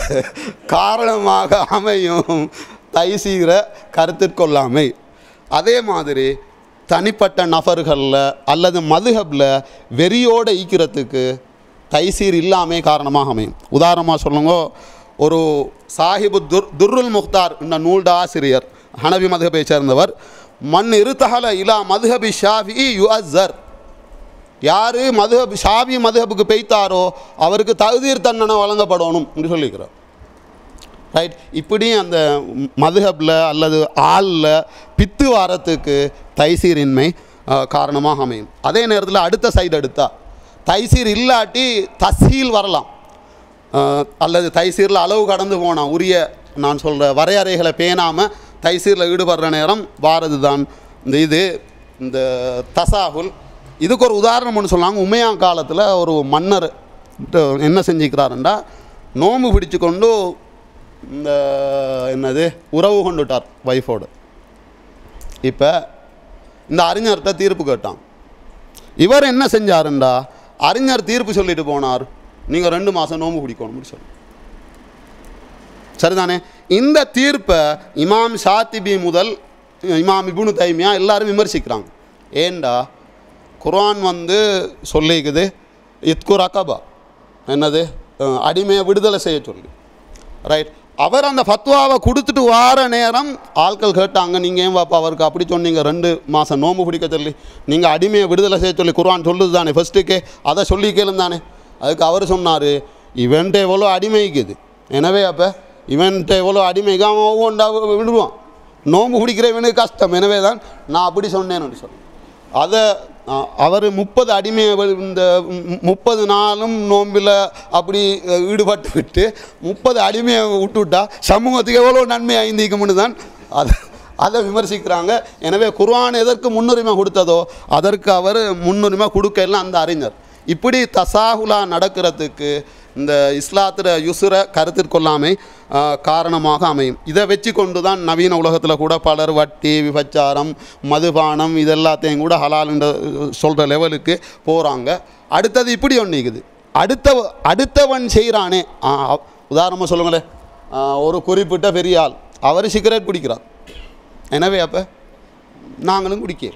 காரணமாக அமையும் தைசீர கருத்திற்கொள்ளாமை அதே மாதிரி தனிப்பட்ட நபர்களில் அல்லது மதுஹபில் வெறியோடு ஈக்கிறதுக்கு தைசீர் இல்லாமே காரணமாக அமையும் உதாரணமாக சொல்லுங்க ஒரு சாஹிபு துர் துர்ருல் முக்தார் என்ற நூல்ட ஆசிரியர் ஹனபி மதுஹபை சேர்ந்தவர் மண் இருத்தகல இலா மதுஹபி ஷாஃபி யுஅஸ்ஸர் யார் மதுஹப் ஷாபி மதுஹபுக்கு பெய்த்தாரோ அவருக்கு தகுதீர் தண்டனை வழங்கப்படணும் என்று சொல்லிக்கிறார் ரைட் இப்படியும் அந்த மதுஹபில் அல்லது ஆளில் பித்து வாரத்துக்கு தைசீரின்மை அஹ், காரணமாக அமையும் அதே நேரத்தில் அடுத்த சைடு எடுத்தா தைசீர் இல்லாட்டி தஸ்ஹீல் வரலாம் அஹ், அல்லது தைசீரில் அளவு கடந்து போனால் உரிய நான் சொல்கிற வரையறைகளை பேணாமல் தைசீரில் ஈடுபடுற நேரம் வாரது தான் இந்த இது இந்த தசாகுல் இதுக்கு ஒரு உதாரணம் ஒன்று சொன்னாங்க உமையா காலத்தில் ஒரு மன்னர் என்ன செஞ்சுக்கிறாருண்டா நோம்பு பிடிச்சு கொண்டு இந்த என்னது உறவு கொண்டுட்டார் ஒய்ஃபோடு இப்போ இந்த அறிஞர்கிட்ட தீர்ப்பு கேட்டான் இவர் என்ன செஞ்சாருண்டா அறிஞர் தீர்ப்பு சொல்லிட்டு போனார் நீங்கள் ரெண்டு மாதம் நோம்பு பிடிக்கணும்னு சொல்லி சரிதானே இந்த தீர்ப்பை இமாம் ஷாத்திபி முதல் இமாம் இபுனு தைமியா எல்லாரும் விமர்சிக்கிறாங்க ஏண்டா குர்ஆன் வந்து சொல்லிக்குது இத்கு ரகபா என்னது அஹ், அடிமையை விடுதலை செய்ய சொல்லி ரைட் அவர் அந்த ஃபத்வாவை கொடுத்துட்டு வார நேரம் ஆட்கள் கேட்டாங்க நீங்கள் ஏன் பாப்பா அவருக்கு அப்படி சொன்னீங்க ரெண்டு மாதம் நோம்பு பிடிக்க சொல்லி நீங்கள் அடிமையை விடுதலை செய்ய சொல்லி குர்ஆன் சொல்லுது தானே ஃபஸ்ட்டுக்கே அதை சொல்லி கேளும் தானே அதுக்கு அவர் சொன்னார் இவன்ட்டு எவ்வளோ அடிமைக்குது எனவே அப்போ இவன்ட்டு எவ்வளோ அடிமைக்கு அவன் ஒவ்வொன்றா விடுவான் நோம்பு பிடிக்கிற இவனுக்கு கஷ்டம் எனவே தான் நான் அப்படி சொன்னேன்னு சொல்லி அதை அவர் முப்பது அடிமையை வ- இந்த மு- முப்பது நாளும் நோம்பில் அப்படி அஹ், ஈடுபட்டு விட்டு முப்பது அடிமையை விட்டுவிட்டா சமூகத்துக்கு எவ்வளோ நன்மை ஐந்திக்கும்னு தான் அதை அதை விமர்சிக்கிறாங்க எனவே குர்ஆன் எதற்கு முன்னுரிமை கொடுத்ததோ அதற்கு அவர் முன்னுரிமை கொடுக்கல அந்த அறிஞர் இப்படி தசாகுலா நடக்கிறதுக்கு இந்த இஸ்லாத்திர யுசுர கருத்திற்கொள்ளாமை ஆஹ், காரணமாக அமையும் இதை வச்சு கொண்டு தான் நவீன உலகத்தில் கூட பலர் வட்டி விபச்சாரம் மதுபானம் இதெல்லாத்தையும் கூட ஹலால்ன்ற சொல்கிற லெவலுக்கு போகிறாங்க அடுத்தது இப்படி ஒன்று இருக்குது அடுத்த அடுத்தவன் செய்கிறானே உதாரணமாக சொல்லுங்களேன் ஆஹ், ஒரு குறிப்பிட்ட பெரிய ஆள் அவர் சிகரெட் குடிக்கிறார் எனவே அப்போ நாங்களும் குடிக்கிறோம்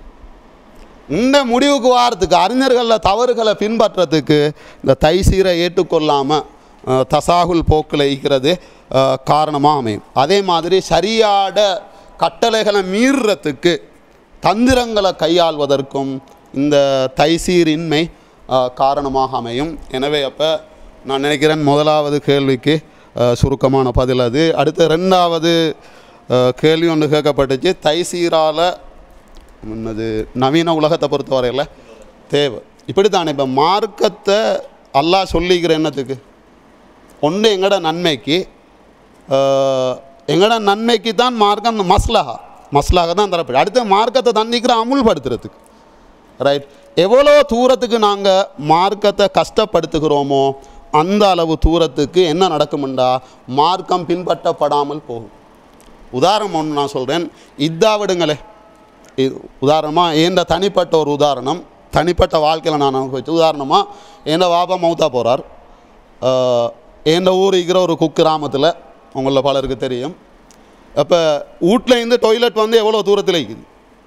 இந்த முடிவுக்கு வாரத்துக்கு அறிஞர்களில் தவறுகளை பின்பற்றத்துக்கு இந்த தைசீரை ஏற்றுக்கொள்ளாமல் தசாகுல் போக்கில் ஈக்கிறது காரணமாக அமையும் அதே மாதிரி சரியாட கட்டளைகளை மீறுறதுக்கு தந்திரங்களை கையாள்வதற்கும் இந்த தைசீரின்மை அஹ், காரணமாக அமையும் எனவே அப்போ நான் நினைக்கிறேன் முதலாவது கேள்விக்கு அஹ், சுருக்கமான பதில் அது அடுத்து ரெண்டாவது அஹ், கேள்வி ஒன்று கேட்கப்பட்டுச்சு தைசீரால் முன்னது நவீன உலகத்தை பொறுத்தவரையில் தேவை இப்படி தானே இப்போ மார்க்கத்தை அல்லாஹ் சொல்லிக்கிற எண்ணத்துக்கு ஒன்று எங்கட நன்மைக்கு ஆஹ், எங்கட நன்மைக்கு தான் மார்க்கம் மஸ்லஹா மஸ்லாக தான் தரப்படும் அடுத்து மார்க்கத்தை தன்னிக்கிற அமுல்படுத்துறதுக்கு ரைட் எவ்வளோ தூரத்துக்கு நாங்கள் மார்க்கத்தை கஷ்டப்படுத்துகிறோமோ அந்த அளவு தூரத்துக்கு என்ன நடக்கும்ண்டா மார்க்கம் பின்பற்றப்படாமல் போகும் உதாரணம் ஒன்று நான் சொல்கிறேன் இதா விடுங்களே இது உதாரணமாக ஏண்ட தனிப்பட்ட ஒரு உதாரணம் தனிப்பட்ட வாழ்க்கையில் நான் அனுபவிச்சு உதாரணமாக என் வாப்பா மௌத்தா போகிறார் என் ஊர் இருக்கிற ஒரு குக் கிராமத்தில் உங்களில் பலருக்கு தெரியும் அப்போ வீட்டிலேருந்து டொய்லெட் வந்து எவ்வளோ தூரத்தில் இருக்குது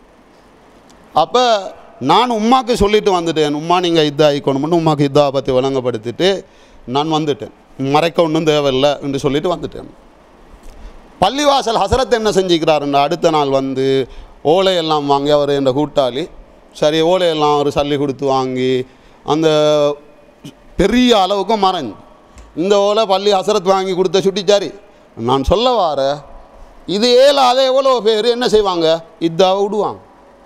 அப்போ நான் உம்மாக்கு சொல்லிட்டு வந்துட்டேன் உம்மா நீங்கள் இதா ஆயிக்கணும்னு உம்மாக்கு இதா பற்றி விளங்கப்படுத்திட்டு நான் வந்துட்டேன் மறைக்க ஒன்றும் தேவையில்லை என்று சொல்லிட்டு வந்துட்டேன் பள்ளிவாசல் ஹசரத் என்ன செஞ்சுக்கிறாருன்னா அடுத்த நாள் வந்து ஓலையெல்லாம் வாங்கி அவர் என்ற கூட்டாளி சரி ஓலையெல்லாம் அவர் சல்லி கொடுத்து வாங்கி அந்த பெரிய அளவுக்கு மறைஞ்சு இந்த ஓலை பள்ளி ஹசரத் வாங்கி கொடுத்த சுட்டிச்சாரி நான் சொல்ல வார இது ஏழாத எவ்வளோ பேர் என்ன செய்வாங்க இதாவை விடுவாங்க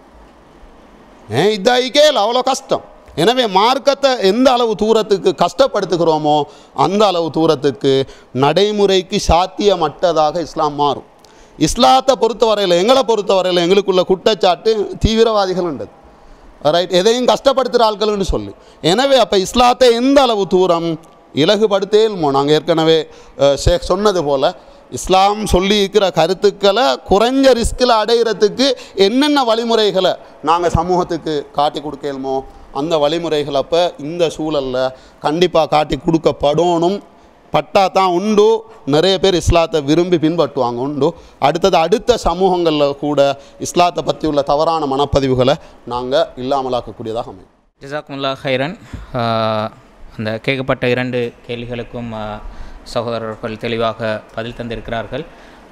ஏன் இதாயிக்கே இல்லை அவ்வளோ கஷ்டம் எனவே மார்க்கத்தை எந்த அளவு தூரத்துக்கு கஷ்டப்படுத்துகிறோமோ அந்த அளவு தூரத்துக்கு நடைமுறைக்கு சாத்தியமற்றதாக இஸ்லாம் மாறும் இஸ்லாத்தை பொறுத்தவரையில் எங்களை பொறுத்தவரையில் எங்களுக்குள்ள குற்றச்சாட்டு தீவிரவாதிகள் உண்டது ரைட் எதையும் கஷ்டப்படுத்துகிற ஆட்கள்னு சொல்லி எனவே அப்போ இஸ்லாத்தை எந்த அளவு தூரம் இலகுபடுத்தேல்மோ நாங்கள் ஏற்கனவே அஹ், ஷேக் சொன்னது போல் இஸ்லாம் சொல்லி இருக்கிற கருத்துக்களை குறைஞ்ச ரிஸ்கில் அடையிறதுக்கு என்னென்ன வழிமுறைகளை நாங்கள் சமூகத்துக்கு காட்டி கொடுக்கலுமோ அந்த வழிமுறைகள் அப்போ இந்த சூழலில் கண்டிப்பாக காட்டி கொடுக்கப்படணும் பட்டா தான் உண்டு நிறைய பேர் இஸ்லாத்தை விரும்பி பின்பற்றுவாங்க உண்டு அடுத்தது அடுத்த சமூகங்களில் கூட இஸ்லாத்தை பற்றி உள்ள தவறான மனப்பதிவுகளை நாங்கள் இல்லாமலாக்கக்கூடியதாக அமையும் ஜசாக்குமுல்லா ஹைரன் ஆஹ், அந்த கேட்கப்பட்ட இரண்டு கேள்விகளுக்கும் ஆஹ், சகோதரர்கள் தெளிவாக பதில் தந்திருக்கிறார்கள்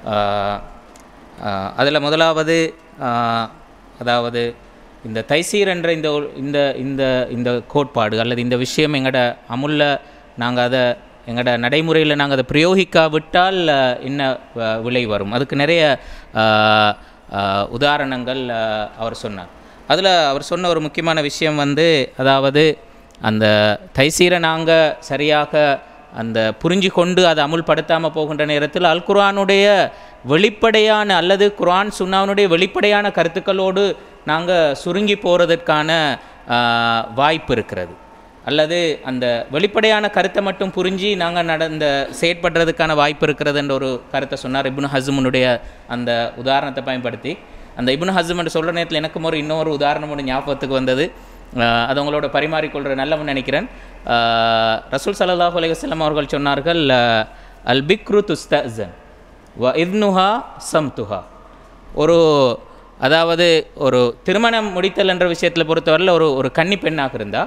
அதில் முதலாவது ஆஹ், அதாவது இந்த தைசீர் என்ற இந்த ஒரு- இந்த இந்த இந்த கோட்பாடு அல்லது இந்த விஷயம் எங்களோட அமுல்ல நாங்கள் அதை எங்களோட நடைமுறையில் நாங்கள் அதை பிரயோகிக்காவிட்டால் ஆஹ், என்ன ஆஹ், விளை வரும் அதுக்கு நிறைய ஆஹ், ஆஹ், உதாரணங்கள் ஆஹ், அவர் சொன்னார் அதில் அவர் சொன்ன ஒரு முக்கியமான விஷயம் வந்து அதாவது அந்த தைசீரை நாங்கள் சரியாக அந்த புரிஞ்சு கொண்டு அதை அமுல்படுத்தாமல் போகின்ற நேரத்தில் அல் குர்ஆனுடைய வெளிப்படையான அல்லது குர்ஆன் சுன்னானுடைய வெளிப்படையான கருத்துக்களோடு நாங்கள் சுருங்கி போகிறதுக்கான வாய்ப்பு இருக்கிறது அல்லது அந்த வெளிப்படையான கருத்தை மட்டும் புரிஞ்சு நாங்கள் நடந்த செயற்படுறதுக்கான வாய்ப்பு இருக்கிறதுன்ற ஒரு கருத்தை சொன்னார் இப்னு ஹஸ்முனுடைய அந்த உதாரணத்தை பயன்படுத்தி அந்த இப்னு ஹஸ்ம் என்று சொல்கிற நேரத்தில் எனக்கும் ஒரு இன்னொரு உதாரணம் ஒன்று ஞாபகத்துக்கு வந்தது ஆஹ் அது உங்களோட பரிமாறிக்கொள்கிற நல்லவன் நினைக்கிறேன் ஆஹ் ரசூல் ஸல்லல்லாஹு அலைஹி வஸல்லம் அவர்கள் சொன்னார்கள் ஆஹ் அல் பிக்ரு துஸ்தன் வ இத்னுஹா சம்துஹா ஒரு அதாவது ஒரு திருமணம் முடித்தல் என்ற விஷயத்தில் பொறுத்தவரையில் ஒரு ஒரு கன்னி பெண்ணாக இருந்தால்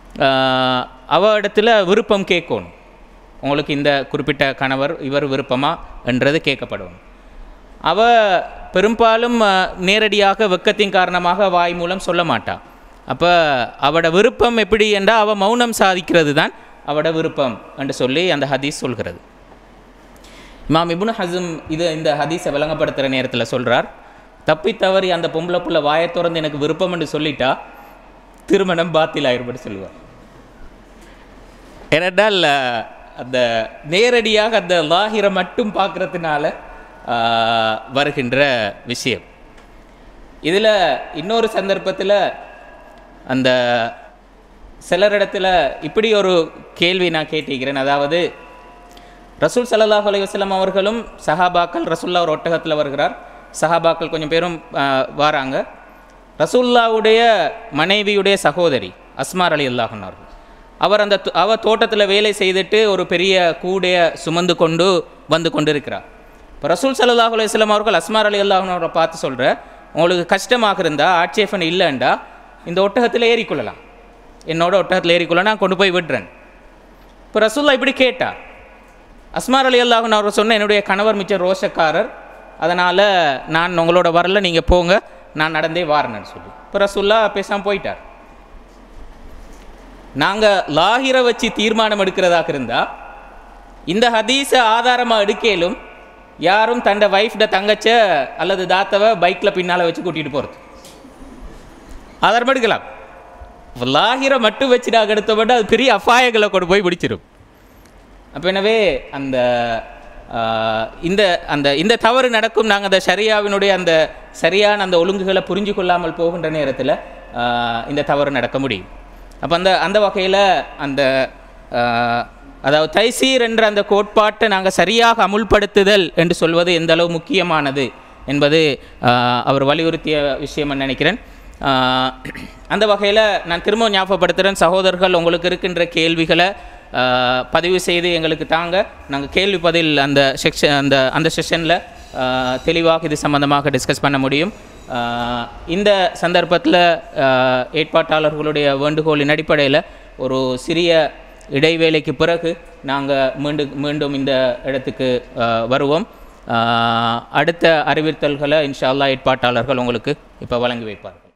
அவ இடத்துல விருப்பம் கேட்கணும் உங்களுக்கு இந்த குறிப்பிட்ட கணவர் இவர் விருப்பமா என்றது கேட்கப்படும் அவ பெரும்பாலும் அஹ், நேரடியாக வெக்கத்தின் காரணமாக வாய் மூலம் சொல்ல மாட்டா அப்போ அவட விருப்பம் எப்படி என்றால் அவள் மௌனம் சாதிக்கிறது தான் அவட விருப்பம் என்று சொல்லி அந்த ஹதீஸ் சொல்கிறது இமாம் இப்னு ஹஸம் இது இந்த ஹதீஸை விளங்கப்படுத்துகிற நேரத்தில் சொல்கிறார் தப்பி தவறி அந்த பொம்பளை புள்ள வாயை திறந்து எனக்கு விருப்பம் என்று சொல்லிட்டா திருமணம் பாத்தில் ஆயிடுபடி சொல்லுவார் ஏனென்றால் அஹ், அந்த நேரடியாக அந்த லாகிரை மட்டும் பார்க்கறதுனால ஆஹ், வருகின்ற விஷயம் இதில் இன்னொரு சந்தர்ப்பத்தில் அந்த சிலரிடத்துல இப்படி ஒரு கேள்வி நான் கேட்டிருக்கிறேன் அதாவது ரசூல் ஸல்லல்லாஹு அலைஹி வஸல்லம் அவர்களும் சஹாபாக்கள் ரசூல்லா ஒரு ஒட்டகத்தில் வருகிறார் சஹாபாக்கள் கொஞ்சம் பேரும் ஆஹ், வாராங்க ரசூல்லாவுடைய மனைவியுடைய சகோதரி அஸ்மார் அலி அல்லாஹன் அவர்கள் அவர் அந்த து- அவ தோட்டத்தில் வேலை செய்துட்டு ஒரு பெரிய கூடைய சுமந்து கொண்டு வந்து கொண்டிருக்கிறார் இப்போ ரசூல் ஸல்லல்லாஹு அலைஹி வஸல்லம் அவர்கள் அஸ்மார் அலி அல்லாஹன் அவரை பார்த்து சொல்கிற உங்களுக்கு கஷ்டமாக இருந்தால் ஆட்சேபன் இல்லைண்டா இந்த ஒட்டகத்தில் ஏறிக்கொள்ளலாம் என்னோட ஒட்டகத்தில் ஏறிக்கொள்ள நான் கொண்டு போய் விடுறேன் இப்போ ரசூல்லா இப்படி கேட்டா அஸ்மார் அலி அல்லாஹன் அவர் சொன்ன என்னுடைய கணவர் மிச்ச ரோஷக்காரர் அதனால் நான் உங்களோட வரல நீங்கள் போங்க நான் நடந்தே வாரேன்னு சொல்லி இப்போ ரசூல்லா பேசாமல் போயிட்டார் நாங்கள் லாகிரை வச்சு தீர்மானம் எடுக்கிறதாக இருந்தால் இந்த ஹதீஸை ஆதாரமாக எடுக்கலும் யாரும் தண்ட வைஃப்ட தங்கச்ச அல்லது தாத்தவை பைக்கில் பின்னால் வச்சு கூட்டிகிட்டு போகிறது ஆதாரமாக எடுக்கலாம் லாகிரை மட்டும் வச்சு நாங்கள் எடுத்தோம்னா அது பெரிய அபாயங்களை கொண்டு போய் பிடிச்சிடும் அப்போ எனவே அந்த ஆஹ், இந்த அந்த இந்த தவறு நடக்கும் நாங்கள் அந்த ஷரியாவினுடைய அந்த சரியான அந்த ஒழுங்குகளை புரிஞ்சு கொள்ளாமல் போகின்ற நேரத்தில் ஆஹ், இந்த தவறு நடக்க முடியும் அப்போ அந்த அந்த வகையில் அந்த ஆஹ், அதாவது தைசீர் என்ற அந்த கோட்பாட்டை நாங்கள் சரியாக அமுல்படுத்துதல் என்று சொல்வது எந்த அளவு முக்கியமானது என்பது ஆஹ், அவர் வலியுறுத்திய விஷயம் நினைக்கிறேன் ஆஹ், அந்த வகையில் நான் திரும்ப ஞாபகப்படுத்துகிறேன் சகோதரர்கள் உங்களுக்கு இருக்கின்ற கேள்விகளை ஆஹ், பதிவு செய்து எங்களுக்கு தாங்க நாங்கள் கேள்வி பதில் அந்த செக்ஷன் அந்த அந்த செஷனில் தெளிவாக இது சம்பந்தமாக டிஸ்கஸ் பண்ண முடியும் ஆஹ், இந்த சந்தர்ப்பத்தில் ஏற்பாட்டாளர்களுடைய வேண்டுகோளின் அடிப்படையில் ஒரு சிறிய இடைவேளைக்கு பிறகு நாங்கள் மீண்டும் மீண்டும் இந்த இடத்துக்கு ஆஹ், வருவோம் ஆஹ், அடுத்த அறிவித்தல்களை இன்ஷா அல்லாஹ் ஏற்பாட்டாளர்கள் உங்களுக்கு இப்போ வழங்கி வைப்பார்கள்